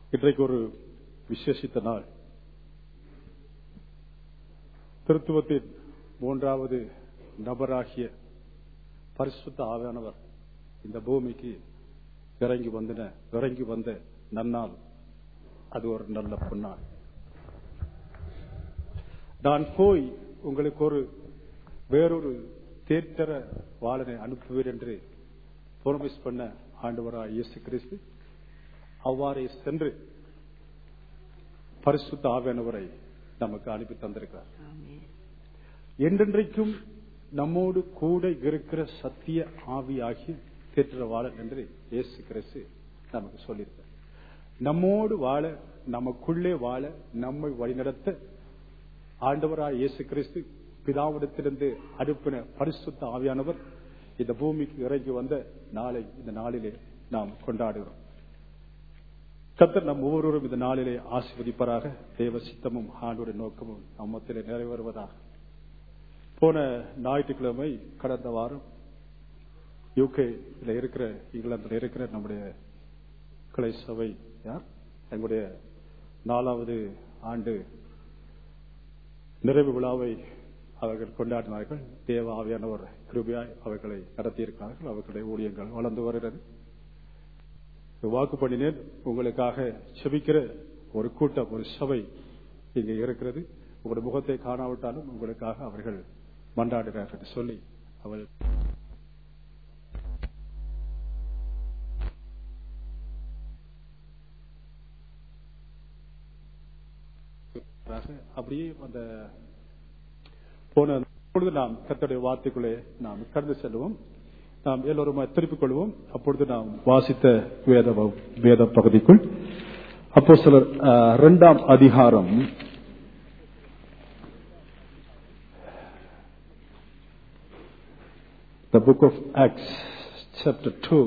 இன்றைக்கு ஒரு விசேஷித்த நாள் திருத்துவத்தின் மூன்றாவது நபராகிய பரிசுத்த ஆவியானவர் இந்த பூமிக்கு இறங்கி வந்தன இறங்கி வந்த நன்னாள் அது ஒரு நல்ல பொன்னாள் நான் போய் உங்களுக்கு ஒரு வேறொரு தேர்த்தர வாழனை அனுப்புவேன் என்று புரமிஸ் பண்ண ஆண்டவராய் இயேசு கிறிஸ்து அவ்வாறே சென்று பரிசுத்த ஆவியானவரை நமக்கு அனுப்பி தந்திருக்கிறார் என்றென்றைக்கும் நம்மோடு கூட இருக்கிற சத்திய ஆவியாகி தேற்றவாளன் என்று இயேசு கிறிஸ்து நமக்கு சொல்லியிருக்கார் நம்மோடு வாழ நமக்குள்ளே வாழ நம்மை வழிநடத்த ஆண்டவராய் இயேசு கிறிஸ்து பிதாவிடத்திலிருந்து அனுப்பின பரிசுத்த ஆவியானவர் இந்த பூமிக்கு இறங்கி வந்த நாளை இந்த நாளிலே நாம் கொண்டாடுகிறோம் கத்தர் நம் ஒவ்வொருவரும் இந்த நாளிலே ஆசிர்வதிப்பராக தேவ சித்தமும் ஆண்டோட நோக்கமும் நம்மத்திலே நிறைவேறுவதாக போன ஞாயிற்றுக்கிழமை கடந்த வாரம் யூகேல இருக்கிற இங்கிலாந்துல இருக்கிற நம்முடைய கிளை சபை யார் எங்களுடைய நாலாவது ஆண்டு நிறைவு விழாவை அவர்கள் கொண்டாடினார்கள் தேவ ஆவியானவர் கிருபியாய் அவர்களை நடத்தியிருக்கிறார்கள் அவர்களுடைய ஊழியங்கள் வளர்ந்து வருகிறது வாக்கு பண்ணினேன் உங்களுக்காக செபிக்கிற ஒரு கூட்டம் ஒரு சபை இங்கே இருக்கிறது உங்களுடைய முகத்தை காணாவிட்டாலும் உங்களுக்காக அவர்கள் மன்றாடுகிறார்கள் என்று சொல்லி அவள் அப்படியே அந்த போன அப்பொழுது நாம் கத்தடைய வார்த்தைக்குள்ளே நாம் கடந்து செல்வோம் நாம் எல்லோரும் திருப்பிக் கொள்வோம் அப்பொழுது நாம் வாசித்த வேத வேத பகுதிக்குள் அப்போ சிலர் இரண்டாம் அதிகாரம் the book of Acts, chapter 2.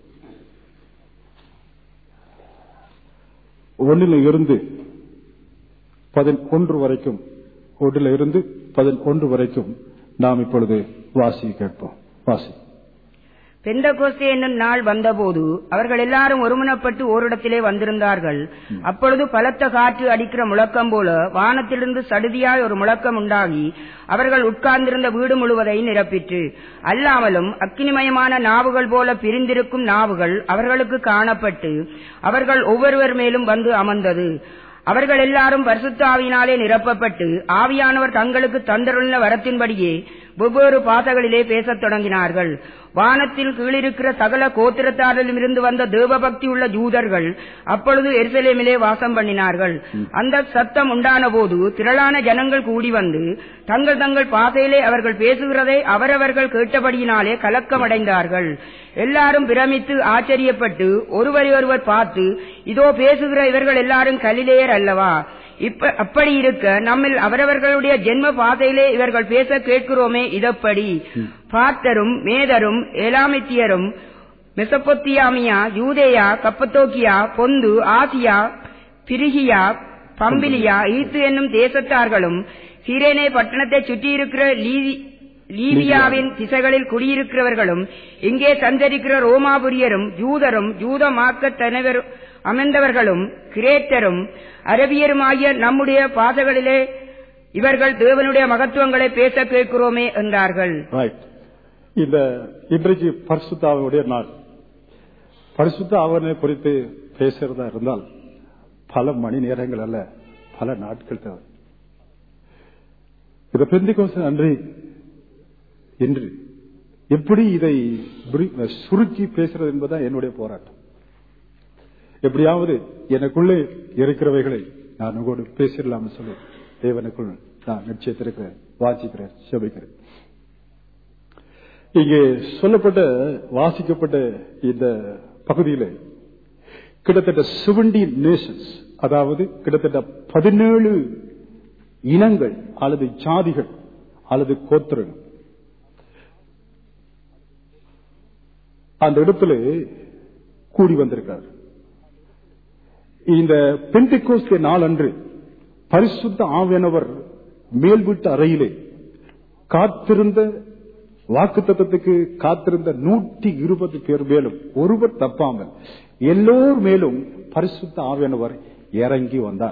ஒன்னில் இருந்து பதினொன்று வரைக்கும் ஒன்றில் இருந்து பதினொன்று வரைக்கும் நாம் இப்பொழுது வாசி கேட்போம் வாசி பெந்தகோஸ்தே என்னும் நாள் வந்தபோது அவர்கள் எல்லாரும் ஒருமனப்பட்டு ஓரிடத்திலே வந்திருந்தார்கள் அப்பொழுது பலத்த காற்று அடிக்கிற முழக்கம் போல வானத்திலிருந்து சடுதியாய் ஒரு முழக்கம் உண்டாகி அவர்கள் உட்கார்ந்திருந்த வீடு முழுவதை நிரப்பிற்று அல்லாமலும் அக்கினிமயமான நாவுகள் போல பிரிந்திருக்கும் நாவுகள் அவர்களுக்கு காணப்பட்டு அவர்கள் ஒவ்வொருவர் மேலும் வந்து அமர்ந்தது அவர்கள் எல்லாரும் பரிசுத்த ஆவியினாலே நிரப்பப்பட்டு ஆவியானவர் தங்களுக்கு தந்தருள்ள வரத்தின்படியே வெவ்வேறு பாசகளிலே பேசத் தொடங்கினார்கள் வானத்தில் கீழிருக்கிற சகல கோத்திரத்தாரிலும் இருந்து வந்த தேவபக்தி உள்ள ஜூதர்கள் அப்பொழுது எருசலேமிலே வாசம் பண்ணினார்கள் அந்த சத்தம் உண்டான போது திரளான ஜனங்கள் கூடி வந்து தங்கள் தங்கள் பாசையிலே அவர்கள் பேசுகிறதை அவரவர்கள் கேட்டபடியினாலே கலக்கமடைந்தார்கள் எல்லாரும் பிரமித்து ஆச்சரியப்பட்டு ஒருவரை ஒருவர் பார்த்து இதோ பேசுகிற இவர்கள் எல்லாரும் கலிலேயர் அல்லவா இப்ப அப்படி இருக்க நம்மில் அவரவர்களுடைய ஜென்ம பாதையிலே இவர்கள் பேச கேட்கிறோமே இதப்படி பார்த்தரும் மேதரும் ஏலாமித்தியரும் மெசப்பொத்தியாமியா யூதேயா கப்பத்தோக்கியா பொந்து ஆசியா பிரிகியா பம்பிலியா ஈத்து என்னும் தேசத்தார்களும் சீரேனே பட்டணத்தை சுற்றியிருக்கிற லீவியாவின் திசைகளில் குடியிருக்கிறவர்களும் இங்கே சஞ்சரிக்கிற ரோமாபுரியரும் ஜூதரும் ஜூத மார்க்க அமைந்தவர்களும் கிரேத்தரும் அரபியருமாகிய நம்முடைய பாசகளிலே இவர்கள் தேவனுடைய மகத்துவங்களை பேச கேட்கிறோமே என்றார்கள் இந்த இன்றைக்கு பரிசுத்தாவனுடைய நாள் பரிசுத்த ஆவணை குறித்து பேசுறதா இருந்தால் பல மணி நேரங்கள் அல்ல பல நாட்கள் தேவை இதை பெந்திகோச அன்றி என்று எப்படி இதை சுருக்கி பேசுறது என்பதுதான் என்னுடைய போராட்டம் எப்படியாவது எனக்குள்ளே இருக்கிறவைகளை நான் உங்களோடு பேசிடலாம் சொல்லி தேவனுக்குள் நான் நிச்சயத்திருக்கிறேன் வாசிக்கிறேன் செபிக்கிறேன் இங்கே சொல்லப்பட்ட வாசிக்கப்பட்ட இந்த பகுதியில கிட்டத்தட்ட செவன்டி நேஷன்ஸ் அதாவது கிட்டத்தட்ட பதினேழு இனங்கள் அல்லது ஜாதிகள் அல்லது கோத்திரங்கள் அந்த இடத்துல கூடி வந்திருக்கார் இந்த பெண்டிகோஸ்தே நாள் அன்று பரிசுத்த ஆவியானவர் மேல் வீட்டு அறையிலே காத்திருந்த வாக்கு தத்துவத்துக்கு காத்திருந்த நூற்றி இருபது பேர் மேலும் ஒருவர் தப்பாமல் எல்லோர் மேலும் பரிசுத்த ஆவியானவர் இறங்கி வந்தார்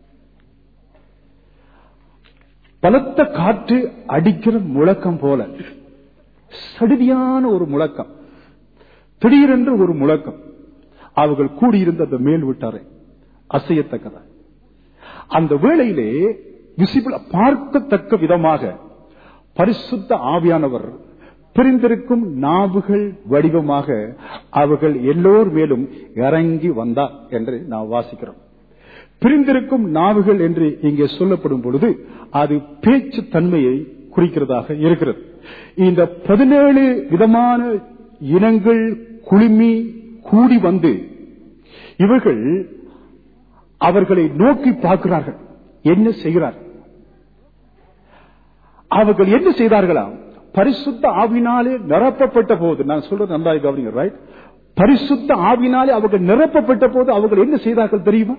பலத்த காற்று அடிக்கிற முழக்கம் போல சடுதியான ஒரு முழக்கம் திடீரென்று ஒரு முழக்கம் அவர்கள் கூடியிருந்த அந்த மேல் விட்டாரை அசையத்தக்கதா அந்த வேளையிலே விசிபிள் பார்க்கத்தக்க விதமாக பரிசுத்த ஆவியானவர் பிரிந்திருக்கும் நாவுகள் வடிவமாக அவர்கள் எல்லோர் மேலும் இறங்கி வந்தார் என்று நாம் வாசிக்கிறோம் பிரிந்திருக்கும் நாவுகள் என்று இங்கே சொல்லப்படும் பொழுது அது பேச்சு தன்மையை குறிக்கிறதாக இருக்கிறது இந்த பதினேழு விதமான இனங்கள் குழுமி கூடி வந்து இவர்கள் அவர்களை நோக்கி பார்க்கிறார்கள் என்ன செய்கிறார் அவர்கள் என்ன செய்தார்களாம் பரிசுத்த ஆவினாலே நிரப்பப்பட்ட போது நான் சொல்றது நன்றாக கவனிங்க ரைட் பரிசுத்த ஆவினாலே அவர்கள் நிரப்பப்பட்ட போது அவர்கள் என்ன செய்தார்கள் தெரியுமா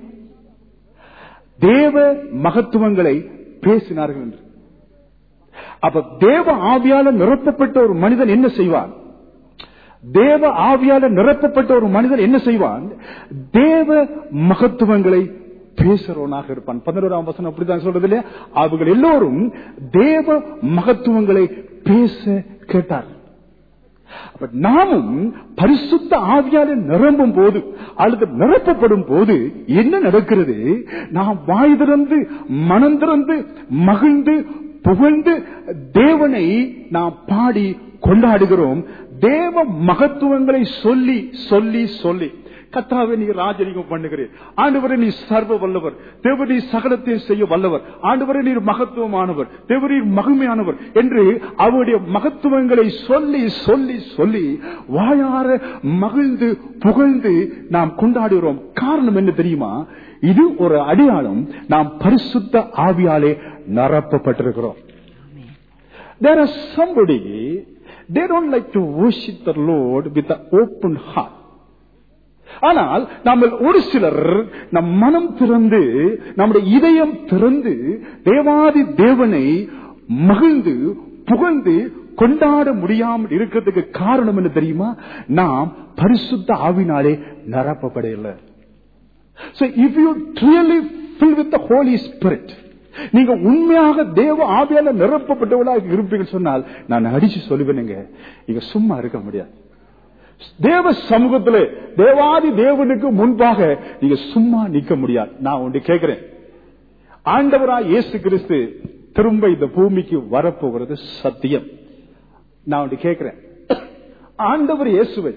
தேவ மகத்துவங்களை பேசினார்கள் என்று அப்ப தேவ ஆவியால நிரப்பப்பட்ட ஒரு மனிதன் என்ன செய்வான் தேவ ஆவியால நிரப்பப்பட்ட ஒரு மனிதன் என்ன செய்வான் தேவ மகத்துவங்களை பேசுறவனாக இருப்பான் பதினோராம் வசனம் அப்படித்தான் சொல்றது இல்லையா அவர்கள் எல்லோரும் தேவ மகத்துவங்களை பேச கேட்டார் அப்ப நாமும் பரிசுத்த ஆவியால நிரம்பும் போது அல்லது நிரப்பப்படும் போது என்ன நடக்கிறது நாம் வாய் திறந்து மனம் திறந்து மகிழ்ந்து புகழ்ந்து தேவனை நாம் பாடி கொண்டாடுகிறோம் தேவ மகத்துவங்களை சொல்லி சொல்லி சொல்லி கத்தாவை நீ ராஜரிகம் பண்ணுகிறேன் ஆண்டவரை நீ சர்வ வல்லவர் தேவரி சகலத்தையும் செய்ய வல்லவர் ஆண்டவரை நீர் மகத்துவமானவர் தேவரீர் மகிமையானவர் என்று அவருடைய மகத்துவங்களை சொல்லி சொல்லி சொல்லி வாயார மகிழ்ந்து புகழ்ந்து நாம் கொண்டாடுகிறோம் காரணம் என்ன தெரியுமா இது ஒரு அடையாளம் நாம் பரிசுத்த ஆவியாலே நிரப்பப்பட்டிருக்கிறோம் There are somebody, they don't like to worship the Lord with an open heart. ஆனால் நம்ம ஒரு சிலர் நம் மனம் திறந்து நம்முடைய இதயம் திறந்து தேவாதி தேவனை மகிழ்ந்து புகழ்ந்து கொண்டாட முடியாமல் இருக்கிறதுக்கு காரணம் என்ன தெரியுமா நாம் பரிசுத்த ஆவினாலே நிரப்பப்படையில்லை So if you really fill with the Holy Spirit, நீங்க உண்மையாக தேவ ஆவியால நிரப்பப்பட்டவளாக இருப்பீங்கன்னு சொன்னால் நான் அடிச்சு சொல்லுவேனுங்க நீங்க சும்மா இருக்க முடியாது தேவ சமூகத்திலே தேவாதி தேவனுக்கு முன்பாக நீங்க சும்மா நிக்க முடியாது நான் ஒன்று கேட்கிறேன் ஆண்டவராய் இயேசு கிறிஸ்து திரும்ப இந்த பூமிக்கு வரப்போகிறது சத்தியம் நான் ஒன்று கேட்கிறேன் ஆண்டவர் இயேசுவை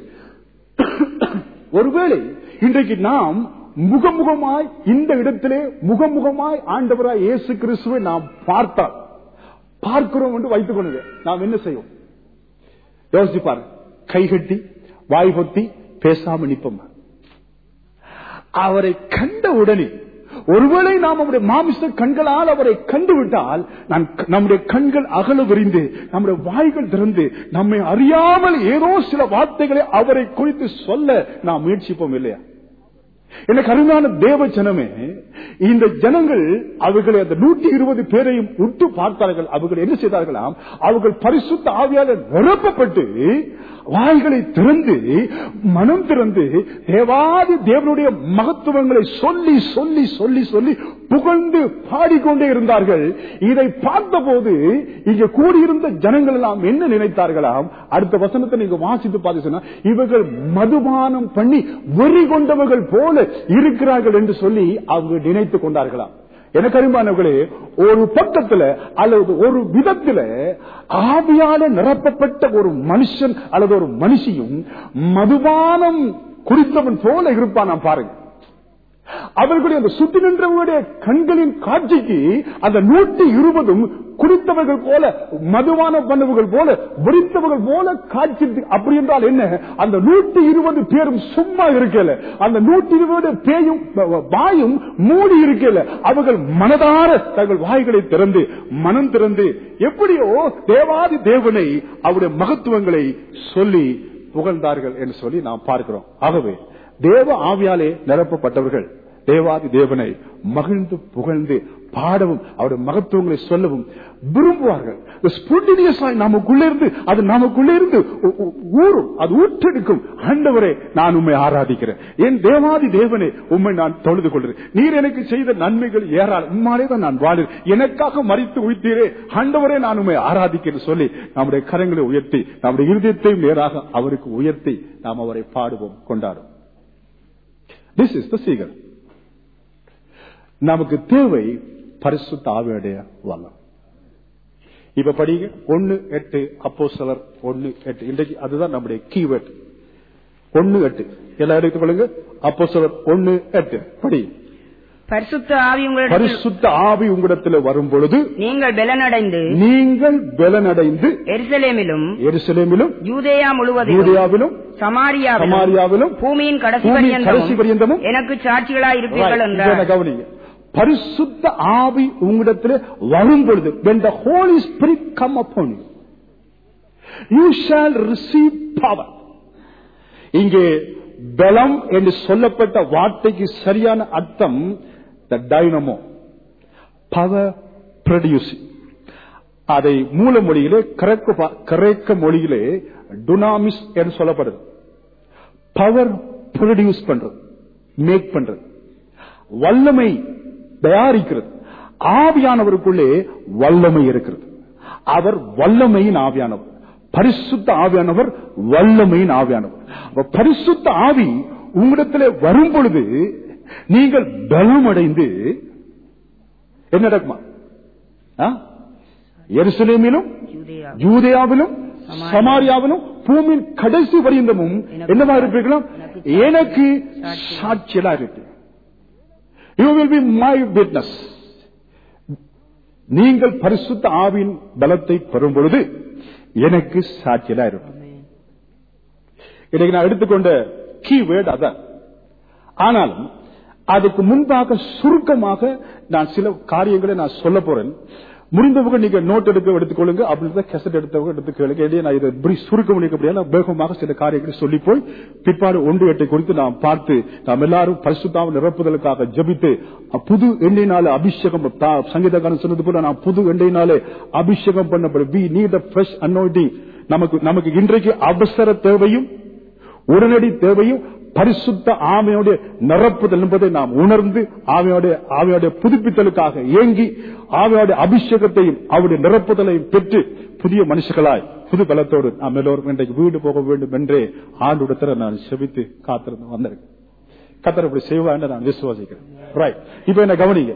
ஒருவேளை இன்றைக்கு நாம் முகமுகமாய் இந்த இடத்திலே முகமுகமாய் ஆண்டவராய் இயேசு கிறிஸ்துவை நாம் பார்த்தால் பார்க்கிறோம் என்று வைத்துக் கொள்ளுங்க நாம் என்ன செய்வோம் யோசிப்பாரு கைகட்டி வாய் பொத்தி பேசாம நிற்போம் அவரை கண்ட உடனே ஒருவேளை நாம் அவருடைய மாமிச கண்களால் அவரை கண்டுவிட்டால் நான் நம்முடைய கண்கள் அகல விரிந்து நம்முடைய வாய்கள் திறந்து நம்மை அறியாமல் ஏதோ சில வார்த்தைகளை அவரை குறித்து சொல்ல நாம் முயற்சிப்போம் இல்லையா எனக்கு அருமையான தேவ ஜனமே இந்த ஜனங்கள் அவர்களை அந்த நூற்றி இருபது பேரையும் உற்று பார்த்தார்கள் அவர்கள் என்ன செய்தார்களாம் அவர்கள் பரிசுத்த ஆவியால நிரப்பப்பட்டு வாய்களை திறந்து மனம் திறந்து தேவாதி தேவனுடைய மகத்துவங்களை சொல்லி சொல்லி சொல்லி சொல்லி புகழ்ந்து பாடிக்கொண்டே இருந்தார்கள் இதை பார்த்தபோது இங்க கூடியிருந்த ஜனங்கள் எல்லாம் என்ன நினைத்தார்களாம் அடுத்த வசனத்தை நீங்க வாசித்து பார்த்து சொன்னா இவர்கள் மதுபானம் பண்ணி வெறி கொண்டவர்கள் போல இருக்கிறார்கள் என்று சொல்லி அவங்க நினைத்துக் கொண்டார்களாம் எனக்கு அறிமானவர்களே ஒரு பக்கத்துல அல்லது ஒரு விதத்துல ஆவியால நிரப்பப்பட்ட ஒரு மனுஷன் அல்லது ஒரு மனுஷியும் மதுபானம் குறித்தவன் போல இருப்பான் நான் பாருங்க அவர்களுடைய அந்த சுத்தி நின்றவர்களுடைய கண்களின் காட்சிக்கு அந்த நூற்றி இருபதும் குடித்தவர்கள் போல மதுவான பண்ணவர்கள் போல வெறித்தவர்கள் போல காட்சி அப்படி என்றால் என்ன அந்த நூற்றி இருபது பேரும் சும்மா இருக்கல அந்த நூற்றி இருபது பேயும் வாயும் மூடி இருக்கல அவர்கள் மனதார தங்கள் வாய்களை திறந்து மனம் திறந்து எப்படியோ தேவாதி தேவனை அவருடைய மகத்துவங்களை சொல்லி புகழ்ந்தார்கள் என்று சொல்லி நாம் பார்க்கிறோம் ஆகவே தேவ ஆவியாலே நிரப்பப்பட்டவர்கள் தேவாதி தேவனை மகிழ்ந்து புகழ்ந்து பாடவும் அவருடைய மகத்துவங்களை சொல்லவும் விரும்புவார்கள் ஸ்பொன்டினியஸாய் நமக்குள்ளே இருந்து அது நமக்குள்ளே இருந்து ஊ- ஊ- ஊறும் அது ஊற்றெடுக்கும் ஆண்டவரே நான் உண்மை ஆராதிக்கிறேன் என் தேவாதி தேவனே உண்மை நான் தொழுது கொள்கிறேன் நீர் எனக்கு செய்த நன்மைகள் ஏறாள் உண்மாலே தான் நான் வாழ்கிறேன் எனக்காக மறித்து உயிர்த்தீரே ஆண்டவரே நான் உண்மை ஆராதிக்கிறேன் சொல்லி நம்முடைய கரங்களை உயர்த்தி நம்முடைய இருதயத்தையும் நேராக அவருக்கு உயர்த்தி நாம் அவரை பாடுவோம் கொண்டாடுவோம் திஸ் இஸ் த சீகர் நமக்கு தேவை பரிசுத்த ஆவியுடைய வல்லம் இப்ப படிங்க ஒன்னு எட்டு அப்போ சிலர் ஒன்னு எட்டு இன்றைக்கு அதுதான் நம்முடைய கீவேர்ட் ஒன்னு எட்டு எல்லாம் எடுத்துக்கொள்ளுங்க அப்போ சிலர் ஒன்னு எட்டு படி பரிசுத்த ஆவி உங்களிடத்தில் பரிசுத்த ஆவி உங்களிடத்தில் வரும் பொழுது நீங்கள் பெலனடைந்து நீங்கள் பலனடைந்து எருசலேமிலும் எருசலேமிலும் யூதேயா முழுவதிலும் யூதேயாவிலும் சமாரியாவிலும் சமாரியாவிலும் பூமியின் கடைசி பூமியின் கடைசி பரியந்தமும் பரியந்தமும் எனக்கு சாட்சிகளாய் இருப்பீர்கள் Right. என்றார் இதை கவனிங்க பரிசுத்த ஆவி உங்களிடத்தில் வரும் பொழுது when the holy spirit come upon you you shall receive power இங்கே பலம் என்று சொல்லப்பட்ட வார்த்தைக்கு சரியான அர்த்தம் the dynamo power producing அதை மூல மொழியிலே கிரேக்க பா- கிரேக்க மொழியிலே டுனாமிஸ் என்று சொல்லப்படுது பவர் ப்ரொடியூஸ் பண்றது மேக் பண்றது வல்லமை தயாரிக்கிறது ஆவியானவருக்குள்ளே வல்லமை இருக்கிறது அவர் வல்லமையின் ஆவியானவர் பரிசுத்த ஆவியானவர் வல்லமையின் ஆவியானவர் அப்ப பரிசுத்த ஆவி உங்களிடத்திலே வரும் பொழுது நீங்கள் பலமடைந்து என்ன நடக்குமா ஆ? எருசலேமிலும் யூதேயா யூதேயாவிலும் சமாரியாவிலும் பூமியின் கடைசி பரியந்தமும் என்னவா இருப்பீர்களாம் எனக்கு சாட்சியலா இருக்கு you will be my witness நீங்கள் பரிசுத்த ஆவியின் பலத்தை பெறும் பொழுது எனக்கு சாட்சியலா இருக்கும் இன்னைக்கு நான் எடுத்துக்கொண்ட கீவேர்டு அதான் ஆனாலும் அதுக்கு முன்பாக சுருக்கமாக நான் சில காரியங்களை நான் சொல்ல போறேன் முடிந்தவங்க நீங்க நோட் எடுக்க எடுத்துக்கொள்ளுங்க அப்படி கெசட் எடுத்தவங்க எடுத்து கேளுங்க இல்லையா நான் இதை இப்படி சுருக்கம் பண்ணிக்க முடியாது வேகமாக சில காரியங்களை சொல்லி போய் பிற்பாடு ஒன்று எட்டை குறித்து நாம் பார்த்து நாம் எல்லாரும் பரிசுத்தாவை நிரப்புதலுக்காக ஜபித்து புது எண்ணெயினால அபிஷேகம் தா- சங்கீதக்காரன் சொன்னது போல நான் புது எண்ணெயினாலே அபிஷேகம் பண்ணப்படும் வி நீட் ஃப்ரெஷ் அன்னோயிட்டிங் நமக்கு நமக்கு இன்றைக்கு அவசர தேவையும் உடனடி தேவையும் பரிசுத்த ஆமையோடைய நிரப்புதல் என்பதை நாம் உணர்ந்து ஆவையோடைய ஆவையோடைய புதுப்பித்தலுக்காக ஏங்கி ஆவையோடைய அபிஷேகத்தையும் அவருடைய நிரப்புதலையும் பெற்று புதிய மனுஷர்களாய் புது பலத்தோடு நாம் எல்லோரும் இன்றைக்கு வீடு போக வேண்டும் என்றே ஆண்டுடத்தில் நான் செபித்து காத்திருந்து வந்திருக்கேன் கத்தர் இப்படி செய்வான்னு நான் விசுவாசிக்கிறேன் ரைட் இப்ப என்ன கவனிங்க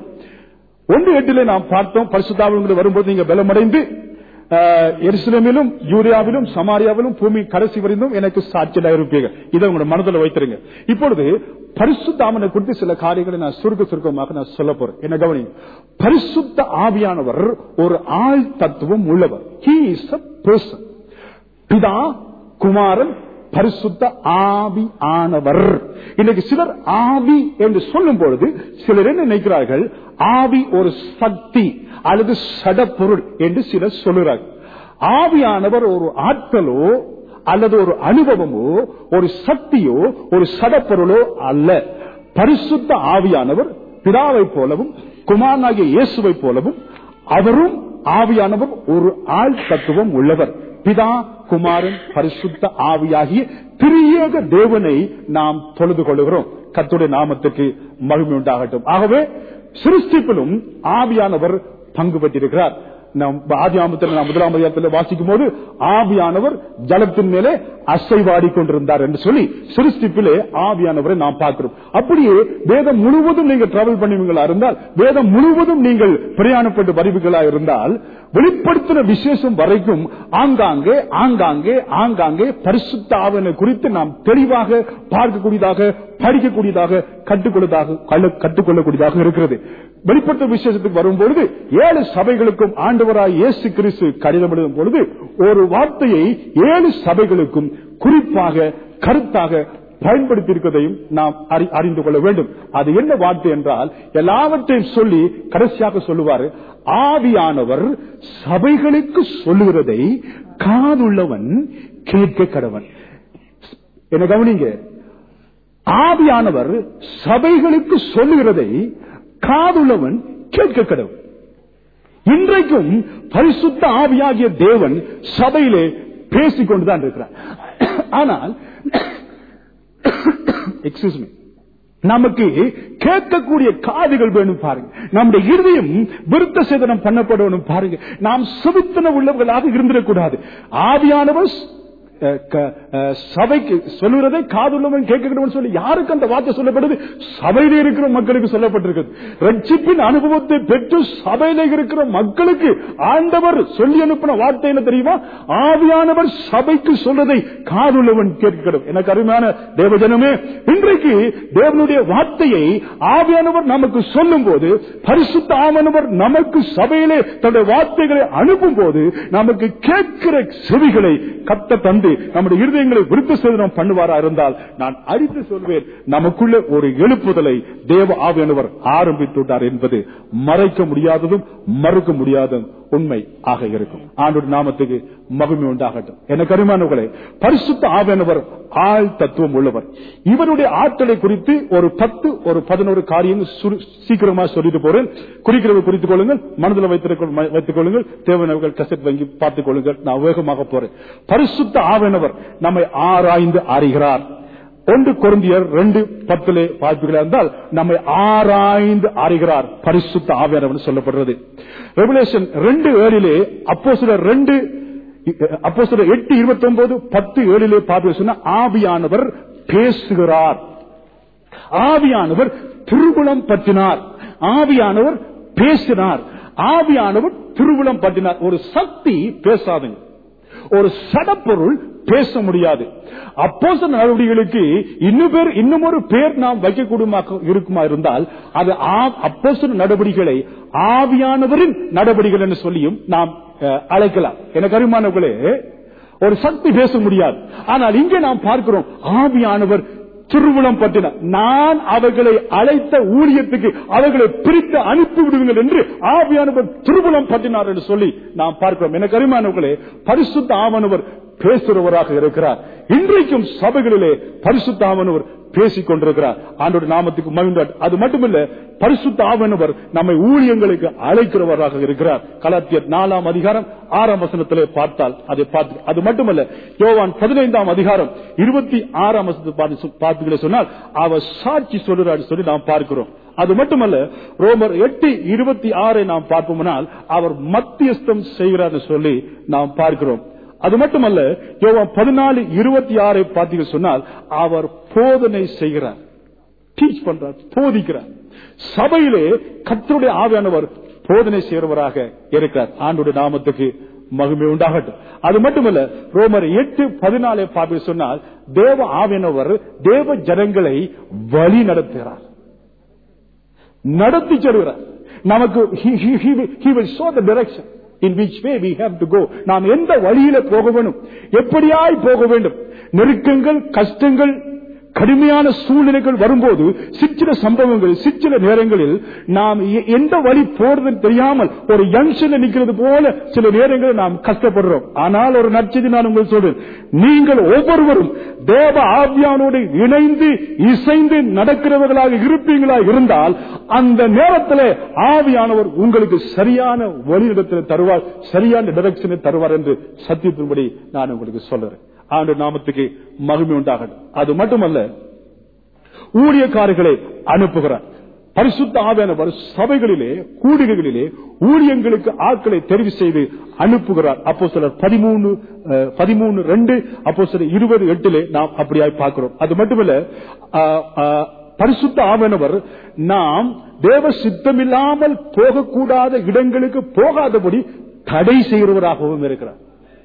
ஒன்று எட்டிலே நாம் பார்த்தோம் பரிசுத்தாவில் வரும்போது நீங்க பலமடைந்து ஆஹ், எருசலேமிலும் யூரியாவிலும் சமாரியாவிலும் பூமி கடைசி வரைந்தும் எனக்கு சாட்சியா இருப்பீங்க இதை உங்களோட மனதில் வைத்திருங்க இப்பொழுது பரிசுத்தாமனை குறித்து சில காரியங்களை நான் சுருக்க சுருக்கமாக நான் சொல்ல போறேன் என்ன கவனிங்க பரிசுத்த ஆவியானவர் ஒரு ஆள் தத்துவம் உள்ளவர் ஹி இஸ் அ பர்சன் பிதா குமாரன் பரிசுத்த ஆவி ஆனவர் இன்னைக்கு சிலர் ஆவி என்று சொல்லும் பொழுது சிலர் என்ன நினைக்கிறார்கள் ஆவி ஒரு சக்தி அல்லது சடப்பொருள் என்று சிலர் சொல்லுகிறார்கள் ஆவியானவர் ஒரு ஆற்றலோ அல்லது ஒரு அனுபவமோ ஒரு சக்தியோ ஒரு சடப்பொருளோ அல்ல பரிசுத்த ஆவியானவர் பிதாவை போலவும் குமாரனாகிய இயேசுவை போலவும் அவரும் ஆவியானவர் ஒரு ஆள் தத்துவம் உள்ளவர் பிதா குமாரன் பரிசுத்த ஆவியாகிய திரியேக தேவனை நாம் தொழுது கொள்கிறோம் கர்த்தருடைய நாமத்துக்கு மகிமை உண்டாகட்டும் ஆகவே சிருஷ்டிப்பிலும் ஆவியானவர் பங்கு பெற்றிருக்கிறார் நாம் ஆதி ஆமத்தில் நாம் முதலாம் அதிகாரத்தில் வாசிக்கும் போது ஆவியானவர் ஜலத்தின் மேலே அசைவாடி கொண்டிருந்தார் என்று சொல்லி சிருஷ்டிப்பிலே ஆவியானவரை நாம் பார்க்கிறோம் அப்படியே வேதம் முழுவதும் நீங்கள் டிராவல் பண்ணுவீங்களா இருந்தால் வேதம் முழுவதும் நீங்கள் பிரயாணப்பட்டு வருவீர்களா இருந்தால் வெளிப்படுத்தின விசேஷம் வரைக்கும் ஆங்காங்கே ஆங்காங்கே ஆங்காங்கே பரிசுத்த ஆவண குறித்து நாம் தெளிவாக பார்க்கக்கூடியதாக படிக்கக்கூடியதாக கற்றுக்கொள்ளதாக கற்றுக்கொள்ளக்கூடியதாக இருக்கிறது வெளிப்படுத்த விசேஷத்துக்கு வரும்பொழுது ஏழு சபைகளுக்கும் ஆண்டவராய் இயேசு கிறிஸ்து கடிதம் எழுதும் பொழுது ஒரு வார்த்தையை ஏழு சபைகளுக்கும் குறிப்பாக கருத்தாக பயன்படுத்தி இருக்கிறதையும் நாம் அறி- அறிந்து கொள்ள வேண்டும் அது என்ன வார்த்தை என்றால் எல்லாவற்றையும் சொல்லி கடைசியாக சொல்லுவாரு ஆவியானவர் சபைகளுக்கு சொல்லுகிறதை காதுள்ளவன் கேட்க கடவன் என்ன கவனிங்க ஆவியானவர் சபைகளுக்கு சொல்லுகிறதை காதுள்ளவன் கேட்க கடவுள் இன்றைக்கும் பரிசுத்த ஆவியாகிய தேவன் சபையிலே பேசிக் கொண்டுதான் இருக்கிறார் ஆனால் எக்ஸ்கியூஸ் மீ நமக்கு கேட்கக்கூடிய காதுகள் வேணும் பாருங்க நம்முடைய இருதயம் விருத்த சேதனம் பண்ணப்படணும் பாருங்க நாம் சுவித்தன உள்ளவர்களாக இருந்திடக்கூடாது ஆவியானவர் அஹ், க- அஹ், சபைக்கு சொல்லுறதை காதுள்ளவன் கேட்கணும் சொல்லி யாருக்கு அந்த வார்த்தை சொல்லப்படுது சபையில இருக்கிற மக்களுக்கு சொல்லப்பட்டிருக்கிறது ரட்சிப்பின் அனுபவத்தை பெற்று சபையில இருக்கிற மக்களுக்கு ஆண்டவர் சொல்லி அனுப்பின வார்த்தை என்ன தெரியுமா ஆவியானவர் சபைக்கு சொல்றதை காதுள்ளவன் கேட்கணும் எனக்கு அருமையான தேவஜனமே இன்றைக்கு தேவனுடைய வார்த்தையை ஆவியானவர் நமக்கு சொல்லும் போது பரிசுத்த ஆவனவர் நமக்கு சபையிலே தன்னுடைய வார்த்தைகளை அனுப்பும் போது நமக்கு கேட்கிற செவிகளை கத்த தந்து நம்முடைய இருதயங்களை விருத்த சேதனம் பண்ணுவாரா இருந்தால் நான் அடித்து சொல்வேன் நமக்குள்ள ஒரு எழுப்புதலை தேவ ஆவியானவர் ஆரம்பித்து விட்டார் என்பது மறைக்க முடியாததும் மறுக்க முடியாததும் உண்மை ஆக இருக்கும் ஆண்டோட நாமத்துக்கு மகிமை உண்டாகட்டும் எனக்கு அருமானவர்களே பரிசுத்த ஆவியானவர் ஆள் தத்துவம் உள்ளவர் இவருடைய ஆற்றலை குறித்து ஒரு பத்து ஒரு பதினோரு காரியங்கள் சுரு- சீக்கிரமா சொல்லிட்டு போறேன் குறிக்கிறவை குறித்துக் கொள்ளுங்கள் மனதில் வைத்திருக்க- வைத்துக் கொள்ளுங்கள் தேவனவர்கள் கசட் வாங்கி பார்த்துக் கொள்ளுங்கள் நான் வேகமாக போறேன் பரிசுத்த ஆவியானவர் நம்மை ஆராய்ந்து அறிகிறார் ஒன்று கொருந்தியர் ரெண்டு பத்திலே பார்ப்புகளா இருந்தால் நம்மை ஆராய்ந்து அறிகிறார் பரிசுத்த ஆவியானவர் சொல்லப்படுறது ரெகுலேஷன் ரெண்டு ஏழிலே அப்போ ரெண்டு அப்போ எட்டு இருபத்தி ஒன்பது பத்து ஏழிலே பார்த்து சொன்னா ஆவியானவர் பேசுகிறார் ஆவியானவர் திருவுளம் பற்றினார் ஆவியானவர் பேசினார் ஆவியானவர் திருவுளம் பற்றினார் ஒரு சக்தி பேசாதுங்க ஒரு சடப்பொருள் பேச முடியாது அப்போச நடவடிக்கைகளுக்கு இன்னும் பேர் இன்னும் ஒரு பேர் நாம் வைக்கக்கூடுமா இருக்குமா இருந்தால் அது அப்போச நடவடிக்கைகளை ஆவியானவரின் நடவடிக்கைகள் என்று சொல்லியும் நாம் அஹ், அழைக்கலாம் எனக்கு அருமானவர்களே ஒரு சக்தி பேச முடியாது ஆனால் இங்கே நாம் பார்க்கிறோம் ஆவியானவர் திருவுளம் பற்றினார் நான் அவர்களை அழைத்த ஊழியத்துக்கு அவர்களை பிரித்து அனுப்பி விடுவீர்கள் என்று ஆவியானவர் திருவுளம் பற்றினார் என்று சொல்லி நாம் பார்க்கிறோம் எனக்கு அருமானவர்களே பரிசுத்த ஆவனவர் பேசுறவராக இருக்கிறார் இன்றைக்கும் சபைகளிலே பரிசுத்த ஆவனவர் பேசிக் கொண்டிருக்கிறார் ஆண்டோட நாமத்துக்கு மகிழ்ந்தார் அது மட்டுமல்ல பரிசுத்த ஆவனவர் நம்மை ஊழியங்களுக்கு அழைக்கிறவராக இருக்கிறார் கலாத்தியர் நாலாம் அதிகாரம் ஆறாம் வசனத்திலே பார்த்தால் அதை பார்த்து அது மட்டுமல்ல யோவான் பதினைந்தாம் அதிகாரம் இருபத்தி ஆறாம் வசனத்தை பார்த்து பார்த்துக்கிற சொன்னால் அவர் சாட்சி சொல்லுறாரு சொல்லி நாம் பார்க்கிறோம் அது மட்டுமல்ல ரோமர் எட்டு இருபத்தி ஆறை நாம் பார்ப்போம்னால் அவர் மத்தியஸ்தம் செய்கிறார் சொல்லி நாம் பார்க்கிறோம் அது மட்டுமல்ல யோவான் பதினாலு இருபத்தி ஆறை பார்த்தீங்க சொன்னால் அவர் போதனை செய்கிறார் டீச் பண்றார் போதிக்கிறார் சபையிலே கத்தருடைய ஆவியானவர் போதனை செய்கிறவராக இருக்கிறார் ஆண்டுடைய நாமத்துக்கு மகிமை உண்டாகட்டும் அது மட்டுமல்ல ரோமர் எட்டு பதினாலே பார்த்து சொன்னால் தேவ ஆவியானவர் தேவ ஜனங்களை வழி நடத்துகிறார் நடத்தி செல்கிறார் நமக்கு he, he, he, will- he will show the direction in which way we have to go நாம் எந்த வழியில போக வேண்டும் எப்படியாய் போக வேண்டும் நெருக்கங்கள் கஷ்டங்கள் கடுமையான சூழ்நிலைகள் வரும்போது சிற்சில சம்பவங்கள் சிற்சில நேரங்களில் நாம் எ- எந்த வழி போறதுன்னு தெரியாமல் ஒரு யங்ஷன்ல நிக்கிறது போல சில நேரங்களில் நாம் கஷ்டப்படுறோம் ஆனால் ஒரு நற்செய்தி நான் உங்களுக்கு சொல்றேன் நீங்கள் ஒவ்வொருவரும் தேவ ஆவியானோடு இணைந்து இசைந்து நடக்கிறவர்களாக இருப்பீங்களா இருந்தால் அந்த நேரத்தில் ஆவியானவர் உங்களுக்கு சரியான வழிநடத்தில் தருவார் சரியான டைரக்ஷனை தருவார் என்று சத்தியத்தின்படி நான் உங்களுக்கு சொல்றேன் ஆண்டு நாமத்துக்கு மகிமை உண்டாகட்டும் அது மட்டுமல்ல ஊழியக்காரர்களை அனுப்புகிறார் பரிசுத்த ஆவியானவர் சபைகளிலே கூடுகைகளிலே ஊழியங்களுக்கு ஆட்களை தெரிவு செய்து அனுப்புகிறார் அப்போ சிலர் பதிமூணு அஹ், பதிமூணு ரெண்டு அப்போ சிலர் இருபது எட்டிலே நாம் அப்படியாய் பார்க்கிறோம் அது மட்டுமல்ல அஹ், அஹ், பரிசுத்த ஆவியானவர் நாம் தேவ சித்தமில்லாமல் போகக்கூடாத இடங்களுக்கு போகாதபடி தடை செய்கிறவராகவும் இருக்கிறார்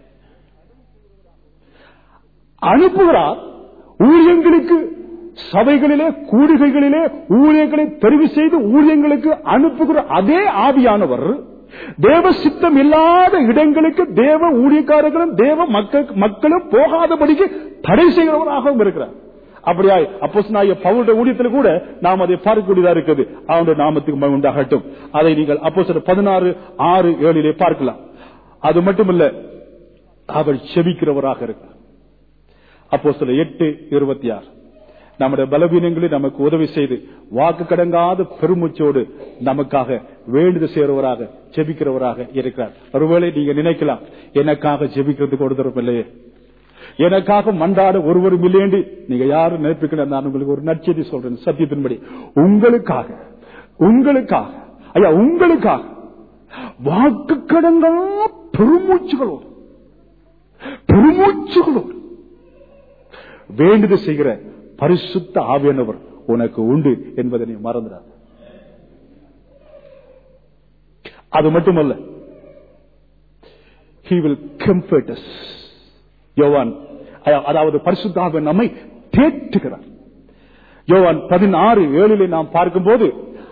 அனுப்புகிறார் ஊழியங்களுக்கு சபைகளிலே கூடுகைகளிலே ஊழியர்களை தெரிவு செய்து ஊழியங்களுக்கு அனுப்புகிற அதே ஆவியானவர் தேவ சித்தம் இல்லாத இடங்களுக்கு தேவ ஊழியக்காரர்களும் தேவ மக்கள் மக்களும் போகாதபடிக்கு தடை செய்கிறவராகவும் இருக்கிறார் அப்படியாய் அப்போஸ்தலனாகிய பவுலுடைய ஊழியத்தில் கூட நாம் அதை பார்க்கக்கூடியதா இருக்குது அவனுடைய நாமத்துக்கு மகிமை உண்டாகட்டும் அதை நீங்கள் அப்போ பதினாறு ஆறு ஏழிலே பார்க்கலாம் அது மட்டுமல்ல அவர் செபிக்கிறவராக இருக்கிறார் அப்போ சில எட்டு இருபத்தி ஆறு நம்முடைய பலவீனங்களை நமக்கு உதவி செய்து வாக்கு கடங்காத பெருமூச்சோடு நமக்காக வேண்டுத செய்றவராக ஜெபிக்கிறவராக இருக்கிறார் ஒருவேளை நீங்க நினைக்கலாம் எனக்காக ஜெபிக்கிறதுக்கு ஒரு தரம் இல்லையே எனக்காக மன்றாட ஒருவரும் இல்லையேண்டி நீங்க யாரும் நினைப்பிக்கல நான் உங்களுக்கு ஒரு நற்செய்தி சொல்றேன் சத்தியத்தின்படி உங்களுக்காக உங்களுக்காக ஐயா உங்களுக்காக வாக்கு கடங்கா பெருமூச்சுகளோடு பெருமூச்சுகளோடு வேண்டுது செய்கிற பரிசுத்த ஆவியானவர் உனக்கு உண்டு என்பதை நீ மறந்துடாத அது மட்டுமல்ல he will comfort us யோவான் அ- அதாவது பரிசுத்த ஆவியன் நம்மை தேற்றுகிறார் யோவான் பதினாறு ஏழிலே நாம் பார்க்கும்போது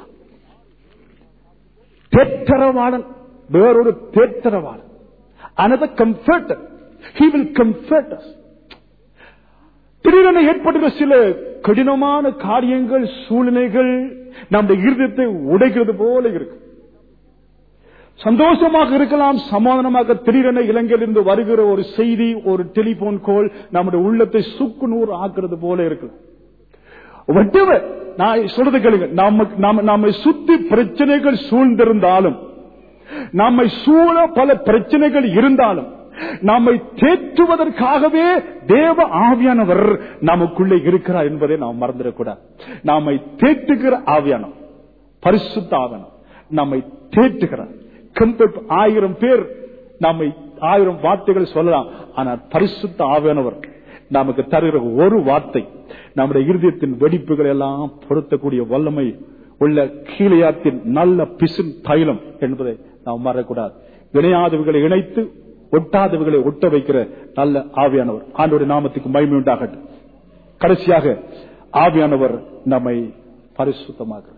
தேற்றரவாளன் வேறொரு தேற்றரவாளன் another comforter he will comfort us திடீரென ஏற்படுகிற சில கடினமான காரியங்கள் சூழ்நிலைகள் நம்முடைய இருதயத்தை உடைக்கிறது போல இருக்கு சந்தோஷமாக இருக்கலாம் சமாதானமாக திடீரென இலங்கையிலிருந்து வருகிற ஒரு செய்தி ஒரு டெலிபோன் கால் நம்முடைய உள்ளத்தை சுக்கு நூறு ஆக்குறது போல இருக்கு whatever, நான் சொல்றது கேளுங்க நமக்கு நாம நம்மை சுத்தி பிரச்சனைகள் சூழ்ந்திருந்தாலும் நம்மை சூழ பல பிரச்சனைகள் இருந்தாலும் நம்மை தேற்றுவதற்காகவே தேவ ஆவியானவர் நமக்குள்ளே இருக்கிறார் என்பதை நாம் மறந்துடக்கூடாது நம்மை தேற்றுகிற ஆவியானம் பரிசுத்த ஆவியானம் நம்மை தேற்றுகிறார் கம்பெட் ஆயிரம் பேர் நம்மை ஆயிரம் வார்த்தைகள் சொல்லலாம் ஆனால் பரிசுத்த ஆவியானவர் நமக்கு தருகிற ஒரு வார்த்தை நம்முடைய இருதயத்தின் வெடிப்புகள் எல்லாம் பொருத்தக்கூடிய வல்லமை உள்ள கீழையாத்தின் நல்ல பிசின் தைலம் என்பதை நாம் மறக்கூடாது இணையாதவர்களை இணைத்து ஒட்டாதவர்களை ஒட்ட வைக்கிற நல்ல ஆவியானவர் ஆண்டோட நாமத்துக்கு மகிமை உண்டாகட்டும் கடைசியாக ஆவியானவர் நம்மை பரிசுத்தமாகிறார்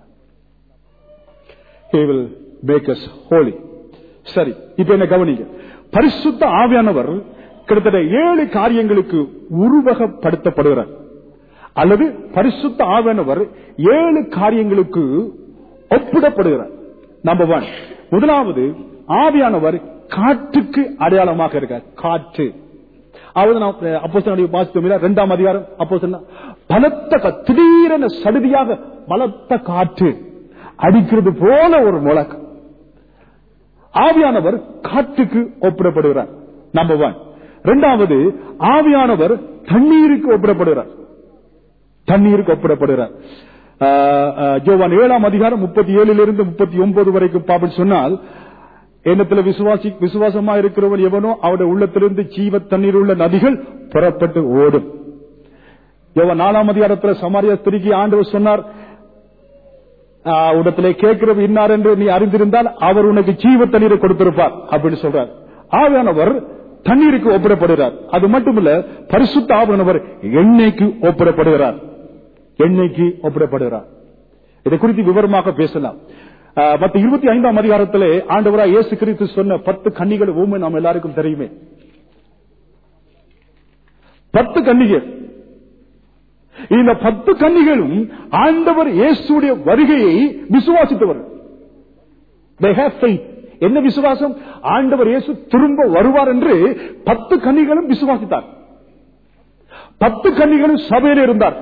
He will make us holy. சரி இப்ப என்ன கவனிங்க பரிசுத்த ஆவியானவர் கிட்டத்தட்ட ஏழு காரியங்களுக்கு உருவகப்படுத்தப்படுகிறார் அல்லது பரிசுத்த ஆவியானவர் ஏழு காரியங்களுக்கு ஒப்பிடப்படுகிறார் நம்பர் ஒன் முதலாவது ஆவியானவர் காற்றுக்கு அடையாளமாக இருக்கார் காற்று அதாவது அப்போ வாசித்தோம் இரண்டாம் அதிகாரம் அப்போ பலத்த கா- திடீரென சடுதியாக பலத்த காற்று அடிக்கிறது போல ஒரு முழக்கம் ஆவியானவர் காற்றுக்கு ஒப்பிடப்படுகிறார் நம்பர் ஒன் இரண்டாவது ஆவியானவர் தண்ணீருக்கு ஒப்பிடப்படுகிறார் தண்ணீருக்கு ஒப்பிடப்படுகிறார் ஆஹ், ஆஹ், யோவான் ஏழாம் அதிகாரம் முப்பத்தி ஏழிலிருந்து முப்பத்தி ஒன்பது வரைக்கும் பாப்பல் சொன்னால் எண்ணத்துல விசுவாசி விசுவாசமா இருக்கிறவன் எவனோ அவருடைய உள்ளத்திலிருந்து ஜீவ தண்ணீர் உள்ள நதிகள் புறப்பட்டு ஓடும் யோவான் நாலாம் அதிகாரத்தில் சமாரியா ஸ்திரிக்கு ஆண்டவர் சொன்னார் ஆஹ், உடத்திலே கேட்கிறவ இன்னார் என்று நீ அறிந்திருந்தால் அவர் உனக்கு ஜீவ தண்ணீரை கொடுத்திருப்பார் அப்படின்னு சொல்றார் ஆவியானவர் தண்ணீருக்கு ஒப்பிடப்படுகிறார் அது மட்டுமல்ல பரிசுத்த ஆவியானவர் எண்ணெய்க்கு ஒப்பிடப்படுகிறார் எண்ணெய்க்கு ஒப்பிடப்படுகிறார் இதை குறித்து விவரமாக பேசலாம் ஆஹ், மத்த இருபத்தி ஐந்தாம் அதிகாரத்திலே ஆண்டவரா இயேசு கிறிஸ்து சொன்ன பத்து கன்னிகள் ஊமை நாம் எல்லாருக்கும் தெரியுமே பத்து கன்னிகள் இந்த பத்து கன்னிகளும் ஆண்டவர் இயேசுடைய வருகையை விசுவாசித்தவர்கள் They have faith. என்ன விசுவாசம் ஆண்டவர் இயேசு திரும்ப வருவார் என்று பத்து கன்னிகளும் விசுவாசித்தார் பத்து கன்னிகளும் சபையில் இருந்தார்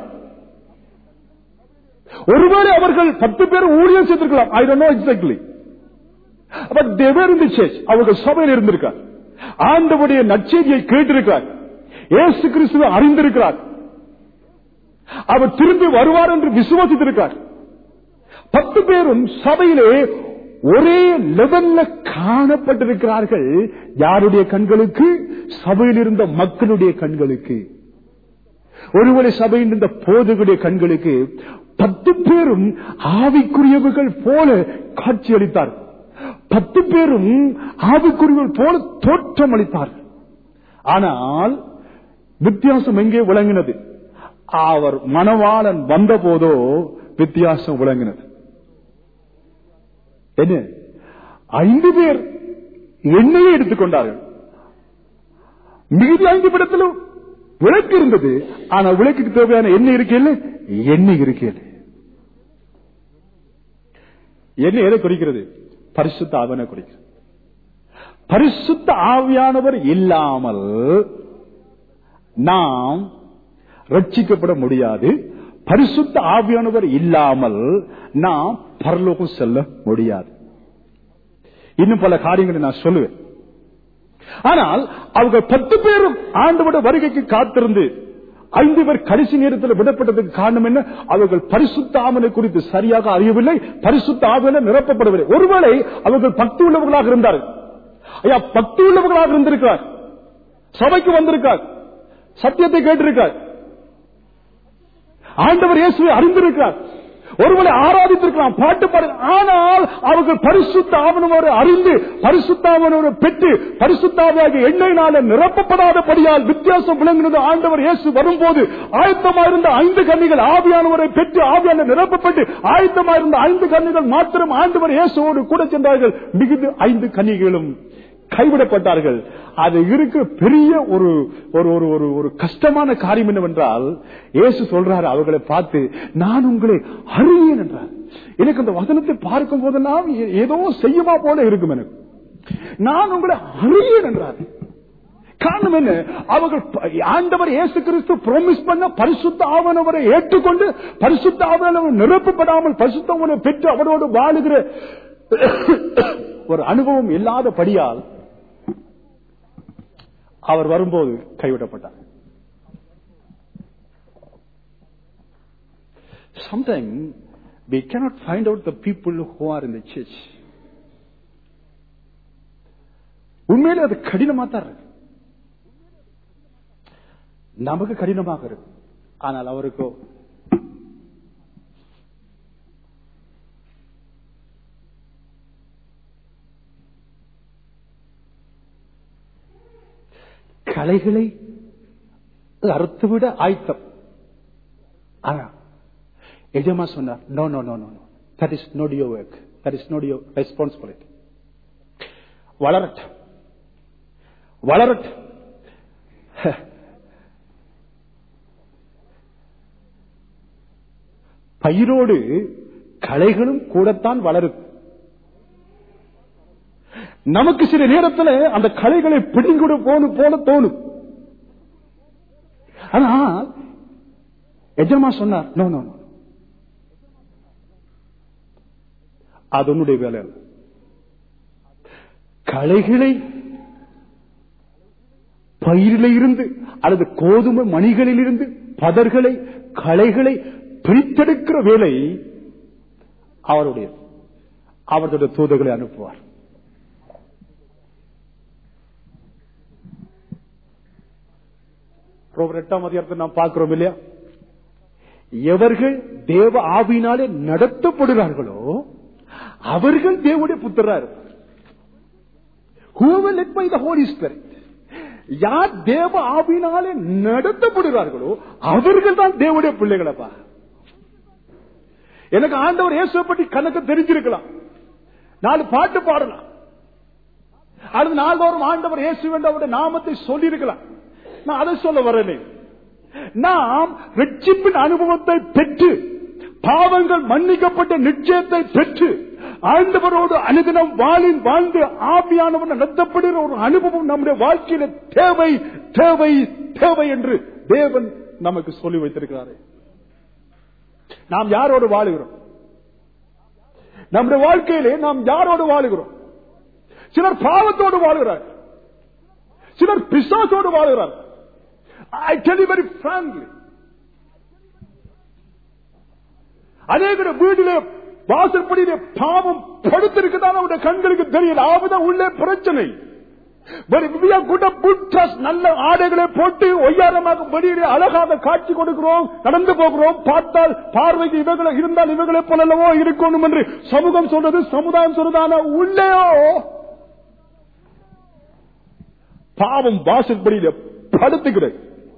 ஒருவேளை அவர்கள் பத்து பேர் ஊழியம் செய்திருக்கலாம் I don't know exactly but தேவர் இந்த சேர்ச் அவர்கள் சபையில் இருந்திருக்கார் ஆண்டவருடைய நற்செய்தியை கேட்டிருக்கிறார் இயேசு கிறிஸ்துவை அறிந்திருக்கிறார் அவர் திரும்பி வருவார் என்று விசுவாசித்திருக்கிறார் பத்து பேரும் சபையிலே ஒரே லெவல்ல காணப்பட்டிருக்கிறார்கள் யாருடைய கண்களுக்கு சபையில் இருந்த மக்களுடைய கண்களுக்கு ஒருவரை சபையில் இருந்த போதகுடைய கண்களுக்கு பத்து பேரும் ஆவிக்குரியவர்கள் போல காட்சியளித்தார் பத்து பேரும் ஆவிக்குரியவர்கள் போல தோற்றம் அளித்தார்கள் ஆனால் வித்தியாசம் எங்கே விளங்கினது அவர் மணவாளன் வந்த போதோ வித்தியாசம் விளங்கினது என்ன ஐந்து பேர் எண்ணெயை எடுத்துக்கொண்டார்கள் மீதி ஐந்து இடத்திலும் விளக்கு இருந்தது ஆனா விளக்குக்கு தேவையான எண்ணெய் இருக்கையில் எண்ணெய் இருக்கையில் எண்ணெய் எதை குறிக்கிறது பரிசுத்த ஆவியான குறிக்கிறது பரிசுத்த ஆவியானவர் இல்லாமல் நாம் ரட்சிக்கப்பட முடியாது பரிசுத்த ஆவியானவர் இல்லாமல் நாம் பரலோகம் செல்ல முடியாது இன்னும் பல காரியங்களை நான் சொல்லுவேன் ஆனால் அவங்க பத்து பேரும் ஆண்டவோட வருகைக்கு காத்திருந்து ஐந்து பேர் கடைசி நேரத்தில் விடப்பட்டதுக்கு காரணம் என்ன அவர்கள் பரிசுத்த ஆவனை குறித்து சரியாக அறியவில்லை பரிசுத்த ஆவனை நிரப்பப்படவில்லை ஒருவேளை அவர்கள் பக்தி உள்ளவர்களாக இருந்தார்கள் ஐயா பக்தி உள்ளவர்களாக இருந்திருக்கிறார் சபைக்கு வந்திருக்கார் சத்தியத்தை கேட்டிருக்கார் ஆண்டவர் இயேசுவை அறிந்திருக்கிறார் ஒருவரை ஆராதித்திருக்கலாம் பாட்டு பாடு ஆனால் அவர்கள் பரிசுத்த ஆவணவரை அறிந்து பரிசுத்த ஆவணவரை பெற்று பரிசுத்தாவியாக எண்ணெயினால நிரப்பப்படாதபடியால் வித்தியாசம் விளங்கினது ஆண்டவர் இயேசு வரும்போது ஆயத்தமாயிருந்த ஐந்து கன்னிகள் ஆவியானவரை பெற்று ஆவியான நிரப்பப்பட்டு ஆயத்தமாயிருந்த ஐந்து கன்னிகள் மாத்திரம் ஆண்டவர் இயேசுவோடு கூட சென்றார்கள் மிகுந்து ஐந்து கன்னிகளும் கைவிடப்பட்டார்கள் அது இருக்கிற பெரிய ஒரு ஒரு ஒரு ஒரு ஒரு கஷ்டமான காரியம் என்னவென்றால் இயேசு சொல்றாரு அவர்களை பார்த்து நான் உங்களை அறியேன் என்றார் எனக்கு அந்த வசனத்தை பார்க்கும் போதெல்லாம் ஏ- ஏதோ செய்யுமா போல இருக்கும் எனக்கு நான் உங்களை அறியேன் என்றார் காரணம் என்ன அவர்கள் ப- ஆண்டவர் இயேசு கிறிஸ்து ப்ரோமிஸ் பண்ண பரிசுத்த ஆவணவரை ஏற்றுக்கொண்டு பரிசுத்த ஆவணவர் நிரப்பப்படாமல் பரிசுத்த ஆவணை பெற்று அவரோடு வாழுகிற ஒரு அனுபவம் இல்லாதபடியால் அவர் வரும்போது கைவிடப்பட்டார் Sometimes we cannot find out the people who are in the church. உண்மையிலே அது கடினமா தான் இருக்கு நமக்கு கடினமாக இருக்கு ஆனால் அவருக்கோ கலைகளை அறுத்துவிட ஆயத்தம் ஆனா எஜமா சொன்னார் no no no no no that is not your work that is not your responsibility வளரட் வளரட் பயிரோடு களைகளும் கூடத்தான் வளரும் நமக்கு சில நேரத்தில் அந்த கலைகளை பிடிங்கிட போன போல தோணும் ஆனா எஜமா சொன்னார் நோ நோ நோ அது உன்னுடைய வேலை அல்ல கலைகளை பயிரில இருந்து அல்லது கோதுமை மணிகளில் இருந்து பதர்களை களைகளை பிரித்தெடுக்கிற வேலை அவருடைய அவர்களுடைய தூதர்களை அனுப்புவார் ரோமர் எட்டாம் அதிகாரத்தை நாம் பார்க்கிறோம் இல்லையா எவர்கள் தேவ ஆவியினாலே நடத்தப்படுகிறார்களோ அவர்கள் தேவனுடைய புத்திரா இருப்பார் Whoever led by the Holy Spirit. யார் தேவ ஆவியினாலே நடத்தப்படுகிறார்களோ அவர்கள் தான் தேவனுடைய பிள்ளைகளப்பா எனக்கு ஆண்டவர் இயேசுவை பற்றி கணக்கு தெரிஞ்சிருக்கலாம் நாலு பாட்டு பாடலாம் அது நாள்தோறும் ஆண்டவர் இயேசு என்ற அவருடைய நாமத்தை சொல்லியிருக்கலாம் நான் அதை சொல்ல வரலை நாம் ரட்சிப்பின் அனுபவத்தை பெற்று பாவங்கள் மன்னிக்கப்பட்ட நிச்சயத்தை பெற்று ஆண்டவரோடு அனுதினம் வாழின் வாழ்ந்து ஆவியானவன் நடத்தப்படுகிற ஒரு அனுபவம் நம்முடைய வாழ்க்கையில தேவை தேவை தேவை என்று தேவன் நமக்கு சொல்லி வைத்திருக்கிறாரே நாம் யாரோடு வாழுகிறோம் நம்முடைய வாழ்க்கையிலே நாம் யாரோடு வாழுகிறோம் சிலர் பாவத்தோடு வாழ்கிறார் சிலர் பிசாசோடு வாழ்கிறார் ஐ டெல் வெரி ஃபிராங்க்லி அநேக வீட்டிலே வாசற்படியிலே பாவம் படுத்திருக்குதான் அவருடைய கண்களுக்கு தெரியல ஆவுதான் உள்ளே பிரச்சனை But if we are good at good trust, நல்ல ஆடைகளை போட்டு ஒய்யாரமாக வெளியிலே அழகாக காட்சி கொடுக்கிறோம் நடந்து போகிறோம் பார்த்தால் பார்வைக்கு இவங்களை இருந்தால் இவங்களை போலவோ இருக்கணும் என்று சமூகம் சொல்றது சமுதாயம் சொல்றதான உள்ளேயோ பாவம் வாசற்படியில படுத்துகிறது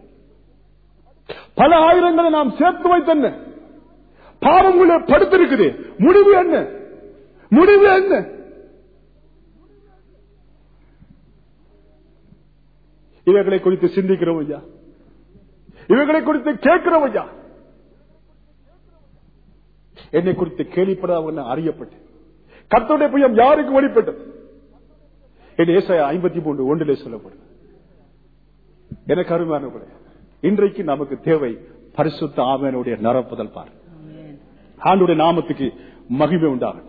பல ஆயிரங்களை நாம் சேர்த்து வைத்தன பாவம் உள்ள படுத்திருக்குது முடிவு என்ன முடிவு என்ன இவைகளை குறித்து சிந்திக்கிறோம் ஐயா இவைகளை குறித்து கேட்கிறோம் ஐயா என்னை குறித்து கேள்விப்பட அவங்க அறியப்பட்டு கர்த்தருடைய புயம் யாருக்கு வெளிப்பட்டது என் ஏசாயா ஐம்பத்தி மூன்று ஒன்றிலே சொல்லப்படும் எனக்கு அருமையானவர்களே இன்றைக்கு நமக்கு தேவை பரிசுத்த ஆவியானுடைய நிரப்புதல் பாரு ஆண்டுடைய நாமத்துக்கு மகிமை உண்டாகட்டும்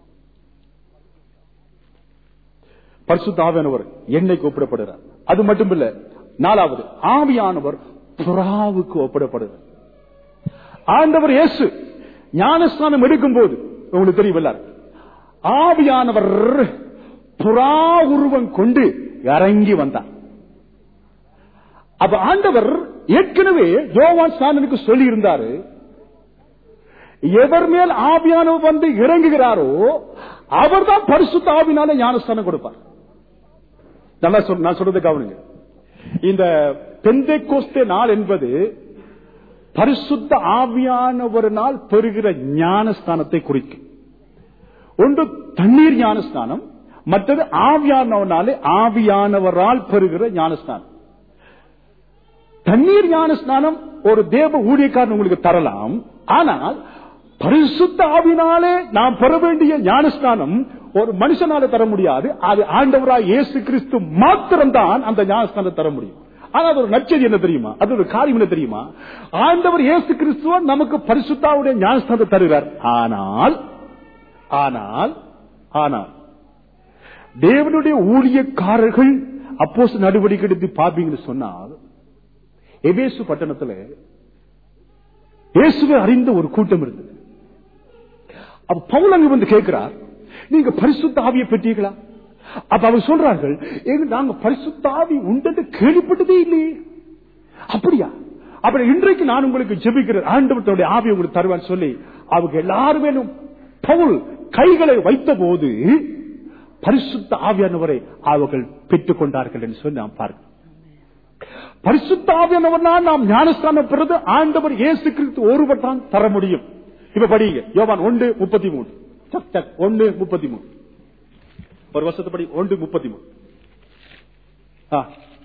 பரிசுத்த ஆவியானவர் என்னைக்கு ஒப்பிடப்படுகிறார் அது மட்டுமில்ல நாலாவது ஆவியானவர் புறாவுக்கு ஒப்பிடப்படுகிறார் ஆண்டவர் இயேசு ஞானஸ்தானம் எடுக்கும் போது உங்களுக்கு தெரியும் ஆவியானவர் புறா உருவம் கொண்டு இறங்கி வந்தார் அப்ப ஆண்டவர் ஏற்கனவே யோவான் ஸ்நானனுக்கு சொல்லி இருந்தாரு எவர் மேல் ஆவியானவர் வந்து இறங்குகிறாரோ அவர்தான் பரிசுத்த ஆவினால ஞானஸ்தானம் கொடுப்பார் நல்லா சொல் நான் சொல்றது கவனிங்க இந்த பெந்தை கோஸ்தே நாள் என்பது பரிசுத்த ஆவியானவரினால் பெறுகிற ஞானஸ்தானத்தை குறிக்கும் ஒன்று தண்ணீர் ஞானஸ்தானம் மற்றது ஆவியானவனாலே ஆவியானவரால் பெறுகிற ஞானஸ்தானம் தண்ணீர் ஞானஸ்தானம் ஒரு தேவ ஊழியக்காரன் உங்களுக்கு தரலாம் ஆனால் பரிசுத்த ஆவினாலே நாம் பெற வேண்டிய ஞானஸ்தானம் ஒரு மனுஷனால தர முடியாது அது ஆண்டவராய் இயேசு கிறிஸ்து மாத்திரம்தான் அந்த ஞானஸ்தானம் தர முடியும் ஆனா அது ஒரு நச்சதி என்ன தெரியுமா அது ஒரு காரியம் என்ன தெரியுமா ஆண்டவர் இயேசு கிறிஸ்துவ நமக்கு பரிசுத்தாவுடைய ஞானஸ்தானத்தை தருகிறார் ஆனால் ஆனால் ஆனால் தேவனுடைய ஊழியக்காரர்கள் அப்போஸ் நடவடிக்கை எடுத்து பார்ப்பீங்கன்னு சொன்னால் எபேசு பட்டணத்துல இயேசுவை அறிந்த ஒரு கூட்டம் இருந்தது அப்ப பவுல் அங்க வந்து கேட்கிறார் நீங்க பரிசுத்த ஆவியை பெற்றீர்களா அப்ப அவங்க சொல்றார்கள் "ஏங்க, நாங்க பரிசுத்த ஆவி உண்டது கேள்விப்பட்டதே இல்லையே அப்படியா அப்படி இன்றைக்கு நான் உங்களுக்கு ஜெபிக்கிறேன் ஆண்டவர்களுடைய ஆவி உங்களுக்கு தருவேன் சொல்லி அவங்க எல்லாருமே பவுல் கைகளை வைத்த போது பரிசுத்த ஆவியானவரை அவர்கள் பெற்றுக் கொண்டார்கள் என்று சொல்லி நாம் பார்க்கிறோம் பரிசுத்த ஆவியானவர்னால் நாம் ஞானஸ்தானம் பெறுவது ஆண்டவர் இயேசு கிறிஸ்து ஒருவர் தான் தர முடியும் இப்ப படிங்க யோவான் ஒன்று முப்பத்தி மூணு சக் சக் ஒன்று முப்பத்தி மூணு ஒரு வருஷத்து படி ஒன்று முப்பத்தி மூணு ஆ.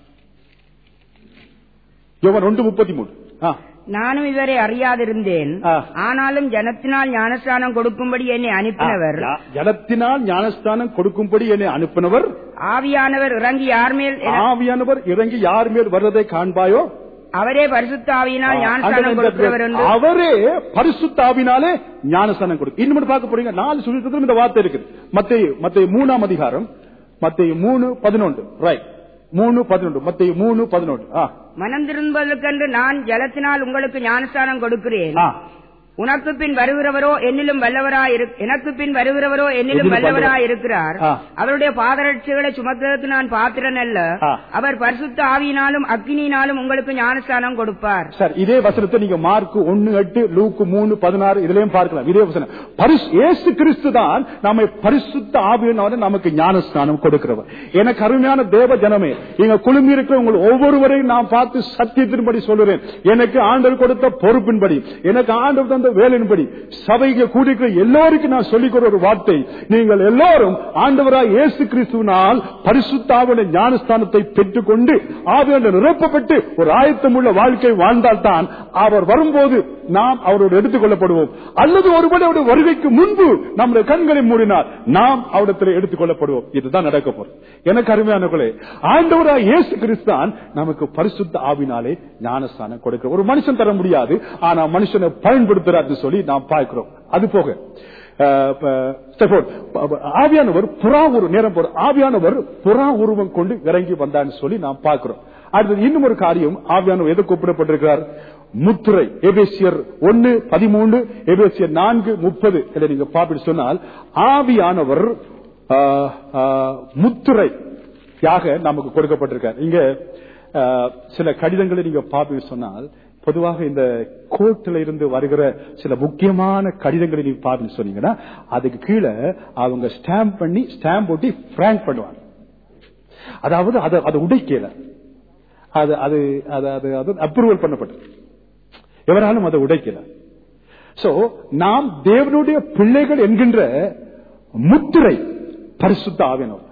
யோவான் ஒன்று முப்பத்தி மூணு ஆ. நானும் இவரை அறியாதிருந்தேன் ஆ. ஆனாலும் ஜனத்தினால் ஞானஸ்தானம் கொடுக்கும்படி என்னை அனுப்பினவர் ஆ, ஜலத்தினால் ஞானஸ்தானம் கொடுக்கும்படி என்னை அனுப்பினவர் ஆவியானவர் இறங்கி யார் மேல் என- ஆவியானவர் இறங்கி யார் மேல் வர்றதை காண்பாயோ அவரே பரிசுத்த ஆவியினால் ஞானஸ்தானம் கொடுக்கிறவர் என்று அவரே பரிசுத்தாவினாலே ஞானஸ்தானம் கொடுக்கும் இன்னும் பார்க்க போறீங்க நாலு சுவிசேஷத்திலும் இந்த வார்த்தை இருக்குது மத்திய மத்திய மூணாம் அதிகாரம் மத்திய மூணு பதினொன்று ரைட் மூணு பதினொன்று மத்திய மூணு பதினொன்று ஆ மனம் திரும்புவதற்கென்று நான் ஜலத்தினால் உங்களுக்கு ஞானஸ்தானம் கொடுக்கிறேன் ஆ உனக்கு பின் வருகிறவரோ என்னிலும் வல்லவராய் இரு- எனக்கு பின் வருகிறவரோ என்னிலும் என்னிலும் வல்லவராய் இருக்கிறார் ஆ. அவருடைய பாதரட்சிகளை சுமத்துவதற்கு நான் பாத்திரன் அல்ல ஆ. அவர் பரிசுத்த ஆவியினாலும் அக்கினியினாலும் உங்களுக்கு ஞானஸ்தானம் கொடுப்பார் சார் இதே வசனத்தை நீங்க மார்க் ஒன்னு எட்டு லூக்கு மூணு பதினாறு இதுலயும் பார்க்கலாம் இதே வசனம் பரிசு இயேசு கிறிஸ்து தான் நம்மை பரிசுத்த ஆவியினால நமக்கு ஞானஸ்தானம் கொடுக்கிறவர் எனக்கு அருமையான தேவ ஜனமே இங்க குழுமி இருக்கிற உங்கள் ஒவ்வொருவரையும் நான் பார்த்து சத்தியத்தின்படி சொல்லுறேன் எனக்கு ஆண்டவர் கொடுத்த பொறுப்பின்படி எனக்கு ஆண்டவர் தந்த வேலையின்படி சபைக்கு கூடியிருக்கிற எல்லோருக்கும் நான் சொல்லிக்கிற ஒரு வார்த்தை நீங்கள் எல்லோரும் ஆண்டவராய் இயேசு கிறிஸ்துவினால் பரிசுத்தாவுடைய ஞானஸ்தானத்தை பெற்றுக்கொண்டு ஆவியோடு நிரப்பப்பட்டு ஒரு ஆயத்தமுள்ள வாழ்க்கை வாழ்ந்தால்தான் அவர் வரும்போது நாம் அவரோடு எடுத்துக் கொள்ளப்படுவோம் அல்லது ஒருபடி அவருடைய வருகைக்கு முன்பு நம்முடைய கண்களை மூடினால் நாம் அவரிடத்தில் எடுத்துக் கொள்ளப்படுவோம் இதுதான் நடக்க போறது எனக்கு அருமையானவர்களே ஆண்டவராய் இயேசு கிறிஸ்தான் நமக்கு பரிசுத்த ஆவினாலே ஞானஸ்தானம் கொடுக்கிற ஒரு மனுஷன் தர முடியாது ஆனா மனுஷனை பயன்படுத்துறாரு சொல்லி நாம் பார்க்கிறோம் அது போக அஹ், ப- ஸ்டெஃபோர்ட், ப- ப- ஆவியானவர் புறா ஒரு நேரம் போற ஆவியானவர் புறா உருவம் கொண்டு இறங்கி வந்தான்னு சொல்லி நாம் பார்க்கிறோம் அடுத்தது இன்னும் ஒரு காரியம் ஆவியானவர் எது கூப்பிடப்பட்டிருக்கிறார் முத்திரை எபேசியர் ஒன்னு பதிமூன்று எபேசியர் நான்கு முப்பது இதை நீங்க பார்த்துட்டு சொன்னால் ஆவியானவர் ஆஹ், ஆஹ், முத்திரையாக நமக்கு கொடுக்கப்பட்டிருக்கார் இங்க ஆஹ், சில கடிதங்களை நீங்க பார்த்து சொன்னால் பொதுவாக இந்த கோர்ட்ல இருந்து வருகிற சில முக்கியமான கடிதங்களை நீங்க பார்த்து சொன்னீங்கன்னா அதுக்கு கீழே அவங்க ஸ்டாம்ப் பண்ணி ஸ்டாம்ப் ஒட்டி பிராங்க் பண்ணுவாங்க அதாவது அதை அதை உடைக்கல அது அது அது அது அது அப்ரூவல் பண்ணப்பட்டது எவராலும் அதை உடைக்கல சோ நாம் தேவனுடைய பிள்ளைகள் என்கின்ற முத்திரை பரிசுத்த ஆவியனவர்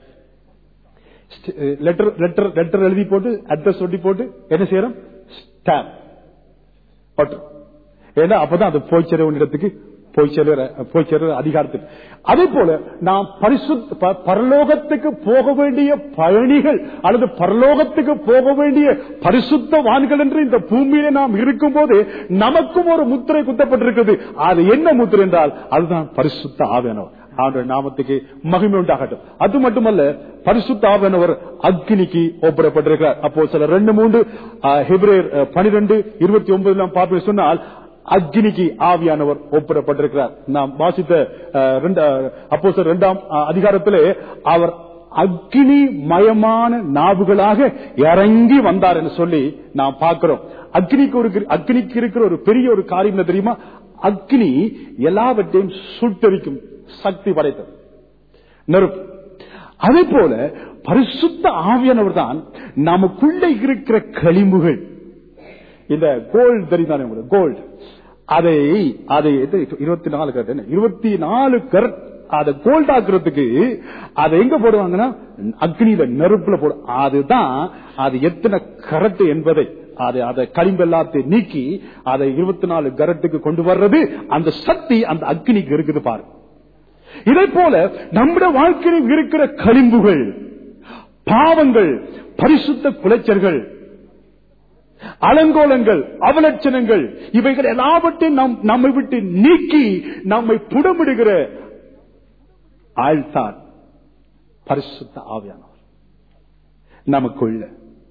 லெட்டர் லெட்டர் லெட்டர் எழுதி போட்டு அட்ரஸ் ஒட்டி போட்டு என்ன செய்யறோம் ஸ்டாம்ப் பட்டு ஏன்னா அப்பதான் அது போய் சேர வேண்டிய இடத்துக்கு போய் சேருகிற போய் சேருகிற அதிகாரத்தில் அதே போல நாம் பரிசுத்த ப- பரலோகத்துக்கு போக வேண்டிய பயணிகள் அல்லது பரலோகத்துக்கு போக வேண்டிய பரிசுத்தவான்கள் என்று இந்த பூமியிலே நாம் இருக்கும் போது நமக்கும் ஒரு முத்திரை குத்தப்பட்டிருக்கிறது அது என்ன முத்திரை என்றால் அதுதான் பரிசுத்த ஆவியானவர் ஆண்டவர் நாமத்துக்கு மகிமை உண்டாகட்டும் அது மட்டுமல்ல பரிசுத்த ஆவியானவர் அக்னிக்கு ஒப்பிடப்பட்டிருக்கிறார் அப்போ சில ரெண்டு மூன்று ஹெப்ரேர் பனிரெண்டு இருபத்தி ஒன்பதுல பார்த்து சொன்னால் அக்னிக்கு ஆவியானவர் ஒப்பிடப்பட்டிருக்கிறார் நாம் வாசித்த அஹ், ரெண்டு- அஹ், அப்போ சில இரண்டாம் அஹ், அதிகாரத்திலே அவர் அக்னி மயமான நாவுகளாக இறங்கி வந்தார் என்று சொல்லி நாம் பார்க்கிறோம் அக்னிக்கு ஒரு அக்னிக்கு இருக்கிற ஒரு பெரிய ஒரு காரியம் என்ன தெரியுமா அக்னி எல்லாவற்றையும் சுட்டரிக்கும் சக்தி படைத்தது நெருப்பு அதே போல பரிசுத்த ஆவியானவர் தான் நமக்குள்ள இருக்கிற களிம்புகள் இந்த கோல்டு தெரியுதானே உங்களுக்கு கோல்டு அதை அதை இருபத்தி நாலு கரட் இருபத்தி நாலு கரட் அதை கோல்ட் ஆக்குறதுக்கு அதை எங்க போடுவாங்கன்னா அக்னியில நெருப்புல போடு அதுதான் அது எத்தனை கரட் என்பதை அதை அதை களிம்பு எல்லாத்தையும் நீக்கி அதை இருபத்தி நாலு கரட்டுக்கு கொண்டு வர்றது அந்த சக்தி அந்த அக்னிக்கு இருக்குது பாரு இதை போல நம்முடைய வாழ்க்கையில் இருக்கிற களிம்புகள் பாவங்கள் பரிசுத்த குலைச்சல்கள் அலங்கோலங்கள் அவலட்சணங்கள் இவைகள் எல்லாவற்றையும் நாம் நம்மை விட்டு நீக்கி நம்மை புடமிடுகிற ஆழ்த்தான் பரிசுத்த ஆவியானவர் நமக்குள்ள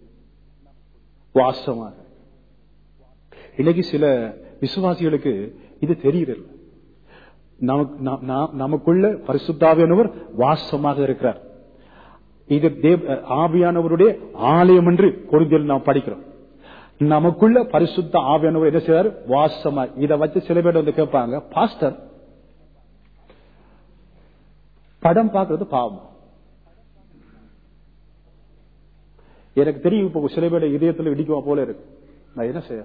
வாசமாக இன்னைக்கு சில விசுவாசிகளுக்கு இது தெரியல நமக்கு நா- நா- நமக்குள்ள பரிசுத்தாவியானவர் வாசமாக இருக்கிறார் இது தேவ ஆவியானவருடைய ஆலயம் என்று குறிஞ்சில் நாம் படிக்கிறோம் நமக்குள்ள பரிசுத்த ஆவியானவர் என்ன செய்றார் வாசமா இதை வச்சு சில பேர் வந்து கேட்பாங்க பாஸ்டர் படம் பார்க்கிறது பாவம் எனக்கு தெரியும் இப்போ சில பேர் இதயத்தில் இடிக்குமா போல இருக்கு நான் என்ன செய்ய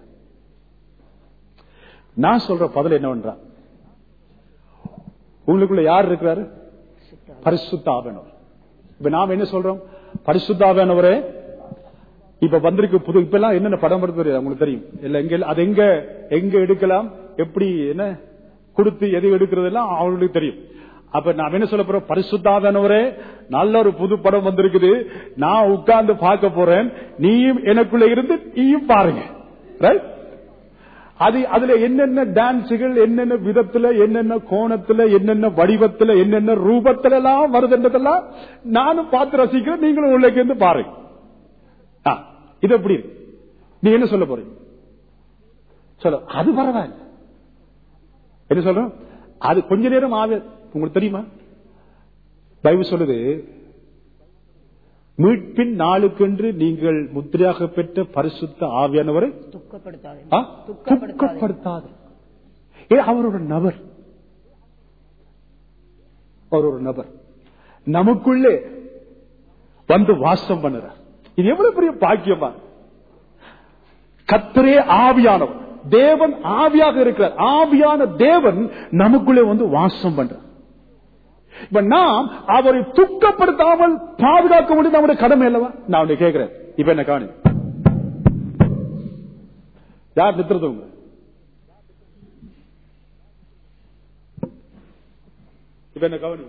நான் சொல்ற பதில் என்னவென்றா உங்களுக்குள்ள யார் இருக்கிறாரு பரிசுத்த ஆவியானவர் இப்ப நாம என்ன சொல்றோம் பரிசுத்த ஆவியானவரே இப்ப வந்திருக்கு புது இப்ப எல்லாம் என்னென்ன படம் வருது தெரியாது, உங்களுக்கு தெரியும் இல்ல எங்க அது எங்க எங்க எடுக்கலாம் எப்படி என்ன கொடுத்து எது எடுக்கிறது எல்லாம் அவங்களுக்கு தெரியும் அப்ப நான் என்ன சொல்ல போறோம் பரிசுத்தாதனவரே நல்ல ஒரு புது படம் வந்திருக்குது நான் உட்கார்ந்து பார்க்க போறேன் நீயும் எனக்குள்ள இருந்து நீயும் பாருங்க Right? அது அதுல என்னென்ன டான்ஸுகள் என்னென்ன விதத்துல என்னென்ன கோணத்துல என்னென்ன வடிவத்துல என்னென்ன ரூபத்துல எல்லாம் வருதுன்றதெல்லாம் நானும் பார்த்து ரசிக்கிறேன் நீங்களும் உள்ளே இருந்து பாருங்க ஆ, இது எப்படி இருக்கு நீ என்ன சொல்ல போறீங்க சொல்ல அது பரவாயில்ல என்ன சொல்றோம் அது கொஞ்ச நேரம் ஆக உங்களுக்கு தெரியுமா பைபிள் சொல்லுது மீட்பின் நாளுக்கென்று நீங்கள் முத்திரையாக பெற்ற பரிசுத்த ஆவியானவரை துக்கப்படுத்தாதே ஆ? துக்கப்படுத்தாது ஏ அவர் ஒரு நபர் அவர் ஒரு நபர் நமக்குள்ளே வந்து வாசம் பண்ணுறார் இது எவ்வளவு பெரிய பாக்கியமா கத்தரே ஆவியானவர் தேவன் ஆவியாக இருக்கிறார் ஆவியான தேவன் நமக்குள்ளே வந்து வாசம் பண்றார் இப்ப நாம் அவரை துக்கப்படுத்தாமல் பாதுகாக்க வேண்டியது நம்முடைய கடமை அல்லவா நான் உன்னை கேட்கிறேன் இப்ப என்ன காணி யார் நித்துறது உங்க இப்ப என்ன கவனி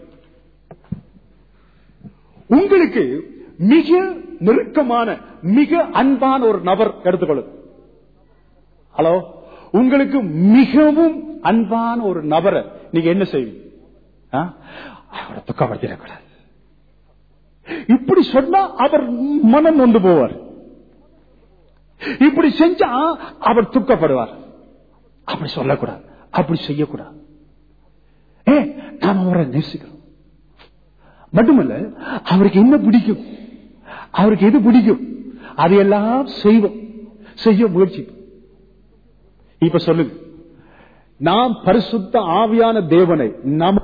உங்களுக்கு மிக நெருக்கமான மிக அன்பான ஒரு நபர் எடுத்துக்கொள்ளுங்க ஹலோ உங்களுக்கு மிகவும் அன்பான ஒரு நபரை நீங்க என்ன செய்வீங்க ஆ? அவரை துக்கப்படுத்திடக்கூடாது இப்படி சொன்னா அவர் மனம் நொந்து போவார் இப்படி செஞ்சா அவர் துக்கப்படுவார் அப்படி சொல்லக்கூடாது அப்படி செய்யக்கூடாது ஏ நாம் அவரை நேசிக்கிறோம் மட்டுமல்ல அவருக்கு என்ன பிடிக்கும் அவருக்கு எது பிடிக்கும் அதையெல்லாம் செய்வோம் செய்ய முயற்சிப்போம் இப்ப சொல்லுங்க நாம் பரிசுத்த ஆவியான தேவனை நாம்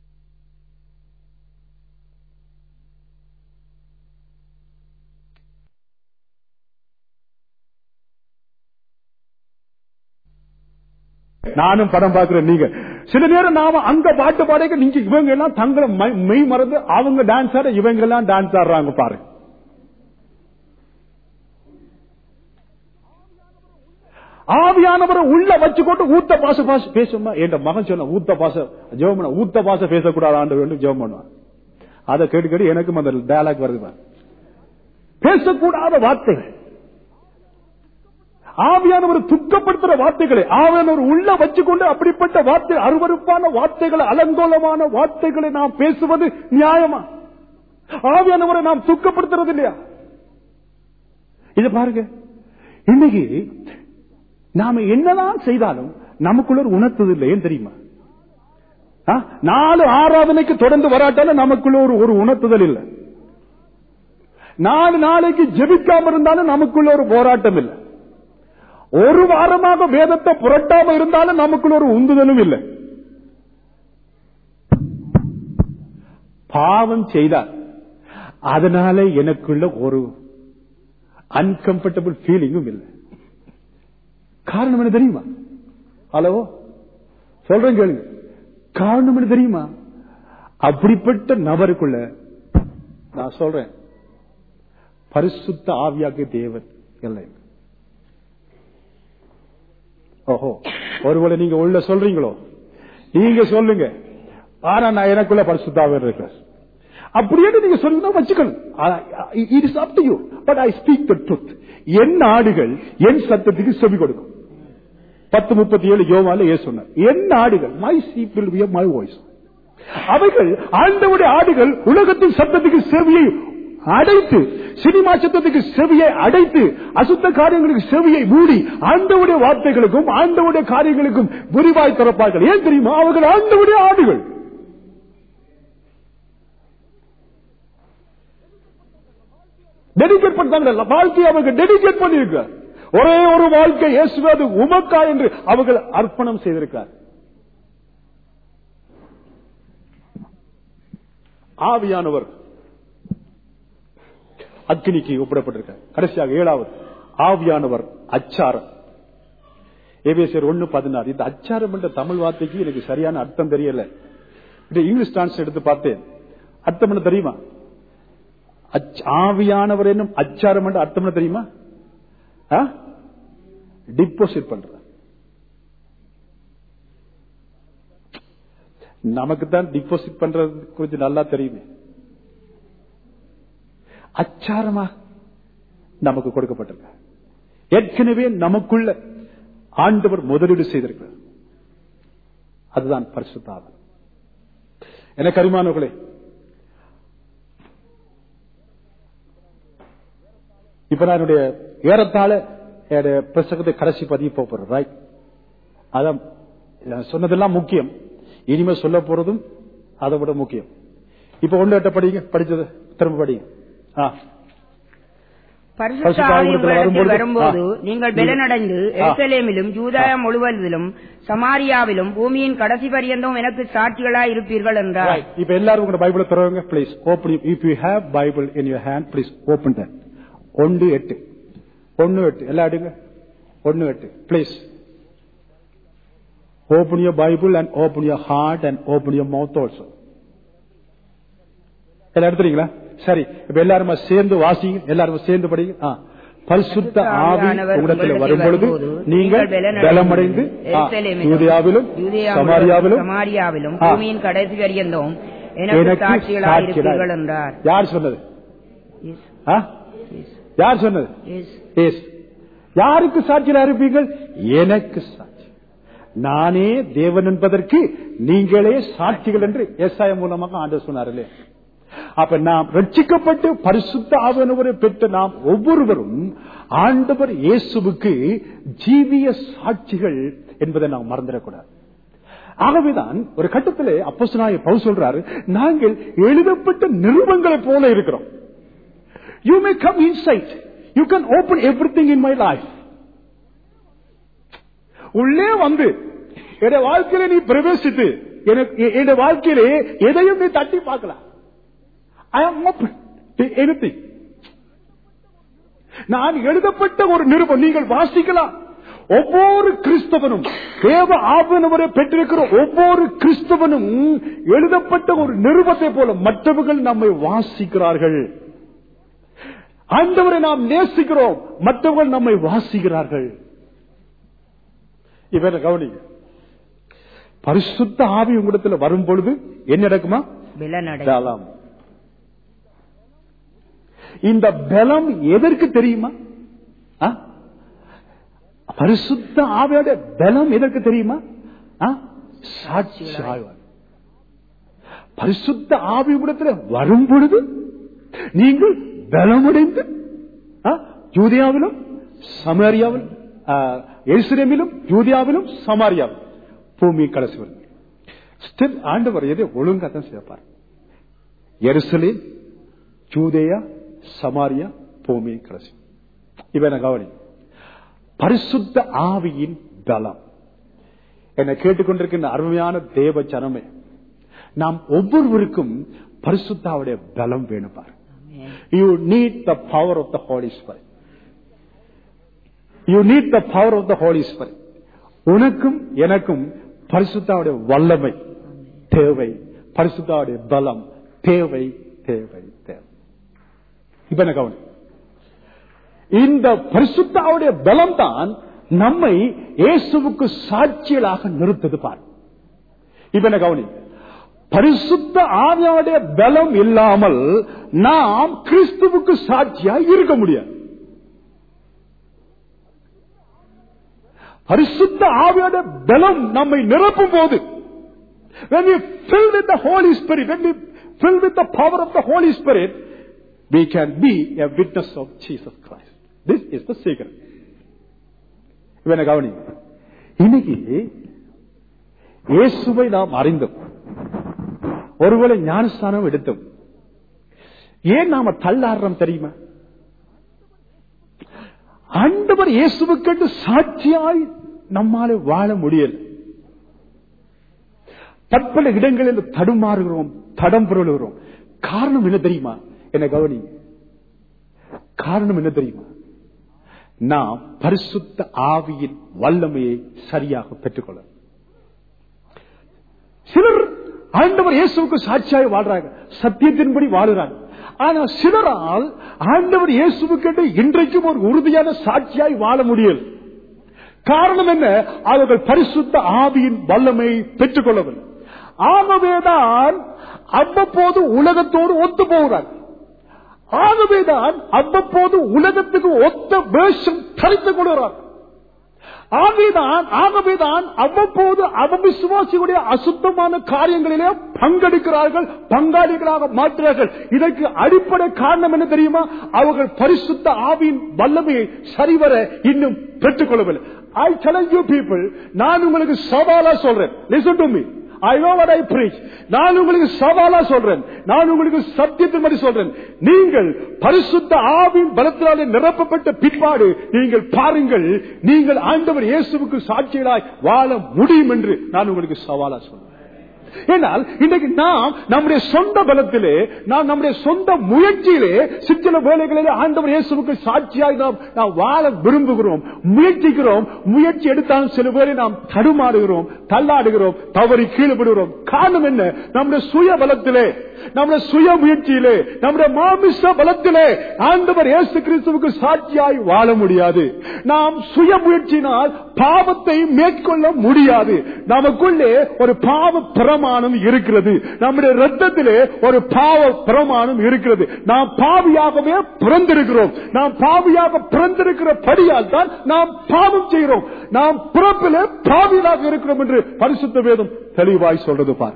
நானும் படம் பார்க்கிறேன் நீங்க சில நேரம் நாம அங்க பாட்டு பாடைக்க நீங்க இவங்க எல்லாம் தங்களை மை- மெய் மறந்து அவங்க டான்ஸ் ஆட இவங்க எல்லாம் டான்ஸ் ஆடுறாங்க பாருங்க ஆவியானவரை உள்ள வச்சுக்கொண்டு ஊத்த பாச பாச பேசுமா என் மகன் சொன்ன ஊத்த பாச ஜெபம் பண்ண ஊத்த பாச பேசக்கூடாது ஆண்டு வேண்டும் ஜெபம் பண்ணுவான் அதை கேட்டு கேட்டு எனக்கும் அந்த டயலாக் வருது பாரு. பேசக்கூடாத வார்த்தைகள் ஆவியானவர் துக்கப்படுத்துற வார்த்தைகளை ஆவியானவர் உள்ள வச்சுக்கொண்டு அப்படிப்பட்ட வார்த்தை அருவருப்பான வார்த்தைகளை அலங்கோலமான வார்த்தைகளை நாம் பேசுவது நியாயமா ஆவியானவரை நாம் துக்கப்படுத்துறது இல்லையா இது பாருங்க இன்னைக்கு நாம என்னதான் செய்தாலும் நமக்குள்ள ஒரு உணர்த்தது இல்லை ஏன் தெரியுமா ஆ? நாலு ஆராதனைக்கு தொடர்ந்து வராட்டாலும் நமக்குள்ள ஒரு ஒரு உணர்த்துதல் இல்லை நாலு நாளைக்கு ஜெபிக்காம இருந்தாலும் நமக்குள்ள ஒரு போராட்டம் இல்லை ஒரு வாரமாக வேதத்தை புரட்டாம இருந்தாலும் நமக்குள்ள ஒரு உந்துதலும் இல்லை பாவம் செய்தார் அதனால எனக்குள்ள ஒரு அன்கம்ஃபர்டபுள் ஃபீலிங்கும் இல்லை காரணம் என்ன தெரியுமா ஹலோ சொல்றேன் கேளுங்க காரணம் என்ன தெரியுமா அப்படிப்பட்ட நபருக்குள்ள நான் சொல்றேன் பரிசுத்த ஆவியாகிய தேவன் இல்லை ஓஹோ ஒருவேளை நீங்க உள்ள சொல்றீங்களோ நீங்க சொல்லுங்க ஆனா நான் எனக்குள்ள பரிசுத்தாவே இருக்கிறேன் அப்படியே நீங்க சொல்லுங்க வச்சுக்கணும் it is up to you but I speak the truth என் நாடுகள் என் சத்தத்துக்கு செவி கொடுக்கும் பத்து முப்பத்தி ஏழு யோவால ஏ சொன்னார் என் நாடுகள் my sheep will be my voice அவைகள் ஆண்டவுடைய ஆடுகள் உலகத்தின் சத்தத்துக்கு செவியை அடைத்து சினிமா சத்தத்துக்கு செவியை அடைத்து அசுத்த காரியங்களுக்கு செவியை மூடி ஆண்டவுடைய வார்த்தைகளுக்கும் ஆண்டவுடைய காரியங்களுக்கும் விரிவாய் திறப்பார்கள் ஏன் தெரியுமா அவர்கள் ஆண்டவுடைய ஆடுகள் டெடிகேட் பண்ணாங்க வாழ்க்கையை அவங்க டெடிகேட் பண்ணியிருக்கார் ஒரே ஒரு வாழ்க்கை இயேசுவது உமக்கா என்று அவர்கள் அர்ப்பணம் செய்திருக்கார் ஆவியானவர் அக்னிக்கு ஒப்பிடப்பட்டிருக்கார் கடைசியாக ஏழாவது ஆவியானவர் அச்சாரம் ஏபிஎஸ்ஆர் ஒன்னு பதினாறு இந்த அச்சாரம் என்ற தமிழ் வார்த்தைக்கு எனக்கு சரியான அர்த்தம் தெரியல இது இங்கிலீஷ் டிரான்ஸ் எடுத்து பார்த்தேன் அர்த்தம் என்ன தெரியுமா அச்- ஆவியானவர் என்னும் அச்சாரம் என்ற அர்த்தம் என்ன தெரியுமா டிபாசிட் பண்ற நமக்கு தான் டிபாசிட் பண்றது குறித்து நல்லா தெரியுமே அச்சாரமா நமக்கு கொடுக்கப்பட்டிருக்க ஏற்கனவே நமக்குள்ள ஆண்டவர் முதலீடு செய்திருக்கிறார் அதுதான் பரிசுத்தாவன் எனக்கு அருமானவர்களே இப்ப நான் என்னுடைய ஏறத்தாழ என்னுடைய பிரசங்கத்தை கடைசி பதிவு போக போறேன் ரைட் அதான் நான் சொன்னதெல்லாம் முக்கியம் இனிமே சொல்ல போறதும் அதை விட முக்கியம் இப்ப ஒன்று எட்ட படிங்க படிச்சது திரும்ப படிங்க ஆ. பரிசுத்த பரிசுத்த ஆவி ஆவியிடத்தில் உங்களிடத்தில் வரும்போது, வரும்போது ஆ. நீங்கள் பெலனடைந்து ஆ. எருசலேமிலும் ஜூதாயா முழுவதிலும் சமாரியாவிலும் பூமியின் கடைசி பரியந்தம் எனக்கு சாட்சிகளாய் இருப்பீர்கள் என்றார் Right. இப்ப எல்லாரும் உங்க பைபிள தருவாங்க please open if you have Bible in your hand please open that ஒன்று எட்டு ஒன்னு எட்டு எல்லாம் எடுங்க ஒன்னு எட்டு please open your Bible and open your heart and open your mouth also எல்லாம் எடுத்துறீங்களா சரி இப்ப எல்லாருமா சேர்ந்து வாசிங்க எல்லாரும் சேர்ந்து படிங்க ஆ. பரிசுத்த ஆவி ஆவியானவர் உங்களிடத்தில் உங்களிடத்தில் வரும்பொழுது வரும்போது நீங்கள் பெலனடைந்து பலமடைந்து ஆ, எருசலேமிலும், யூதேயாவிலும் யூதேயா சமாரியாவிலும் சமாரியாவிலும் ஆ. பூமியின் கடைசி பரியந்தம் எனக்கு எனக்கு சாட்சிகளாய் இருப்பீர்கள் சாட்சிகளாய். என்றார் யார் சொன்னது Yes, ஆ? yes, யார் சொன்னது yes. Yes. யாருக்கு சாட்சியா இருப்பீர்கள் எனக்கு சாட்சி நானே தேவன் என்பதற்கு நீங்களே சாட்சிகள் என்று ஏசாய மூலமாக ஆண்டவர் சொன்னார்களே அப்ப நாம் ரட்சிக்கப்பட்டு பரிசுத்த ஆவணவரை பெற்ற நாம் ஒவ்வொருவரும் ஆண்டவர் இயேசுவுக்கு ஜீவிய சாட்சிகள் என்பதை நாம் மறந்துடக்கூடாது ஆகவேதான் ஒரு கட்டத்திலே அப்போஸ்தலனாகிய பவுல் சொல்றாரு நாங்கள் எழுதப்பட்ட நிருபங்களைப் போல இருக்கிறோம் you may come inside you can open everything in my life உள்ளே வந்து என் வாழ்க்கையில நீ பிரவேசித்து எனக்கு என் வாழ்க்கையிலே எதையும் நீ தட்டி பார்க்கலாம் ஐ ஆம் ஓப்பன் எனிதிங் நான் எழுதப்பட்ட ஒரு நிருபம் நீங்கள் வாசிக்கலாம் ஒவ்வொரு கிறிஸ்தவனும் தேவ ஆவணவரை பெற்றிருக்கிற ஒவ்வொரு கிறிஸ்தவனும் எழுதப்பட்ட ஒரு நிருபத்தை போல மற்றவர்கள் நம்மை வாசிக்கிறார்கள் ஆண்டவரை நாம் நேசிக்கிறோம் மற்றவர்கள் நம்மை வாசிக்கிறார்கள் இப்ப என்ன கவனிங்க பரிசுத்த ஆவி உங்களிடத்துல வரும் பொழுது என்ன நடக்குமா பலனடை பலம் இந்த பலம் எதற்கு தெரியுமா ஆ? பரிசுத்த ஆவியோட பலம் எதற்கு தெரியுமா ஆ? சாட்சியாய் வரும். பரிசுத்த ஆவி உங்களிடத்துல வரும் பொழுது நீங்கள் பலமடைந்து ஆ? யூதியாவிலும் சமாரியாவிலும் ஆ, எருசலேமிலும் யூதியாவிலும் சமாரியாவிலும் பூமி கடைசி வரும் ஸ்டில் ஆண்டவர் எதை ஒழுங்கா தான் செய்யப்பார் எருசலேம் ஜூதேயா சமாரியா பூமி கடைசி இப்ப என்ன கவனி பரிசுத்த ஆவியின் பலம் என்னை கேட்டுக்கொண்டிருக்கின்ற அருமையான தேவ ஜனமே நாம் ஒவ்வொருவருக்கும் பரிசுத்தாவுடைய பலம் வேணும் பாரு you need the power of the Holy Spirit you need the power of the Holy Spirit உனக்கும் எனக்கும் பரிசுத்தாவுடைய வல்லமை தேவை பரிசுத்தாவுடைய பலம் தேவை தேவை தேவை இப்ப என்ன கவனி இந்த பரிசுத்தாவுடைய பலம் தான் நம்மை இயேசுவுக்கு சாட்சியலாக நிறுத்தது பார் இப்ப என்ன கவனி பரிசுத்த ஆவியாவுடைய பலம் இல்லாமல் நாம் கிறிஸ்துவுக்கு சாட்சியாக இருக்க முடியாது பரிசுத்த ஆவியோட பலம் நம்மை நிரப்பும் போது when we fill with the Holy Spirit, when we fill with the power of the Holy Spirit, we can be a witness of Jesus Christ. This is the secret. இவனை கவனி இன்னைக்கு இயேசுவை நாம் அறிந்தோம் ஒருவேளை ஞானஸ்தானம் எடுத்தோம் ஏன் நாம தள்ளாடுறோம் தெரியுமா ஆண்டவர் இயேசுவுக்கென்று சாட்சியாய் நம்மாலே வாழ முடியல பற்பல இடங்களில் தடுமாறுகிறோம் தடம் புரளுகிறோம் காரணம் என்ன தெரியுமா என்ன கவனி காரணம் என்ன தெரியுமா நாம் பரிசுத்த ஆவியின் வல்லமையை சரியாக பெற்றுக்கொள்ள சிலர் ஆண்டவர் இயேசுவுக்கு சாட்சியாய் வாழ்றாங்க சத்தியத்தின்படி வாழுறாங்க ஆனா சிலரால் ஆண்டவர் இயேசுவுக்கு இன்றைக்கும் ஒரு உறுதியான சாட்சியாய் வாழ முடியல காரணம் என்ன அவர்கள் பரிசுத்த ஆவியின் வல்லமையை பெற்றுக் கொள்ளவில்லை ஆகவேதான் அவ்வப்போது உலகத்தோடு ஒத்து போகிறார் ஆகவேதான் அவ்வப்போது உலகத்துக்கு ஒத்த வேஷம் தரித்துக் கொள்கிறார் ஆகவேதான் ஆகவேதான் அவ்வப்போது அவவிசுவாசிகளுடைய அசுத்தமான காரியங்களிலே பங்கெடுக்கிறார்கள் பங்காளிகளாக மாற்றுகிறார்கள் இதற்கு அடிப்படை காரணம் என்ன தெரியுமா அவர்கள் பரிசுத்த ஆவியின் வல்லமையை சரிவர இன்னும் பெற்றுக் கொள்ளவில்லை ஐ challenge you people நான் உங்களுக்கு சவாலா சொல்றேன் listen to me I know what I preach. நான் உங்களுக்கு சவாலா சொல்றேன் நான் உங்களுக்கு சத்தியத்தின் மாதிரி சொல்றேன் நீங்கள் பரிசுத்த ஆவின் பலத்தினாலே நிரப்பப்பட்ட பிற்பாடு நீங்கள் பாருங்கள் நீங்கள் ஆண்டவர் இயேசுவுக்கு சாட்சிகளாய் வாழ முடியும் என்று நான் உங்களுக்கு சவாலா சொல்றேன் ஏனால் இன்றைக்கு நாம் நம்முடைய சொந்த பலத்திலே நாம் நம்முடைய சொந்த முயற்சியிலே சிற்சில வேலைகளிலே ஆண்டவர் இயேசுவுக்கு சாட்சியாய் நாம் நாம் வாழ விரும்புகிறோம் முயற்சிக்கிறோம் முயற்சி எடுத்தாலும் சில பேரை நாம் தடுமாறுகிறோம் தள்ளாடுகிறோம் தவறி கீழ்படுகிறோம் காரணம் என்ன நம்முடைய சுய பலத்திலே நம்முடைய சுய முயற்சியிலே நம்முடைய மாமிச பலத்திலே ஆண்டவர் இயேசு கிறிஸ்துவுக்கு சாட்சியாய் வாழ முடியாது நாம் சுய முயற்சியினால் பாவத்தை மேற்கொள்ள முடியாது நமக்குள்ளே ஒரு பாவ பிரமாணம் இருக்கிறது நம்முடைய ரத்தத்திலே ஒரு பாவ பிரமாணம் இருக்கிறது நாம் பாவியாகவே பிறந்திருக்கிறோம் நாம் பாவியாக பிறந்திருக்கிற படியால் தான் நாம் பாவம் செய்கிறோம் நாம் பிறப்பிலே பாவியாக இருக்கிறோம் என்று பரிசுத்த வேதம் தெளிவாய் சொல்றது பார்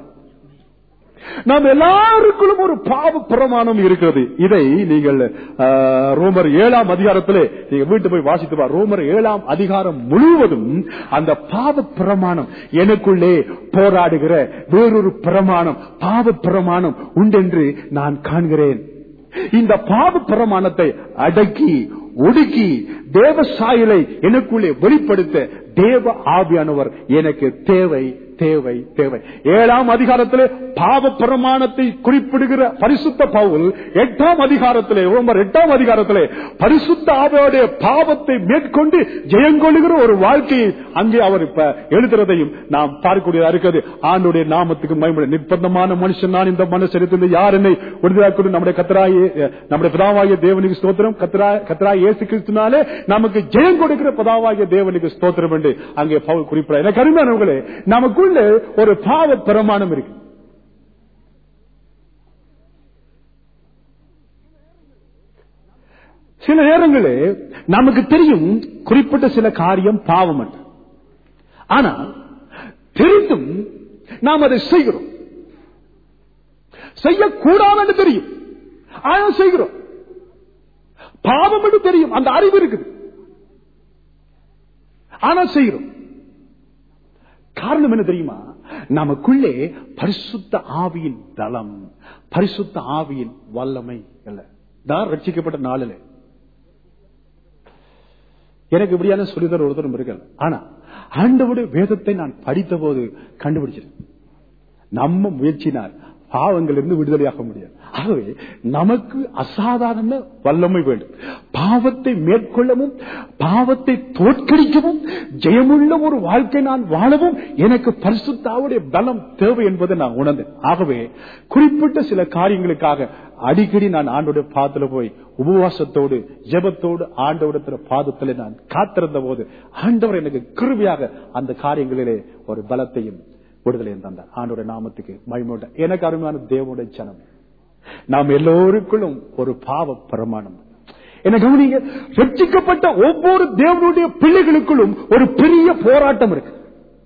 நாம் எல்லாருக்குள்ளும் ஒரு பாவ பிரமாணம் இருக்கிறது இதை நீங்கள் ஆ, ரோமர் ஏழாம் அதிகாரத்திலே நீங்க வீட்டு போய் வாசித்து பார் ரோமர் ஏழாம் அதிகாரம் முழுவதும் அந்த பாவ பிரமாணம் எனக்குள்ளே போராடுகிற வேறொரு பிரமாணம் பாவ பிரமாணம் உண்டென்று நான் காண்கிறேன் இந்த பாவ பிரமாணத்தை அடக்கி ஒடுக்கி தேவ சாயலை எனக்குள்ளே வெளிப்படுத்த தேவ ஆவியானவர் எனக்கு தேவை தேவை தேவை ஏழாம் அதிகாரத்திலே பாவ பிரமாணத்தை குறிப்பிடுகிற பரிசுத்த பவுல் எட்டாம் அதிகாரத்திலே ரோமர் எட்டாம் அதிகாரத்திலே பரிசுத்த ஆவியோடைய பாவத்தை மேற்கொண்டு ஜெயங்கொள்ளுகிற ஒரு வாழ்க்கையை அங்கே அவர் இப்ப எழுதுறதையும் நாம் பார்க்கக்கூடியதா இருக்கிறது ஆண்டுடைய நாமத்துக்கு மயமுடைய நிர்பந்தமான மனுஷன் நான் இந்த மனுஷரிலிருந்து யார் என்னை விடுதலாக்கணும் நம்முடைய கத்தராய நம்முடைய பிதாவாகிய தேவனுக்கு ஸ்தோத்திரம் கத்தரா கத்தராய இயேசு கிறிஸ்துனாலே நமக்கு ஜெயம் கொடுக்கிற பிதாவாகிய தேவனுக்கு ஸ்தோத்திரம் என்று அங்கே பவுல் குறிப்பிடார் எனக்கு அருமையானவர்களே நமக்குள்ள ஒரு பாவ பிரமாணம் இருக்கு சில நேரங்களே நமக்கு தெரியும் குறிப்பிட்ட சில காரியம் பாவம் என்று ஆனா தெரிந்தும் நாம் அதை செய்கிறோம் செய்யக்கூடாது என்று தெரியும் ஆனா செய்கிறோம் பாவம் என்று தெரியும் அந்த அறிவு இருக்குது ஆனா செய்கிறோம் காரணம் என்ன தெரியுமா நமக்குள்ளே பரிசுத்த ஆவியின் தளம் பரிசுத்த ஆவியின் வல்லமை அல்ல தான் ரட்சிக்கப்பட்ட நாளிலே எனக்கு இப்படியான சொல்லிதர் ஒருத்தரும் இருக்கல ஆனா ஆண்டவுடைய வேதத்தை நான் படித்த போது கண்டுபிடிச்சது நம்ம முயற்சினால் பாவங்கள் இருந்து விடுதலையாக முடியாது ஆகவே நமக்கு அசாதாரண வல்லமை வேண்டும் பாவத்தை மேற்கொள்ளவும் பாவத்தை தோற்கடிக்கவும் ஜெயமுள்ள ஒரு வாழ்க்கை நான் வாழவும் எனக்கு பரிசுத்தாவுடைய பலம் தேவை என்பதை நான் உணர்ந்தேன் ஆகவே குறிப்பிட்ட சில காரியங்களுக்காக அடிக்கடி நான் ஆண்டோட பாதத்துல போய் உபவாசத்தோடு ஜெபத்தோடு ஆண்டோட பாதத்தில் நான் காத்திருந்த போது ஆண்டவர் எனக்கு கிருவியாக அந்த காரியங்களிலே ஒரு பலத்தையும் விடுதலையும் தந்தார் ஆண்டோட நாமத்துக்கு மகிமோட்ட எனக்கு அருமையான தேவனுடைய ஜனம் நாம் எல்லோருக்குள்ளும் ஒரு பாவ பிரமாணம் என்ன கவனிங்க ரட்சிக்கப்பட்ட ஒவ்வொரு தேவனுடைய பிள்ளைகளுக்குள்ளும் ஒரு பெரிய போராட்டம் இருக்கு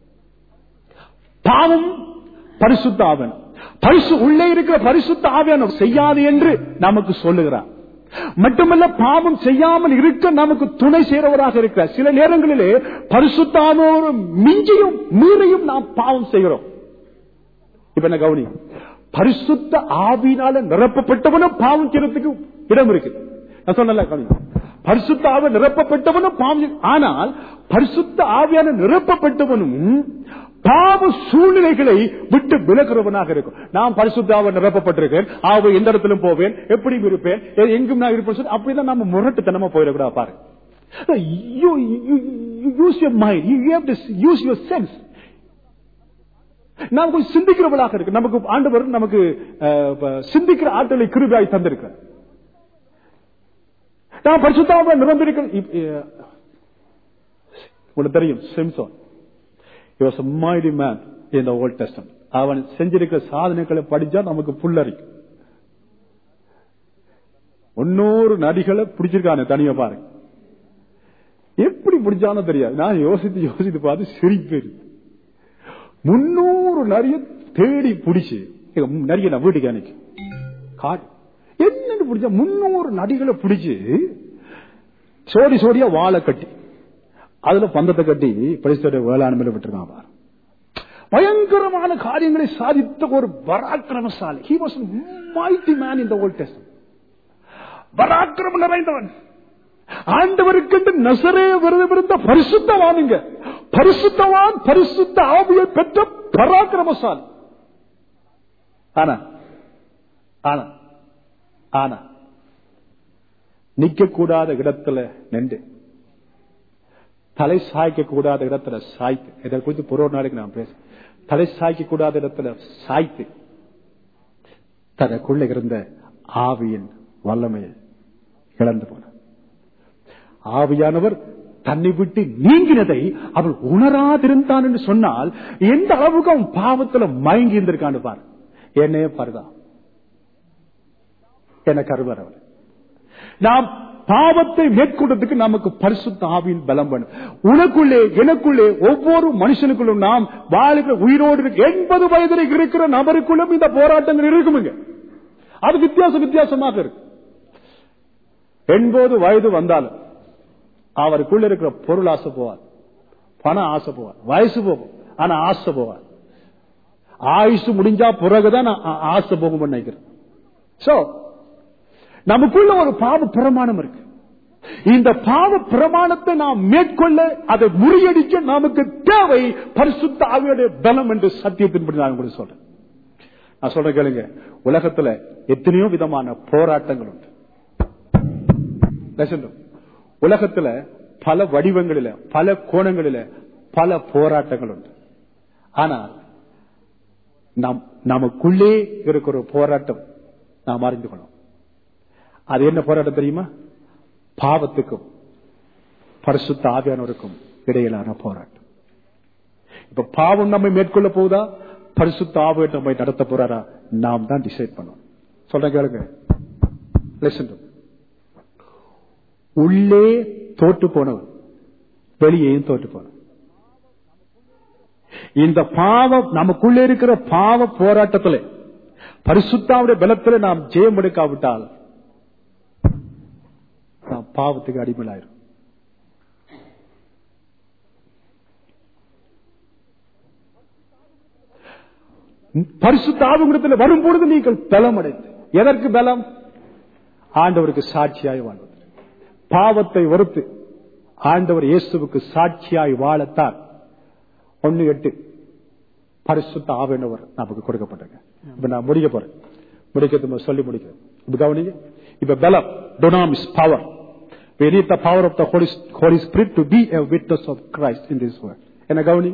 பாவம் பரிசுத்த ஆவணம் பரிசு உள்ளே இருக்கிற பரிசுத்த ஆவியான செய்யாது என்று நமக்கு சொல்லுகிறார் மட்டுமல்ல பாவம் செய்யாமல் இருக்க நமக்கு துணை செய்றவராக இருக்கிறார் சில நேரங்களிலே பரிசுத்தானோரு மிஞ்சியும் மீறையும் நாம் பாவம் செய்கிறோம் இப்ப என்ன கவனி பரிசுத்த ஆவினால நிரப்பப்பட்டவனும் பாவம் செய்யறதுக்கு இடம் இருக்கு நான் சொன்னல கவனி பரிசுத்த ஆவி நிரப்பப்பட்டவனும் பாவம் செய்ய- ஆனால் பரிசுத்த ஆவியான நிரப்பப்பட்டவனும் பாவ சூழ்நிலைகளை விட்டு விலகிறவனாக இருக்கும் நான் பரிசுத்தாவை நிரப்பப்பட்டிருக்கேன் ஆவை எந்த இடத்திலும் போவேன் எப்படி இருப்பேன் எ- எங்கும் நான் இருப்பேன் சொல்லி அப்படிதான் நம்ம முரட்டுத்தனமா போயிடக்கூடாது பாரு use your mind you have to use your sense நாம் கொஞ்சம் சிந்திக்கிறவளாக இருக்கு நமக்கு ஆண்டவர் நமக்கு அஹ், ப- சிந்திக்கிற ஆற்றலை கிருபியாய் தந்திருக்கிறார் நான் பரிசுத்தாவை நிரம்பியிருக்கிறேன் இப்- அஹ், உங்களுக்கு தெரியும் Samson he was a mighty man in the old testament அவன் செஞ்சிருக்கிற சாதனைகளை படிச்சா நமக்கு புல்லரிக்கும் முன்னூறு நடிகளை பிடிச்சிருக்கானே தனியா பாருங்க எப்படி பிடிச்சானோ தெரியாது நான் யோசித்து யோசித்து பார்த்து சிரிப்பு முன்னூறு நரிய தேடி பிடிச்சு நரிய நான் வீட்டுக்கு அன்னைக்கு காடு என்னன்னு பிடிச்சா முன்னூறு நடிகளை பிடிச்சு சோடி சோடியா வாழை கட்டி அதுல பந்தத்தை கட்டி பரிசுடைய வேளாண்மையில விட்டுருக்கான் பாரு பயங்கரமான காரியங்களை சாதித்த ஒரு பராக்கிரமசாலி he was a mighty man in the old testament பராக்கிரமம் நிறைந்தவன் ஆண்டவருக்கு நசரே விரதம் இருந்த பரிசுத்தவானுங்க பரிசுத்தவான் பரிசுத்த ஆவியை பெற்ற பராக்கிரமசாலி ஆனா ஆனா ஆனா நிக்க கூடாத இடத்துல நின்று தலை சாய்க்க கூடாத இடத்துல சாய்த்து இதை குறித்து புறோ நாளைக்கு நான் பேச தலை சாய்க்க கூடாத இடத்துல சாய்த்து தனக்குள்ள இருந்த ஆவியின் வல்லமையை இழந்து போனார் ஆவியானவர் தன்னை விட்டு நீங்கினதை அவள் உணராதிருந்தான் என்று சொன்னால் எந்த அளவுக்கு அவன் பாவத்துல மயங்கி இருந்திருக்கான்னு பாரு என்னையே பாருதா எனக்கு அருவர் அவர் நாம் பாவத்தை மேற்கொண்டதுக்கு நமக்கு பரிசுத்த ஆவியின் பலம் வேணும் உனக்குள்ளே எனக்குள்ளே ஒவ்வொரு மனுஷனுக்குள்ளும் நாம் வாழ்கிற உயிரோடு இருக்க- எண்பது வயதில் இருக்கிற நபருக்குள்ளும் இந்த போராட்டங்கள் இருக்குமுங்க அது வித்தியாசம் வித்தியாசமாக இருக்கு எண்பது வயது வந்தாலும் அவருக்குள்ள இருக்கிற பொருள் ஆசை போவார் பணம் ஆசை போவார் வயசு போகும் ஆனா ஆசை போவார் ஆயுசு முடிஞ்சா பிறகுதான் நான் ஆ- ஆசை போகும் நினைக்கிறேன் சோ நமக்குள்ள ஒரு பாவ பிரமாணம் இருக்கு இந்த பாவ பிரமாணத்தை நாம் மேற்கொள்ள அதை முறியடிக்க நமக்கு தேவை பரிசுத்த ஆவியுடைய பலம் என்று சத்தியத்தின்படி நான் உங்களுக்கு சொல்றேன் நான் சொல்றேன் கேளுங்க உலகத்துல எத்தனையோ விதமான போராட்டங்கள் உண்டு Listen to me. உலகத்துல பல வடிவங்களில பல கோணங்களில பல போராட்டங்கள் உண்டு ஆனால் நம் நமக்குள்ளே இருக்கிற ஒரு போராட்டம் நாம் அறிந்து கொள்ளோம் அது என்ன போராட்டம் தெரியுமா பாவத்துக்கும் பரிசுத்த ஆவியானவருக்கும் இடையிலான போராட்டம் இப்ப பாவம் நம்மை மேற்கொள்ள போகுதா பரிசுத்த ஆவியை நம்மை நடத்த போறாரா நாம் தான் டிசைட் பண்ணோம் சொல்றேன் கேளுங்க Listen to me. உள்ளே தோற்று போனவன் வெளியேயும் தோற்று போனவன் இந்த பாவம் நமக்குள்ளே இருக்கிற பாவ போராட்டத்தில் பரிசுத்தாவுடைய பலத்தில் நாம் ஜெயம் எடுக்காவிட்டால் நாம் பாவத்துக்கு அடிமையாயிரும் பரிசுத்தாவுடத்தில் வரும்பொழுது நீங்கள் பலம் அடைந்து எதற்கு பலம் ஆண்டவருக்கு சாட்சியாய் வாழ்வது பாவத்தை வெறுத்து ஆண்டவர் இயேசுவுக்கு சாட்சியாய் வாழத்தான் ஒன்னு எட்டு பரிசுத்த ஆவினவர் நமக்கு கொடுக்கப்பட்டங்க இப்ப நான் முடிக்க போறேன் முடிக்கிறது சொல்லி முடிக்கிறேன் இப்ப கவனிங்க இப்ப பலம் டொனாமிஸ் power We need the power of the Holy, Holy Spirit to be a witness of Christ in this world. என்ன கவனி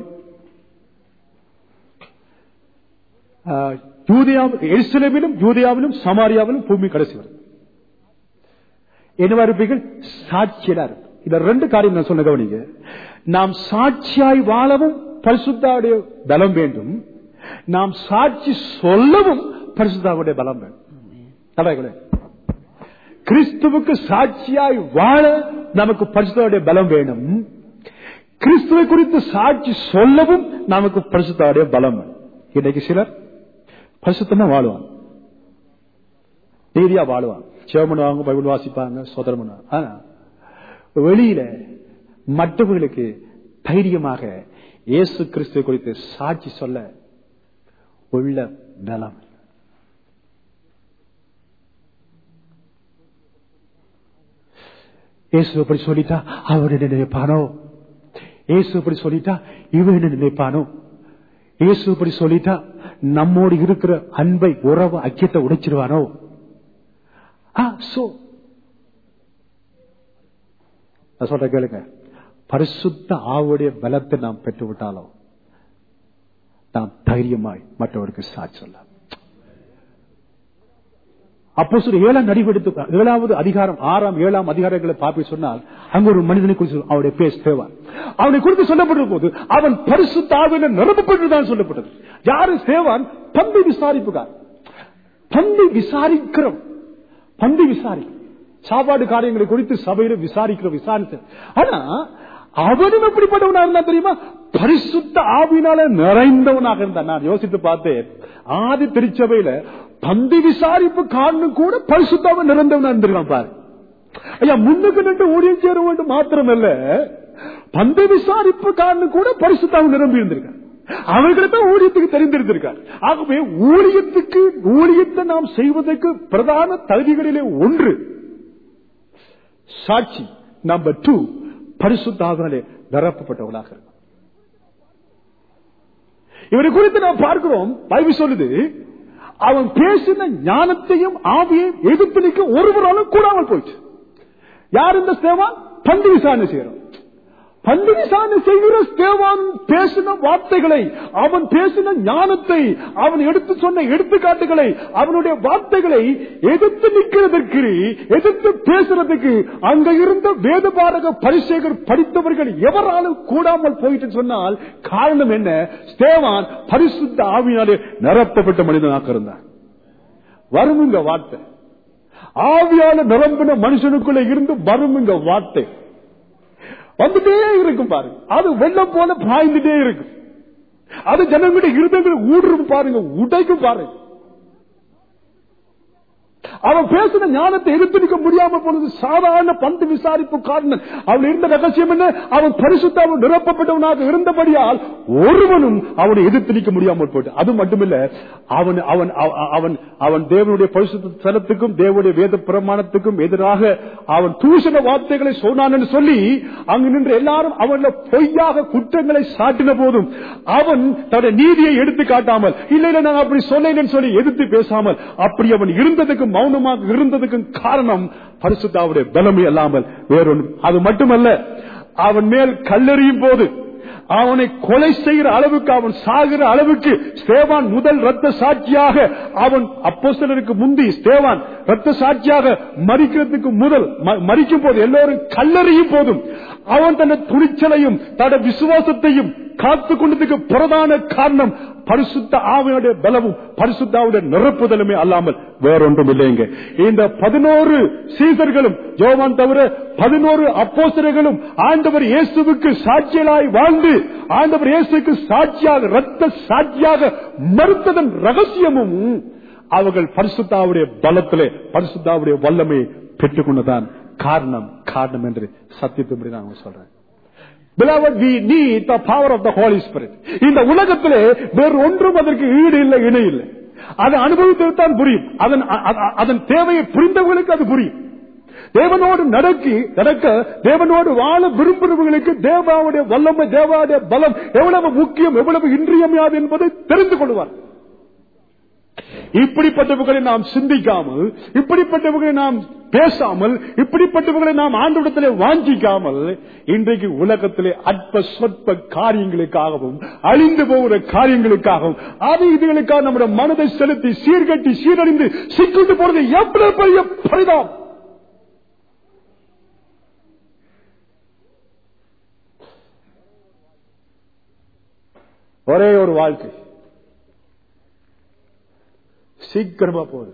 ஆஹ், யூதேயா- எருசலேமிலும் யூதேயாவிலும் சமாரியாவிலும் பூமி கடைசி வரும் என்ன இருப்பீர்கள் சாட்சியலா இருக்கும் இந்த ரெண்டு காரியம் நான் சொன்ன கவனிங்க நாம் சாட்சியாய் வாழவும் பரிசுத்தாவுடைய பலம் வேண்டும் நாம் சாட்சி சொல்லவும் பரிசுத்தாவுடைய பலம் வேண்டும் தடைகளே கிறிஸ்துவுக்கு சாட்சியாய் வாழ நமக்கு பரிசுத்தாவுடைய பலம் வேணும் கிறிஸ்துவை குறித்து சாட்சி சொல்லவும் நமக்கு பரிசுத்தாவுடைய பலம் வேணும். இன்னைக்கு சிலர் பரிசுத்தமா வாழ்வான் நீதியா வாழ்வான் சேவம் பண்ணுவாங்க பைபிள் வாசிப்பாங்க சோதரம் பண்ணுவாங்க ஆனா வெளியில மற்றவர்களுக்கு தைரியமாக இயேசு கிறிஸ்துவை குறித்து சாட்சி சொல்ல உள்ள பலம் இயேசு அப்படி சொல்லிட்டா அவர் என்ன நினைப்பானோ இயேசு அப்படி சொல்லிட்டா இவன் என்ன நினைப்பானோ இயேசு அப்படி சொல்லிட்டா நம்மோடு இருக்கிற அன்பை உறவு ஐக்கியத்தை உடைச்சிருவானோ ஆ, so. நான் சொல்ற கேளுங்க பரிசுத்த ஆவுடைய பலத்தை நாம் பெற்று விட்டாலும் நாம் தைரியமாய் மற்றவருக்கு சாட்சி சொல்லலாம் அப்போ சொல்ல ஏழாம் நடிவெடுத்து ஏழாவது அதிகாரம் ஆறாம் ஏழாம் அதிகாரங்களை பார்த்து சொன்னால் அங்க ஒரு மனிதனை குறித்து சொல்லு- அவருடைய பேர் சேவான் அவனை குறித்து சொல்லப்பட்ட போது அவன் பரிசுத்தாவின நிரப்பப்பட்டுதான் சொல்லப்பட்டது யாரு சேவான் பந்தை விசாரிப்புகார் பந்தை விசாரிக்கிறோம் பந்தை விசாரி சாப்பாடு காரியங்களை குறித்து சபையில விசாரிக்கிற விசாரித்த ஆனா அவனும் எப்படிப்பட்டவனா இருந்தா தெரியுமா பரிசுத்த ஆவினால நிறைந்தவனாக இருந்தான் நான் யோசித்து பார்த்தேன் ஆதி திருச்சபையில பந்தி விசாரிப்பு காரணம் கூட பரிசுத்தாவ நிறைந்தவனா இருந்திருக்கான் பாரு ஐயா முன்னுக்கு நின்று ஊழியம் சேர வேண்டும் மாத்திரமல்ல பந்தி விசாரிப்பு காரணம் கூட பரிசுத்தாவ நிரம்பி இருந்திருக்கான் அவர்களை தான் ஊழியத்துக்கு தெரிந்திருந்திருக்கார் ஆகவே ஊழியத்துக்கு ஊழியத்தை நாம் செய்வதற்கு பிரதான தகுதிகளிலே ஒன்று சாட்சி நம்பர் டூ பரிசுத்தாகலே நிரப்பப்பட்டவளாக இருக்கும் இவரை குறித்து நாம் பார்க்கிறோம் பைபிள் சொல்லுது அவன் பேசின ஞானத்தையும் ஆவியையும் எதிர்த்து நிற்க ஒருவராலும் கூடாமல் போயிடுச்சு யார் இந்த சேவான் பந்து விசாரணை செய்யறோம் பந்து விசாரணை செய்கிற தேவான் பேசின வார்த்தைகளை அவன் பேசின ஞானத்தை அவன் எடுத்து சொன்ன எடுத்துக்காட்டுகளை அவனுடைய வார்த்தைகளை எதிர்த்து நிற்கிறதற்கு எதிர்த்து பேசுறதுக்கு அங்க இருந்த வேத பாரக பரிசேகர் படித்தவர்கள் எவராலும் கூடாமல் போயிட்டு சொன்னால் காரணம் என்ன ஸ்தேவான் பரிசுத்த ஆவியாலே நிரப்பப்பட்ட மனிதனாக இருந்தான் வருமுங்க வார்த்தை ஆவியால நிரம்பின மனுஷனுக்குள்ள இருந்து வருமுங்க வார்த்தை வந்துட்டே இருக்கும் பாருங்க அது வெள்ளம் போல பாய்ந்துட்டே இருக்கும் அது ஜனங்களுடைய இருதயங்களை ஊடுருவும் பாருங்க உடைக்கும் பாருங்க அவன் பேசின ஞானத்தை எதிர்த்திருக்க முடியாம போனது சாதாரண பந்து விசாரிப்பு காரணம் அவன் இருந்த ரகசியம் என்ன அவன் பரிசுத்தாவும் நிரப்பப்பட்டவனாக இருந்தபடியால் ஒருவனும் அவனை எதிர்த்திருக்க முடியாமல் போயிட்டு அது மட்டுமில்ல அவன் அவன் அவ- அவன் அவன் தேவனுடைய பரிசுத்த ஸ்தலத்துக்கும் தேவனுடைய வேத பிரமாணத்துக்கும் எதிராக அவன் தூஷண வார்த்தைகளை சொன்னான் என்று சொல்லி அங்கு நின்று எல்லாரும் அவன் பொய்யாக குற்றங்களை சாட்டின போதும் அவன் தன்னுடைய நீதியை எடுத்து காட்டாமல் இல்ல இல்ல நான் அப்படி சொன்னேன் சொல்லி எதிர்த்து பேசாமல் அப்படி அவன் இருந்ததுக்கு மௌனமாக இருந்ததுக்கும் காரணம் பரிசுத்தாவுடைய பலமை அல்லாமல் வேறொன்று அது மட்டுமல்ல அவன் மேல் கல்லெறியும் போது அவனை கொலை செய்கிற அளவுக்கு அவன் சாகிற அளவுக்கு ஸ்தேவான் முதல் ரத்த சாட்சியாக அவன் அப்போஸ்தலருக்கு முந்தி ஸ்தேவான் ரத்த சாட்சியாக மறிக்கிறதுக்கு முதல் ம- மறிக்கும் போது எல்லோரும் கல்லறியும் போதும் அவன் தன்னை துணிச்சலையும் தன்னுடைய விசுவாசத்தையும் காத்துக் கொண்டதுக்கு பிரதான காரணம் பரிசுத்த ஆவியுடைய பலமும் பரிசுத்தாவுடைய நிரப்புதலுமே அல்லாமல் வேறொன்றும் இல்லைங்க இந்த பதினோரு சீசர்களும் யோவான் தவிர பதினோரு அப்போஸ்தலர்களும் ஆண்டவர் இயேசுவுக்கு சாட்சியலாய் வாழ்ந்து ஆண்டவர் இயேசுக்கு சாட்சியாக ரத்த சாட்சியாக மறுத்ததன் ரகசியமும் அவர்கள் பரிசுத்தாவுடைய பலத்திலே பரிசுத்தாவுடைய வல்லமையை பெற்றுக்கொண்டதான் காரணம் காரணம் என்று சத்தியத்தின்படி நான் சொல்றேன் Beloved, we need the power of the Holy Spirit. இந்த உலகத்திலே வேறு ஒன்றும் அதற்கு ஈடு இல்லை இணை இல்லை அதை அனுபவித்துத்தான் புரியும் அதன் அ- அ- அதன் தேவையை புரிந்தவர்களுக்கு அது புரியும் தேவனோடு நடக்கி நடக்க தேவனோடு வாழ விரும்புகிறவர்களுக்கு தேவாவுடைய வல்லமை தேவாவுடைய பலம் எவ்வளவு முக்கியம் எவ்வளவு இன்றியமையாது என்பதை தெரிந்து கொள்வார் இப்படிப்பட்டவர்களை நாம் சிந்திக்காமல் இப்படிப்பட்டவர்களை நாம் பேசாமல் இப்படிப்பட்டவர்களை நாம் ஆண்டவிடத்திலே வாஞ்சிக்காமல் இன்றைக்கு உலகத்திலே அற்ப சொற்ப காரியங்களுக்காகவும் அழிந்து போகிற காரியங்களுக்காகவும் அது இதுகளுக்காக நம்முடைய மனதை செலுத்தி சீர்கட்டி சீரழிந்து சிக்கிட்டு போறது எவ்வளவு பெரிய பரிதாபம் ஒரே ஒரு வாழ்க்கை சீக்கிரமா போகுது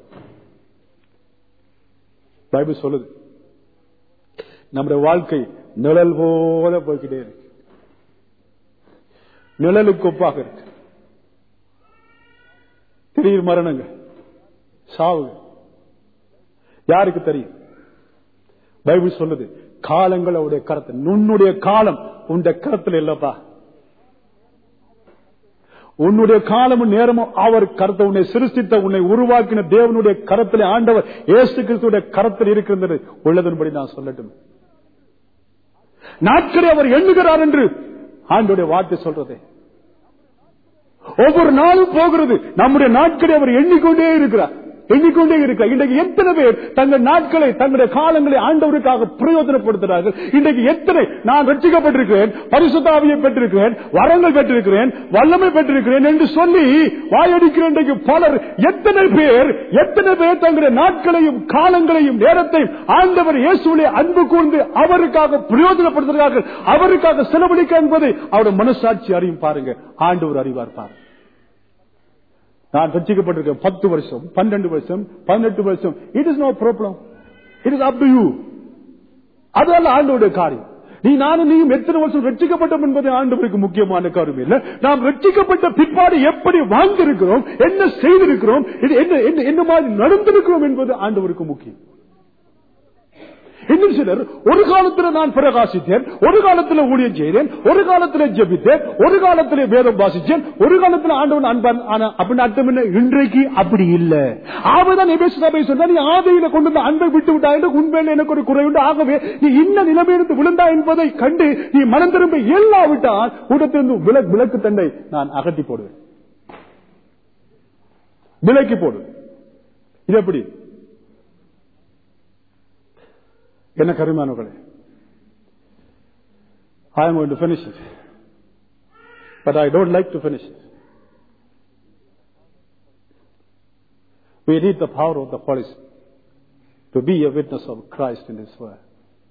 பைபிள் சொல்லுது நம்முடைய வாழ்க்கை நிழல் போல போய்கிட்டே இருக்கு நிழலுக்கு ஒப்பாக இருக்கு திடீர் மரணங்கள் சாவு யாருக்கு தெரியும் பைபிள் சொல்லுது காலங்கள் அவருடைய கரத்தில் உன்னுடைய காலம் உன்னுடைய கரத்தில் இல்லப்பா உன்னுடைய காலமும் நேரமும் அவர் கருத்தை உன்னை சிருஷ்டித்த உன்னை உருவாக்கின தேவனுடைய கரத்திலே ஆண்டவர் இயேசு கிறிஸ்துடைய கரத்தில் இருக்கின்றது உள்ளதன்படி நான் சொல்லட்டும் நாட்களை அவர் எண்ணுகிறார் என்று ஆண்டோடைய வார்த்தை சொல்றதே ஒவ்வொரு நாளும் போகிறது நம்முடைய நாட்களை அவர் எண்ணிக்கொண்டே இருக்கிறார் எண்ணிக்கொண்டே இருக்கிறார் இன்றைக்கு எத்தனை பேர் தங்கள் நாட்களை தங்களுடைய காலங்களை ஆண்டவருக்காக பிரயோஜனப்படுத்துகிறார்கள் இன்றைக்கு எத்தனை நான் ரட்சிக்கப்பட்டிருக்கிறேன் பரிசுத்தாவியை பெற்றிருக்கிறேன் வரங்கள் பெற்றிருக்கிறேன் வல்லமை பெற்றிருக்கிறேன் என்று சொல்லி வாயடிக்கிற இன்றைக்கு பலர் எத்தனை பேர் எத்தனை பேர் தங்களுடைய நாட்களையும் காலங்களையும் நேரத்தையும் ஆண்டவர் இயேசுவிலே அன்பு கூர்ந்து அவருக்காக பிரயோஜனப்படுத்துகிறார்கள் அவருக்காக செலவழிக்க என்பதை அவருடைய மனசாட்சி அறியும் பாருங்க ஆண்டவர் அறிவார் பாருங்க நான் ரட்சிக்கப்பட்டிருக்கேன் பத்து வருஷம் பன்னெண்டு வருஷம் பதினெட்டு வருஷம் it is no problem it is up to you அதல்ல ஆண்டோடைய காரியம் நீ நானும் நீயும் எத்தனை வருஷம் ரட்சிக்கப்பட்டோம் என்பது ஆண்டவருக்கு முக்கியமான காரியம் இல்ல நாம் ரட்சிக்கப்பட்ட பிற்பாடு எப்படி வாழ்ந்திருக்கிறோம் என்ன செய்திருக்கிறோம் இது என்ன என்ன- என்ன மாதிரி நடந்திருக்கிறோம் என்பது ஆண்டவருக்கு முக்கியம் இன்னும் சிலர் ஒரு காலத்துல நான் பிரகாசித்தேன் ஒரு காலத்துல ஊழியம் செய்தேன் ஒரு காலத்துல ஜெபித்தேன் ஒரு காலத்துல வேதம் வாசித்தேன் ஒரு காலத்துல ஆண்டவன் அன்பான் ஆனா அப்படின்னு அர்த்தம் என்ன இன்றைக்கு அப்படி இல்ல ஆவதான் எபேசு சபை சொன்னா நீ ஆதையில கொண்டு வந்து அன்பை விட்டு விட்டா என்று உண்மையில எனக்கு ஒரு குறை உண்டு ஆகவே நீ இன்ன நிலைமையிலிருந்து விழுந்தா என்பதை கண்டு நீ மனம் திரும்ப எல்லாவிட்டால் கூட்டத்திலிருந்து விலக்கு விளக்கு தண்டை நான் அகட்டி போடுவேன் விலக்கி போடு இது எப்படி என்ன கருமானவர்களே I am going to finish it. But I don't like to finish it. We need the power of the Holy Spirit to be a witness of Christ in this world.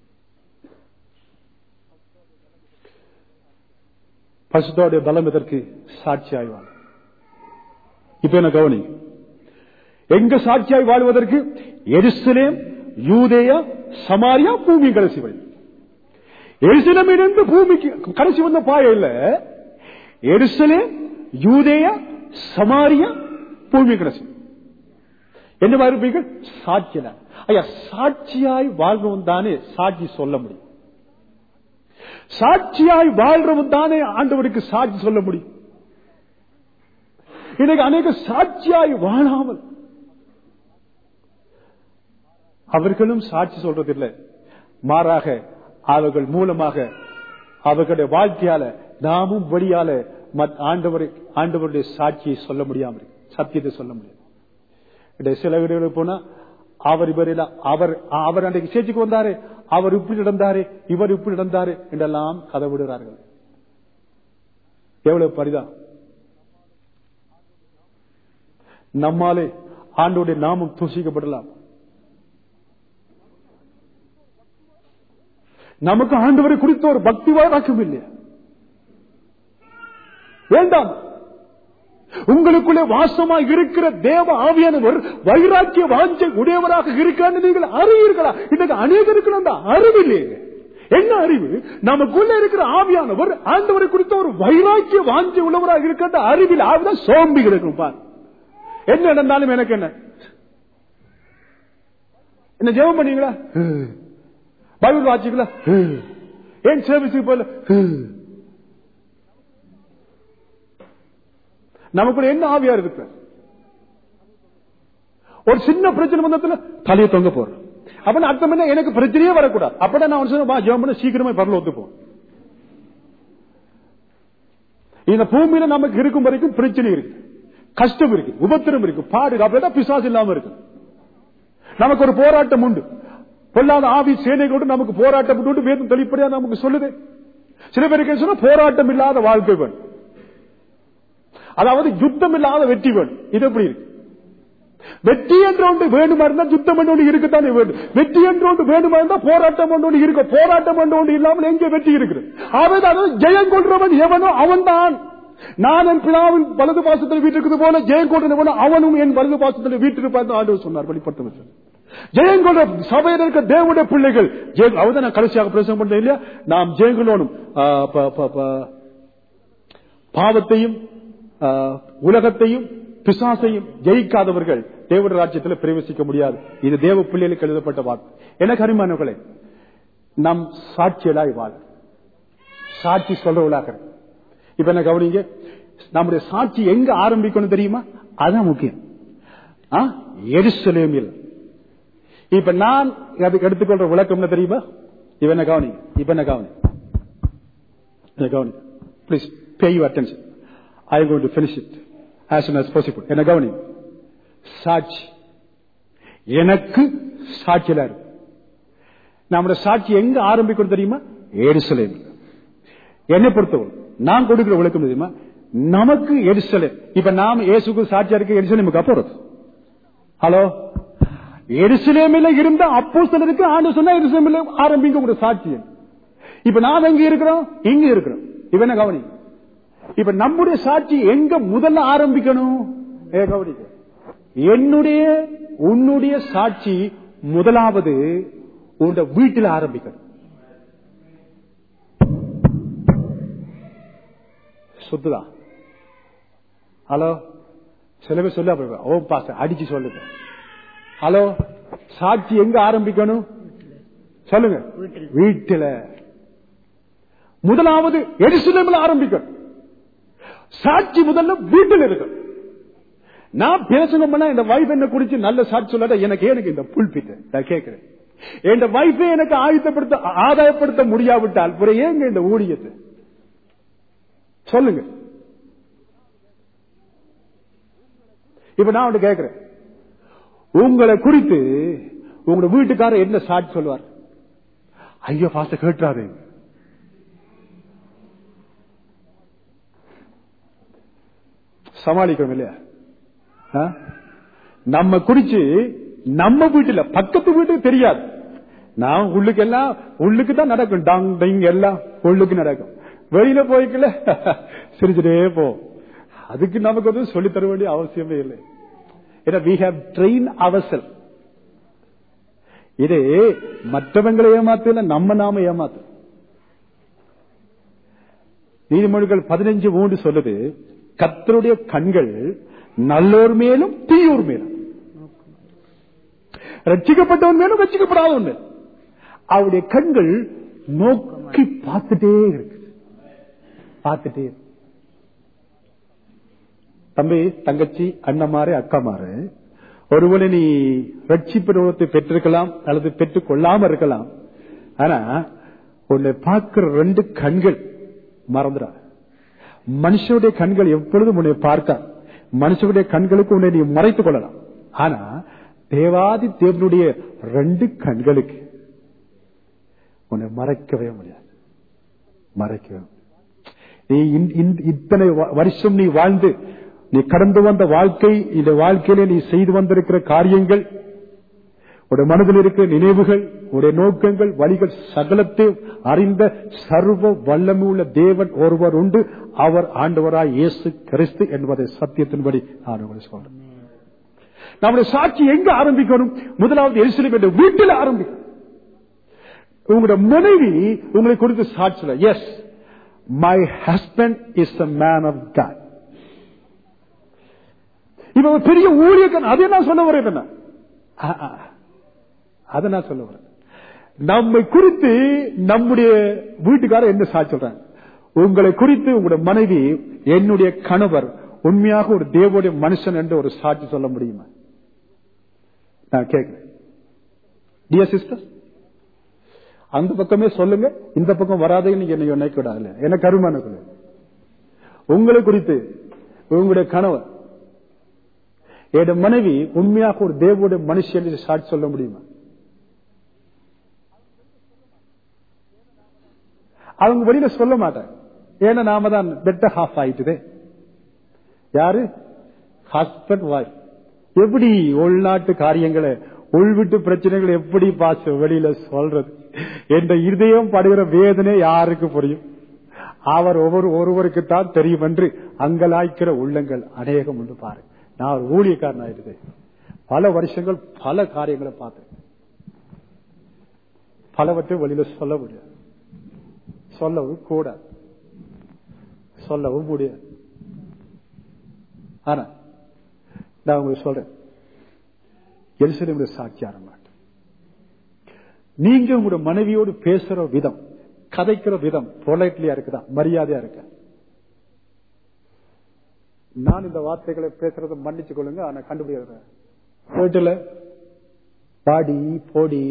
பசுத்தோடைய பலம் இதற்கு சாட்சியாய் வாழும் இப்ப என்ன கவனி எங்க சாட்சியாய் வாழ்வதற்கு எருசலேம் யூதேயா சமாரியா பூமி கடைசி வழி எருசலேமிலிருந்து பூமிக்கு கடைசி வந்த பாய இல்ல எருசலேம் யூதேயா சமாரியா பூமி கடைசி என்னவா இருப்பீர்கள் சாட்சியா ஐயா சாட்சியாய் வாழ்றவன் தானே சாட்சி சொல்ல முடியும் சாட்சியாய் வாழ்றவன் தானே ஆண்டவருக்கு சாட்சி சொல்ல முடியும் இன்னைக்கு அநேக சாட்சியாய் வாழாமல் அவர்களும் சாட்சி சொல்றதில்லை மாறாக அவர்கள் மூலமாக அவர்களுடைய வாழ்க்கையால நாமும் வழியால மத்- ஆண்டவரை ஆண்டவருடைய சாட்சியை சொல்ல முடியாமல் இருக்கு. சத்தியத்தை சொல்ல முடியாது இன்றைய சில வீடுகளுக்கு போனா அவர் இவர் இல்ல, அவர் அவர் அன்றைக்கு சேர்ச்சிக்கு வந்தாரு அவர் இப்படி நடந்தாரு இவர் இப்படி நடந்தாரு என்றெல்லாம் கதை விடுகிறார்கள் எவ்வளவு பரிதான் நம்மாலே ஆண்டோடைய நாமம் தூசிக்கப்படலாம் நமக்கு ஆண்டவரை குறித்த ஒரு பக்தி வாக்கம் இல்லையா வேண்டாம் உங்களுக்குள்ளே வாசமாக இருக்கிற தேவ ஆவியானவர் வைராக்கிய வாஞ்சை உடையவராக இருக்கான்னு நீங்கள் அறிவீர்களா இன்னைக்கு அநேகருக்கு அந்த அறிவு இல்லையே என்ன அறிவு நமக்குள்ள இருக்கிற ஆவியானவர் ஆண்டவரை குறித்த ஒரு வைராக்கிய வாஞ்சை உள்ளவராக இருக்கிற அறிவில் ஆவிதான் சோம்பி கிடக்கும் பார் என்ன நடந்தாலும் எனக்கு என்ன என்ன ஜெபம் பண்ணீங்களா பைபிள் வாசிங்களா ஏன் சேவிச்சு போல நமக்குள்ள என்ன ஆவியா இருக்கு ஒரு சின்ன பிரச்சனை வந்ததுல தலையை தொங்க போறோம் அப்ப அர்த்தம் என்ன எனக்கு பிரச்சனையே வரக்கூடாது அப்ப நான் சொன்ன ஜெபம் பண்ண சீக்கிரமா பரல ஒத்து போம் இந்த பூமியில நமக்கு இருக்கும் வரைக்கும் பிரச்சனை இருக்கு கஷ்டம் இருக்கு உபத்திரம் இருக்கு பாடு அப்படின்னா பிசாசு இல்லாம இருக்கு நமக்கு ஒரு போராட்டம் உண்டு பொல்லாத ஆவி சேனைகளோடு நமக்கு போராட்டம் உண்டு வேதம் தெளிப்படியா நமக்கு சொல்லுது சில பேருக்கு சொன்னா போராட்டம் இல்லாத வாழ்க்கை வேணும் அதாவது யுத்தம் இல்லாத வெற்றி வேணும் இது எப்படி இருக்கு வெற்றி என்ற ஒன்று வேணுமா இருந்தா யுத்தம் என்று ஒன்று இருக்கத்தானே வேண்டும் வெற்றி என்ற ஒன்று வேணுமா இருந்தா போராட்டம் என்று ஒன்று இருக்கு போராட்டம் என்று ஒன்று இல்லாமல் எங்கே வெற்றி இருக்குது அதாவது ஜெயம் கொள்றவன் எவனோ அவன்தான் நான் என் பிதாவின் வலது பாசத்தில் வீட்டிருக்கிறது போல ஜெயம் கொள்றவனோ அவனும் என் வலது பாசத்தில் வீட்டிருப்பார் ஆண்டு சொன்னார் வெளிப்படுத்த ஜெயங்கொண்ட சபையில் இருக்க தேவனுடைய பிள்ளைகள் அவதான் நான் கடைசியாக பிரசங்கம் பண்ண இல்லையா நாம் ஜெயங்களோனும் பாவத்தையும் உலகத்தையும் பிசாசையும் ஜெயிக்காதவர்கள் தேவட ராஜ்யத்தில் பிரவேசிக்க முடியாது இது தேவ பிள்ளைகளுக்கு எழுதப்பட்ட வார்த்தை எனக்கு அருமானவர்களே நம் சாட்சியலாய் வாழ சாட்சி சொல்றவளாக இப்ப என்ன கவனிங்க நம்முடைய சாட்சி எங்க ஆரம்பிக்கணும் தெரியுமா அதான் முக்கியம் எருசலேமில் இப்ப நான் அதுக்கு எடுத்துக்கொள்ற விளக்கம் என்ன தெரியுமா இப்ப என்ன கவனி இப்ப என்ன கவனி கவனி please pay you attention I going to finish it as soon as possible என்ன கவனி சாட்சி எனக்கு சாட்சியில இருக்கு நம்முடைய சாட்சி எங்க ஆரம்பிக்கணும் தெரியுமா எருசலேம் என்னை பொறுத்தவரை நான் கொடுக்கிற விளக்கம் தெரியுமா நமக்கு எருசலேம் இப்ப நாம இயேசுக்கு சாட்சியா இருக்க எருசலேமுக்கு அப்புறம் ஹலோ எருசலேமில் இருந்த அப்போ சிலருக்கு ஆண்டு சொன்னா எருசலேமில் ஆரம்பிக்க ஒரு சாட்சியம் இப்ப நாம் எங்க இருக்கிறோம் இங்க இருக்கிறோம் இப்ப என்ன கவனி இப்ப நம்முடைய சாட்சி எங்க முதல்ல ஆரம்பிக்கணும் ஏ கவனிக்க என்னுடைய உன்னுடைய சாட்சி முதலாவது உன் வீட்டில் ஆரம்பிக்கணும் சுத்துதா ஹலோ சில பேர் சொல்ல ஓ பாச அடிச்சு சொல்லுங்க ஹலோ சாட்சி எங்க ஆரம்பிக்கணும் சொல்லுங்க வீட்டில முதலாவது எரிசிலமில் ஆரம்பிக்கணும் சாட்சி முதல்ல வீட்டில் இருக்கு நான் பேசணும் பண்ணா இந்த வைஃப் என்ன குறிச்சு நல்ல சாட்சி சொல்லாத எனக்கு எனக்கு இந்த புல்பிட்ட நான் கேட்கிறேன் என் வைஃபை எனக்கு ஆயுத்தப்படுத்த ஆதாயப்படுத்த முடியாவிட்டால் பிற ஏங்க இந்த ஊழியத்தை சொல்லுங்க இப்ப நான் ஒன்று கேட்கிறேன் உங்களை குறித்து உங்களோட வீட்டுக்காரர் என்ன சாட்சி சொல்வார் ஐயோ பாச கேட்டாரு சமாளிக்கணும் இல்லையா நம்ம குறிச்சு நம்ம வீட்டுல பக்கத்து வீட்டுக்கு தெரியாது நான் உள்ளுக்கு எல்லாம் உள்ளுக்கு தான் நடக்கும் டாங் டைங் எல்லாம் உள்ளுக்கு நடக்கும் வெளியில போய்க்கல சிரிச்சுட்டே போ அதுக்கு நமக்கு வந்து சொல்லி தர வேண்டிய அவசியமே இல்லை ஏன்னா வி ஹவ் ட்ரெயின் அவசல் இது மற்றவங்களை ஏமாத்தல நம்ம நாம ஏமாத்து நீதிமொழிகள் பதினஞ்சு மூன்று சொல்லுது கத்தருடைய கண்கள் நல்லோர் மேலும் தீயோர் மேலும் ரட்சிக்கப்பட்டவன் மேலும் ரட்சிக்கப்படாதவன் மேலும் அவருடைய கண்கள் நோக்கி பார்த்துட்டே இருக்கு பார்த்துட்டே இருக்கு. தம்பி தங்கச்சி அண்ணமாறு அக்காமாறு ஒருவனை நீ ரட்சிப்பு பெற்றிருக்கலாம் அல்லது பெற்றுக் கொள்ளாம இருக்கலாம் ஆனா உன்னை பார்க்கிற ரெண்டு கண்கள் மறந்துடா மனுஷனுடைய கண்கள் எப்பொழுதும் உன்னை பார்க்க மனுஷனுடைய கண்களுக்கு உன்னை நீ மறைத்துக் கொள்ளலாம் ஆனா தேவாதி தேவனுடைய ரெண்டு கண்களுக்கு உன்னை மறைக்கவே முடியாது மறைக்கவே முடியாது. நீ இந்த- இந்த- இத்தனை வ- வருஷம் நீ வாழ்ந்து நீ கடந்து வந்த வாழ்க்கை இந்த வாழ்க்கையில நீ செய்து வந்திருக்கிற காரியங்கள் உடைய மனதில் இருக்கிற நினைவுகள் உடைய நோக்கங்கள் வழிகள் சகலத்தை அறிந்த சர்வ வல்லமை உள்ள தேவன் ஒருவர் உண்டு அவர் ஆண்டவராய் இயேசு கிறிஸ்து என்பதை சத்தியத்தின்படி நான் உங்களுக்கு சொல்றேன் நம்முடைய சாட்சி எங்க ஆரம்பிக்கணும் முதலாவது எரிசலம் என்ற வீட்டில் ஆரம்பிக்கணும் உங்களுடைய மனைவி உங்களை குறித்து சாட்சியில yes my husband is a man of God இவன் ஒரு பெரிய ஊழியக்கன் அதை நான் சொல்ல வரேன் என்ன ஆ, ஆ. அதை நான் சொல்ல வரேன் நம்மை குறித்து நம்முடைய வீட்டுக்காரர் என்ன சாட்சி சொல்றாங்க உங்களை குறித்து உங்களுடைய மனைவி என்னுடைய கணவர் உண்மையாக ஒரு தேவனுடைய மனுஷன் என்று ஒரு சாட்சி சொல்ல முடியுமா நான் கேட்கிறேன் டியர் சிஸ்டர் அந்த பக்கமே சொல்லுங்க இந்த பக்கம் வராதேன்னு நீங்க என்னை நினைக்க கூடாது எனக்கு அருமான உங்களை குறித்து உங்களுடைய கணவர் என் மனைவி உண்மையாக ஒரு தேவனுடைய மனுஷன் என்று சாட்சி சொல்ல முடியுமா அவங்க வெளியில சொல்ல மாட்டாங்க ஏன்னா நாம தான் பெட்டர் ஹாஃப் ஆயிட்டுதே யாரு ஹஸ்பண்ட் வாய்ஃப் எப்படி உள்நாட்டு காரியங்களை உள்விட்டு பிரச்சனைகளை எப்படி பாச வெளியில சொல்றது என்ற இருதயம் படுகிற வேதனை யாருக்கு புரியும் அவர் ஒவ்வொரு ஒருவருக்கு தான் தெரியும் என்று அங்கலாய்க்கிற உள்ளங்கள் அநேகம் உண்டு பாரு நான் ஒரு ஊழியக்காரன் ஆயிடுது பல வருஷங்கள் பல காரியங்களை பார்த்தேன் பலவற்றை வெளியில சொல்ல முடியாது சொல்லவும் கூடாது சொல்லவும் முடியாது ஆனா நான் உங்களுக்கு சொல்றேன் எரிசலேமுடைய சாட்சி ஆரம்பம் நீங்க உங்களுடைய மனைவியோடு பேசுற விதம் கதைக்கிற விதம் பொலைட்லியா இருக்குதா மரியாதையா இருக்க நான் இந்த வார்த்தைகளை பேசுறத மன்னிச்சு கொள்ளுங்க ஆனா கண்டுபிடிக்கிறேன் வீட்டுல பாடி போடி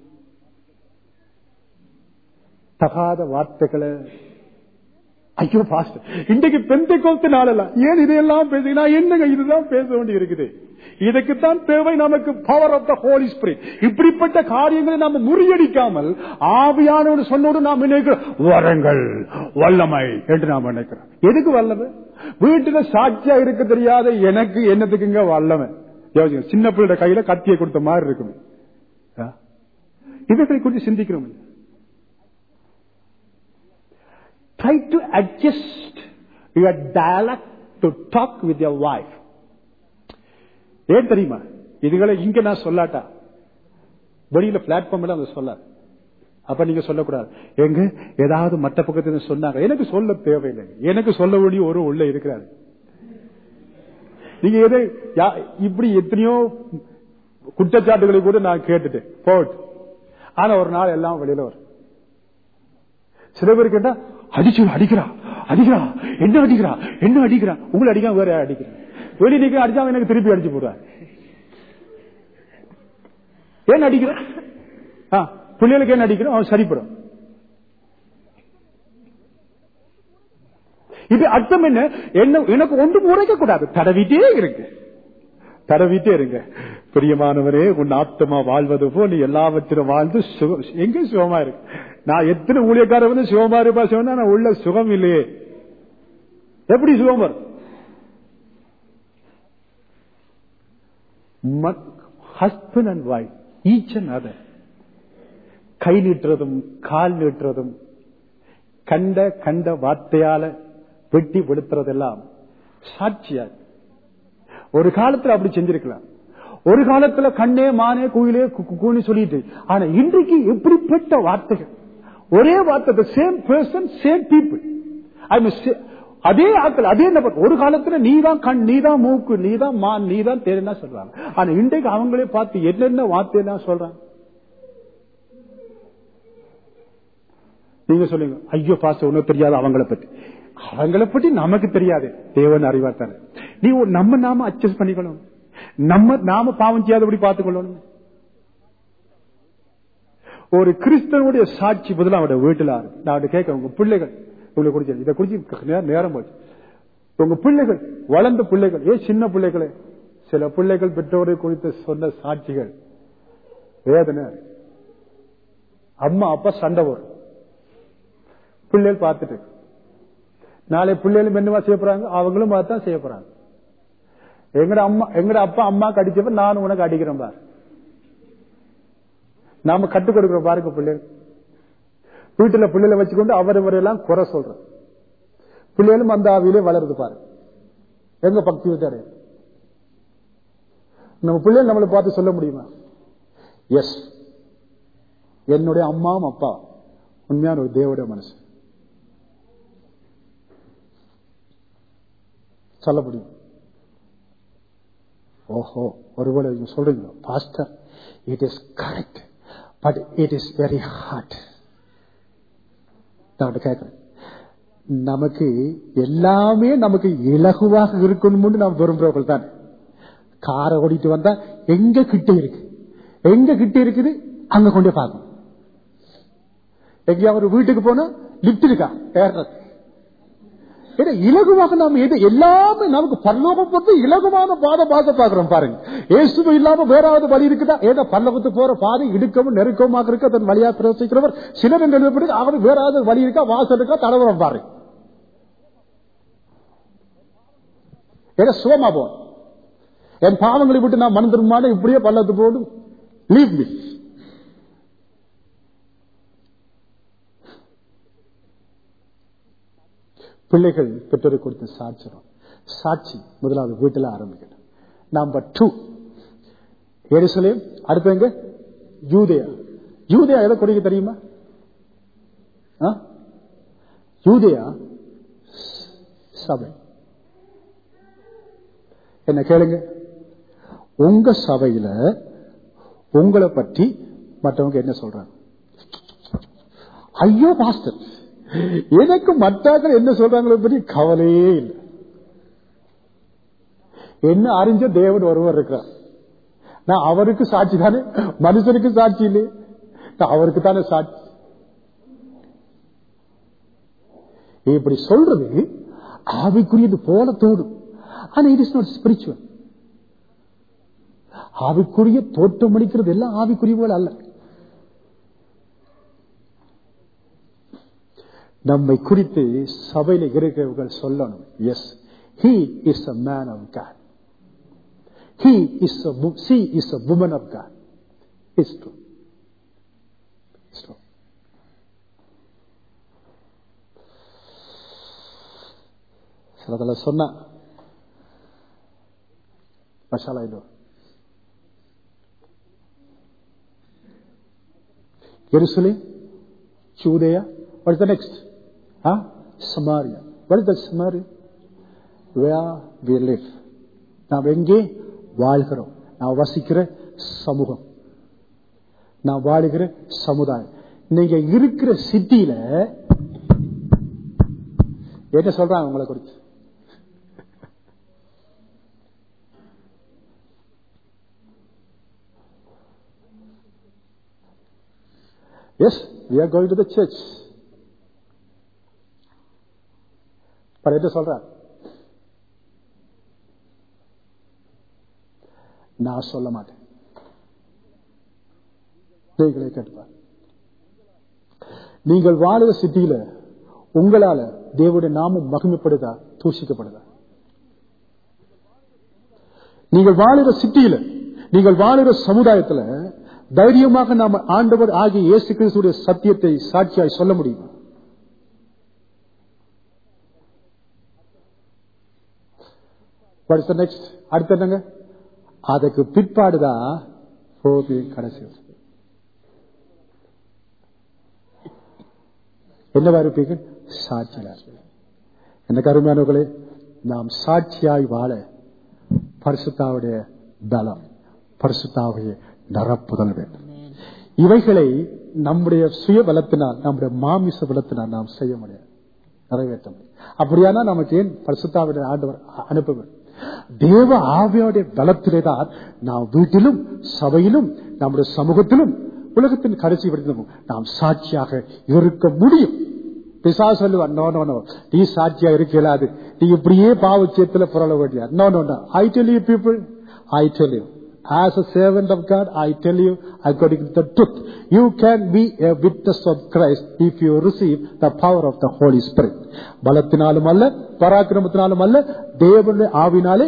தகாத வார்த்தைகளை ஐயோ பாஸ்ட் இன்றைக்கு பெந்தை கோத்து நாளல ஏன் இதையெல்லாம் பேச நான் என்னங்க இதுதான் பேச வேண்டி இருக்குது இதுக்குத்தான் தேவை நமக்கு power of the Holy Spirit இப்படிப்பட்ட காரியங்களை நாம முறியடிக்காமல் ஆவியானோடு சொன்னோடு நாம் நினைக்கிறோம் வரங்கள் வல்லமை என்று நாம் நினைக்கிறோம் எதுக்கு வல்லமை வீட்டுல சாட்சியா இருக்க தெரியாத எனக்கு என்னத்துக்குங்க வல்லமை யோசிங்க சின்ன பிள்ளை கையில கத்தியை கொடுத்த மாதிரி இருக்குமே ஆ? இவைகளை குறித்து சிந்திக்கிறோம் இல்லையா? try to adjust your dialect to talk with your wife. ஏன் தெரியுமா இதுகளை இங்க நான் சொல்லாட்டா வெளியில பிளாட்ஃபார்ம்ல அதை சொல்லாது அப்ப நீங்க சொல்லக்கூடாது எங்க ஏதாவது மற்ற பக்கத்துல சொன்னாங்க எனக்கு சொல்ல தேவையில்லை எனக்கு சொல்ல வேண்டிய ஒரு உள்ள இருக்கிறாரு நீங்க எதை யா- இப்படி எத்தனையோ குற்றச்சாட்டுகளை கூட நான் கேட்டுட்டேன் போட் ஆனா ஒரு நாள் எல்லாம் வெளியில வரும் சில பேர் கேட்டா அடிச்சு அடிக்கிறா அடிக்கிறா என்ன அடிக்கிறா என்ன அடிக்கிறா உங்களை அடிக்காம வேற யார் அடிக்கிறா வெளியே நிக்க அடிச்சா அவன் எனக்கு திருப்பி அடிச்சு போடுவார் ஏன் அடிக்கிற ஆ, பிள்ளைகளுக்கு என்ன அடிக்கிறோம் அவன் சரிப்படும் இது அர்த்தம் என்ன என்ன எனக்கு ஒன்றும் உரைக்க கூடாது தடவிட்டே இருக்கு தடவிட்டே இருங்க பிரியமானவரே உன் ஆத்மா வாழ்வது போ நீ எல்லாவற்றிலும் வாழ்ந்து சுகம் எங்க சுகமா இருக்கு நான் எத்தனை ஊழியக்காரர் வந்து சுகமா இருப்பா சொன்னா நான் உள்ள சுகம் இல்லையே எப்படி சுகம் வரும் husband and wife each and other கை நீட்டுறதும் கால் நீட்டுறதும் கண்ட கண்ட வார்த்தையால வெட்டி வெளுத்துறதெல்லாம் சாட்சியா ஒரு காலத்துல அப்படி செஞ்சிருக்கலாம் ஒரு காலத்துல கண்ணே மானே குயிலே கு- கு- கூனி சொல்லிட்டு ஆனா இன்றைக்கு எப்படிப்பட்ட வார்த்தைகள் ஒரே வார்த்தை சேம் பர்சன் சேம் பீப்புள் அதே ஆட்கள் அதே நபர் ஒரு காலத்துல நீதான் கண் நீதான் மூக்கு நீதான் மான் நீதான் தேனா சொல்றாங்க ஆனா இன்றைக்கு அவங்களே பார்த்து என்னென்ன வார்த்தையெல்லாம் சொல்றாங்க நீங்க சொல்லுங்க ஐயோ பாஸ்டர் ஒன்னும் தெரியாது அவங்கள பத்தி அவங்கள பத்தி நமக்கு தெரியாது தேவன் அறிவாத்தாரு நீ ஒரு- நம்ம நாம அட்ஜஸ்ட் பண்ணிக்கணும் நம்ம நாம பாவம் செய்யாதபடி பார்த்துக்கொள்ளணும் ஒரு கிறிஸ்தவனுடைய சாட்சி பதில் அவருடைய வீட்டுல ஆறு. நான் அவர்கிட்ட கேட்க உங்க பிள்ளைகள் இவ்வளவு குடிச்சு இதை குடிச்சு நே- நேரம் போச்சு உங்க பிள்ளைகள் வளர்ந்த பிள்ளைகள் ஏன் சின்ன பிள்ளைகளே சில பிள்ளைகள் பெற்றோரை குறித்து சொன்ன சாட்சிகள் வேதனை அம்மா அப்பா சண்டை வரும் பிள்ளைகள் பார்த்துட்டு நாளை பிள்ளைகளும் என்னவா செய்ய போறாங்க அவங்களும் பார்த்தான் செய்ய போறாங்க எங்கட அம்மா எங்கட அப்பா அம்மா அடிச்சப்ப நானும் உனக்கு அடிக்கிறேன் பாரு நாம கட்டுக் கொடுக்கிறோம் பாருங்க பிள்ளைகள் வீட்டுல பிள்ளைகளை வச்சுக்கொண்டு அவர் இவரெல்லாம் குறை சொல்றோம் பிள்ளைகளும் அந்த ஆவியிலே வளருது பாரு எங்க பக்தி விட்டாரு நம்ம பிள்ளைகள் நம்மளை பார்த்து சொல்ல முடியுமா எஸ் என்னுடைய அம்மாவும் அப்பா உண்மையான ஒரு தேவடைய மனசு சொல்ல முடியும் ஓஹோ ஒருவேளை நீங்க சொல்றீங்க pastor it is correct but it is very hard நான் கேட்கிறேன் நமக்கு எல்லாமே நமக்கு இலகுவாக இருக்கணும்னு நாம் விரும்புறவர்கள் தான் காரை ஓடிட்டு வந்தா எங்க கிட்ட இருக்கு எங்க கிட்ட இருக்குது அங்க கொண்டு பார்க்கணும் எங்கேயாவது ஒரு வீட்டுக்கு போனா லிப்ட் இருக்கா ஏறது ஏன்னா இலகுவாக நாம எது எல்லாமே நமக்கு பரலோகம் பொறுத்து இலகுவான பாதை பார்க்க பாக்குறோம் பாருங்க இயேசுவை இல்லாம வேறாவது வழி இருக்குதா ஏதோ பல்லவத்து போற பாதை இடுக்கவும் நெருக்கமாக இருக்கு அதன் வழியா பிரவசிக்கிறவர் சிலர் என்று எழுதப்பட்டு ஆகவே வேறாவது வழி இருக்கா வாசல் இருக்கா தடவரம் பாருங்க ஏன்னா சுகமா போ என் பாவங்களை விட்டு நான் மனதிருமான இப்படியே பல்லத்து போடு லீவ் மீ பிள்ளைகள் பெற்றோரை கொடுத்து சாட்சிடும் சாட்சி முதலாவது வீட்டில் ஆரம்பிக்கணும் நம்பர் டூ எருசலேம் அடுத்து எங்க யூதயா யூதயா எதை கொடுக்க தெரியுமா ஆ? யூதயா சபை என்ன கேளுங்க உங்க சபையில உங்களை பற்றி மற்றவங்க என்ன சொல்றாங்க ஐயோ பாஸ்டர் எனக்கு மற்றாக்கள் என்ன சொல்றாங்களோ பற்றி கவலையே இல்லை என்ன அறிஞ்ச தேவன் ஒருவர் இருக்கிறார் நான் அவருக்கு சாட்சி தானே மனுஷனுக்கு சாட்சி இல்லை நான் அவருக்கு தானே சாட்சி இப்படி சொல்றது ஆவிக்குரியது போல தோடும் ஆனா இட் இஸ் நாட் ஸ்பிரிச்சுவல் ஆவிக்குரிய தோட்டம் அளிக்கிறது எல்லாம் ஆவிக்குரிய போல அல்ல நம்மை குறித்து சபையில இருக்கிறவர்கள் சொல்லணும் yes he is a man of God he is she is a woman of God is true சிலதுல சொன்ன மசாலா இது Jerusalem, Judea, what is the next? Huh? Samaria. What is the Samaria? Where we live. நாம் எங்கே வாழ்கிறோம் நான் வசிக்கிற சமூகம் நான் வாழுகிற சமுதாயம் நீங்க இருக்கிற சிட்டியில என்ன சொல்றாங்க உங்களை குறித்து Yes, we are going to the church. But என்ன சொல்றார் நான் சொல்ல மாட்டேன் நீங்களே கேட்டுப்பார் நீங்கள் வாழுகிற சிட்டியில உங்களால தேவனுடைய நாமம் மகிமைப்படுதா தூஷிக்கப்படுதா நீங்கள் வாழுகிற சிட்டியில நீங்கள் வாழுகிற சமுதாயத்துல தைரியமாக நாம ஆண்டவர் ஆகிய இயேசு கிறிஸ்துடைய சத்தியத்தை சாட்சியாய் சொல்ல முடியுமா நெக்ஸ்ட் அடுத்த என்னங்க அதுக்கு பிற்பாடுதான் போது கடைசி என்னவா இருப்பீங்க சாட்சியாளர் எனக்கு அருமையானவர்களே நாம் சாட்சியாய் வாழ பரிசுத்தாவுடைய பலம் பரிசுத்தாவுடைய நிரப்புதல் வேண்டும் இவைகளை நம்முடைய சுய பலத்தினால் நம்முடைய மாமிச பலத்தினால் நாம் செய்ய முடியாது நிறைவேற்ற முடியும் அப்படியானா நமக்கு ஏன் பரிசுத்தாவுடைய ஆண்டவர் அனுப்ப வேண்டும் தேவ ஆவியோடைய பலத்திலே தான் நாம் வீட்டிலும் சபையிலும் நம்முடைய சமூகத்திலும் உலகத்தின் கடைசி வரைக்கும் நாம் சாட்சியாக இருக்க முடியும் பிசா சொல்லுவான் நோ நோ நோ நீ சாட்சியா இருக்க இயலாது நீ இப்படியே பாவச்சியத்துல புரள வேண்டிய no no no I tell you people I tell you As a servant of God, I tell you, according to the truth, you can be a witness of Christ if you receive the power of the Holy Spirit. பலத்தினாலும் அல்ல பராக்கிரமத்தினாலும் அல்ல தேவனுடைய ஆவினாலே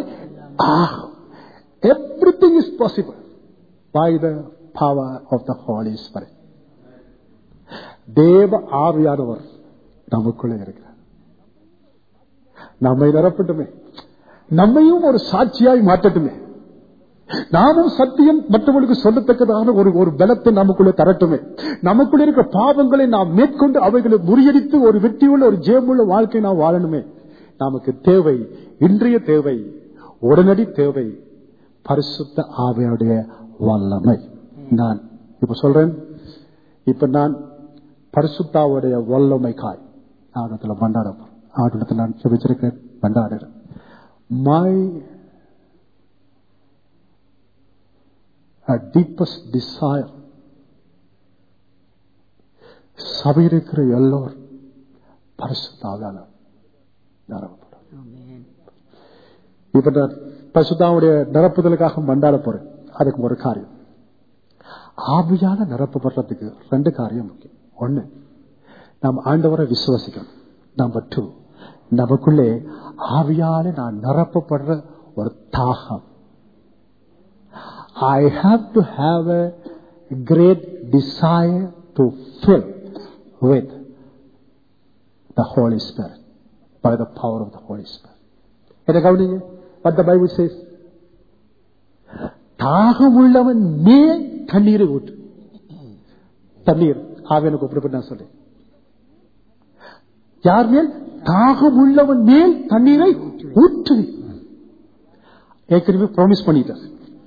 everything is possible by the power of the Holy Spirit தேவ ஆவியானவர் நமக்குள்ளே இருக்கிறார் நம்மை நிரப்பட்டுமே நம்மையும் ஒரு சாட்சியாய் மாற்றட்டுமே நாமும் சத்தியம் மற்றவர்களுக்கு சொல்லத்தக்கதான ஒரு ஒரு பலத்தை நமக்குள்ளே தரட்டுமே நமக்குள்ள இருக்கிற பாவங்களை நாம் மேற்கொண்டு அவைகளை முறியடித்து ஒரு வெற்றியுள்ள ஒரு ஜெயமுள்ள வாழ்க்கை நாம் வாழணுமே நமக்கு தேவை இன்றைய தேவை உடனடி தேவை பரிசுத்த ஆவையுடைய வல்லமை நான் இப்ப சொல்றேன் இப்ப நான் பரிசுத்தாவுடைய வல்லமைக்காய் ஆடத்துல பண்டாட ஆடத்துல நான் செபிச்சிருக்கேன் பண்டாடுறேன் மை a deepest desire சபை இருக்கிற எல்லோரும் பரிசுத்தாவான இப்ப நான் பரிசுத்தாவுடைய நிரப்புதலுக்காக மண்டாட போறேன் அதுக்கு ஒரு காரியம் ஆவியால நிரப்பப்படுறதுக்கு ரெண்டு காரியம் முக்கியம் ஒண்ணு நாம் ஆண்டவரை விசுவசிக்கணும் நம்பர் டூ நமக்குள்ளே ஆவியால நான் நிரப்பப்படுற ஒரு தாகம் I have to have a great desire to fill with the Holy Spirit by the power of the Holy Spirit. என்ன கவனிங்க what the Bible says தாகம் உள்ளவன் மேல் தண்ணீரை ஊற்று தண்ணீர் ஆவியனுக்கு ஒப்பிடப்பட்டு நான் சொல்லி யார் மேல் தாகம் உள்ளவன் மேல் தண்ணீரை ஊற்று ஏற்கனவே ப்ராமிஸ் பண்ணிட்டார்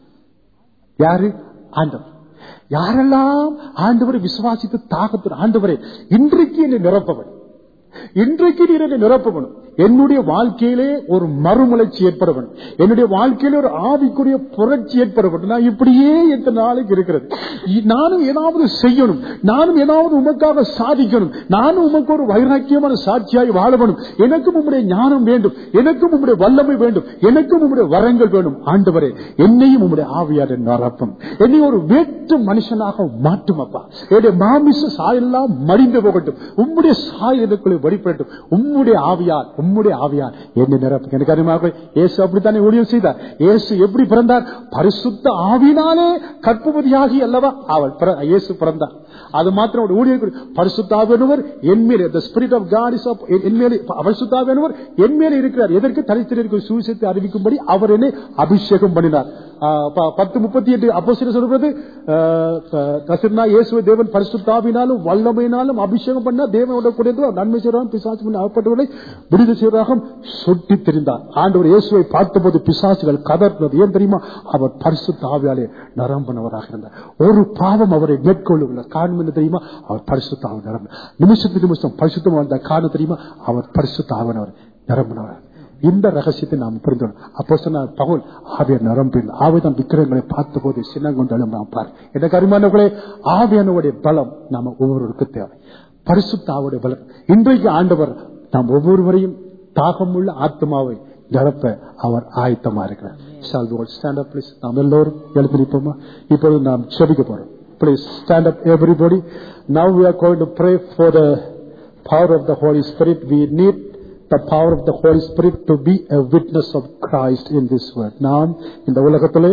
யாரு ஆண்டவர் யாரெல்லாம் ஆண்டவரை விசுவாசித்து தாகத்தில் ஆண்டவரே இன்றைக்கு என்னை நிரப்பவன் இன்றைக்கு நீர் என்னை நிரப்பவனும் என்னுடைய வாழ்க்கையிலே ஒரு மறுமலர்ச்சி ஏற்பட வேண்டும் என்னுடைய வாழ்க்கையில ஒரு ஆவிக்குரிய புரட்சி ஏற்பட வேண்டும் நான் இப்படியே எத்தனை நாளைக்கு இருக்கிறது இ- நானும் ஏதாவது செய்யணும் நானும் ஏதாவது உமக்காக சாதிக்கணும் நானும் உமக்கு ஒரு வைராக்கியமான சாட்சியாய் வாழ வேணும் எனக்கும் உம்முடைய ஞானம் வேண்டும் எனக்கும் உம்முடைய வல்லமை வேண்டும் எனக்கும் உம்முடைய வரங்கள் வேண்டும் ஆண்டவரே என்னையும் உம்முடைய ஆவியாரை நிரப்பும் என்னை ஒரு வேற்று மனுஷனாக மாற்றும் அப்பா என்னுடைய மாமிச சாயெல்லாம் மடிந்து போகட்டும் உம்முடைய சாய் எனக்குள்ளே வெளிப்படட்டும் உம்முடைய ஆவியார் உம்முடைய ஆவியார் என்னை நிரப்பும் எனக்கு அறிமுக இயேசு அப்படித்தானே ஊழியம் செய்தார் இயேசு எப்படி பிறந்தார் பரிசுத்த ஆவினாலே கற்புமதியாகி அல்லவா அவள் பிற- இயேசு பிறந்தார் அது மாத்திரம் ஒரு ஊழியர் பரிசுத்த ஆவியானவர் என் மேலே the spirit of God is up என் மேலே பரிசுத்த ஆவியானவர் என் மேலே இருக்கிறார் எதற்கு தனித்திற்கு சுவிசேஷத்தை அறிவிக்கும்படி அவர் என்னை அபிஷேகம் பண்ணினார் ஆ, ப- பத்து முப்பத்தி எட்டு அப்போ சொல்றது கசிர்னா இயேசுவை தேவன் பரிசுத்தாவினாலும் வல்லமையினாலும் அபிஷேகம் பண்ணா தேவனோட கூட நன்மை செய்வராக பிசாசு பண்ணி அகப்பட்டவர்களை விடுதலை செய்வராக சொட்டி தெரிந்தார் ஆண்டவர் இயேசுவை பார்த்தபோது பிசாசுகள் கதர்ந்தது ஏன் தெரியுமா அவர் பரிசுத்த ஆவியாலே நரம்பனவராக இருந்தார் ஒரு பாவம் அவரை மேற்கொள்ளவில்லை காரணம் என்ன தெரியுமா அவர் பரிசுத்த ஆவி நிரம்ப நிமிஷத்துக்கு நிமிஷம் பரிசுத்தம் வாழ்ந்த காரணம் தெரியுமா அவர் பரிசுத்த ஆவினவர் நிரம்பினவர் இந்த ரகசியத்தை நாம் புரிந்தோம் அப்போ சொன்ன பகல் ஆவியர் நரம்பில் ஆவிதான் விக்கிரங்களை பார்த்த போது சின்னங்கொண்டாலும் நாம் பார் என்ற கருமானவர்களே ஆவியானவருடைய பலம் நாம ஒவ்வொருவருக்கும் தேவை பரிசுத்த ஆவுடைய பலம் இன்றைக்கு ஆண்டவர் நாம் ஒவ்வொருவரையும் தாகமுள்ள ஆத்மாவை நிரப்ப அவர் ஆயத்தமா இருக்கிறார் Shall we all stand up, please? நாம் எல்லோரும் எழுந்து நிற்போமா இப்பொழுது நாம் செபிக்க போறோம் Please stand up everybody. Now we are going to pray for the power of the Holy Spirit. We need the power of the Holy Spirit to be a witness of Christ in this world. நாம் இந்த உலகத்திலே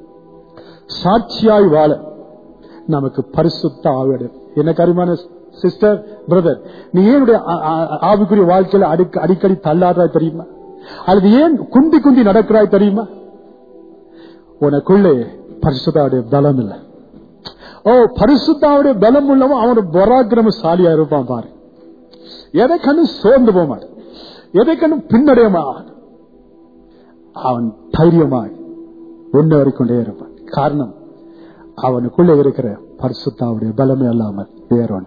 சாட்சியாய் வாழ நமக்கு பரிசுத்த ஆவியடு என்ன கருமான sister brother நீ ஏன் உன்னுடைய ஆ- ஆ- ஆவிக்குரிய வாழ்க்கையில அடிக்க- அடிக்கடி தள்ளாடுறாய் தெரியுமா அல்லது ஏன் குந்தி குந்தி நடக்கிறாய் தெரியுமா உனக்குள்ளே பரிசுத்தாவுடைய பலம் இல்லை ஓ பரிசுத்தாவுடைய பலம் உள்ளவன் அவனோட பராக்கிரமசாலியா இருப்பான் பாரு எதை கண்டு சோர்ந்து போக மாட்டான் எதை கண்டும் பின்னடையமா அவன் தைரியமாய் முன்னேறிக் கொண்டே இருப்பான் காரணம் அவனுக்குள்ளே இருக்கிற பரிசுத்தாவுடைய பலமே அல்லாமல் வேறொன்று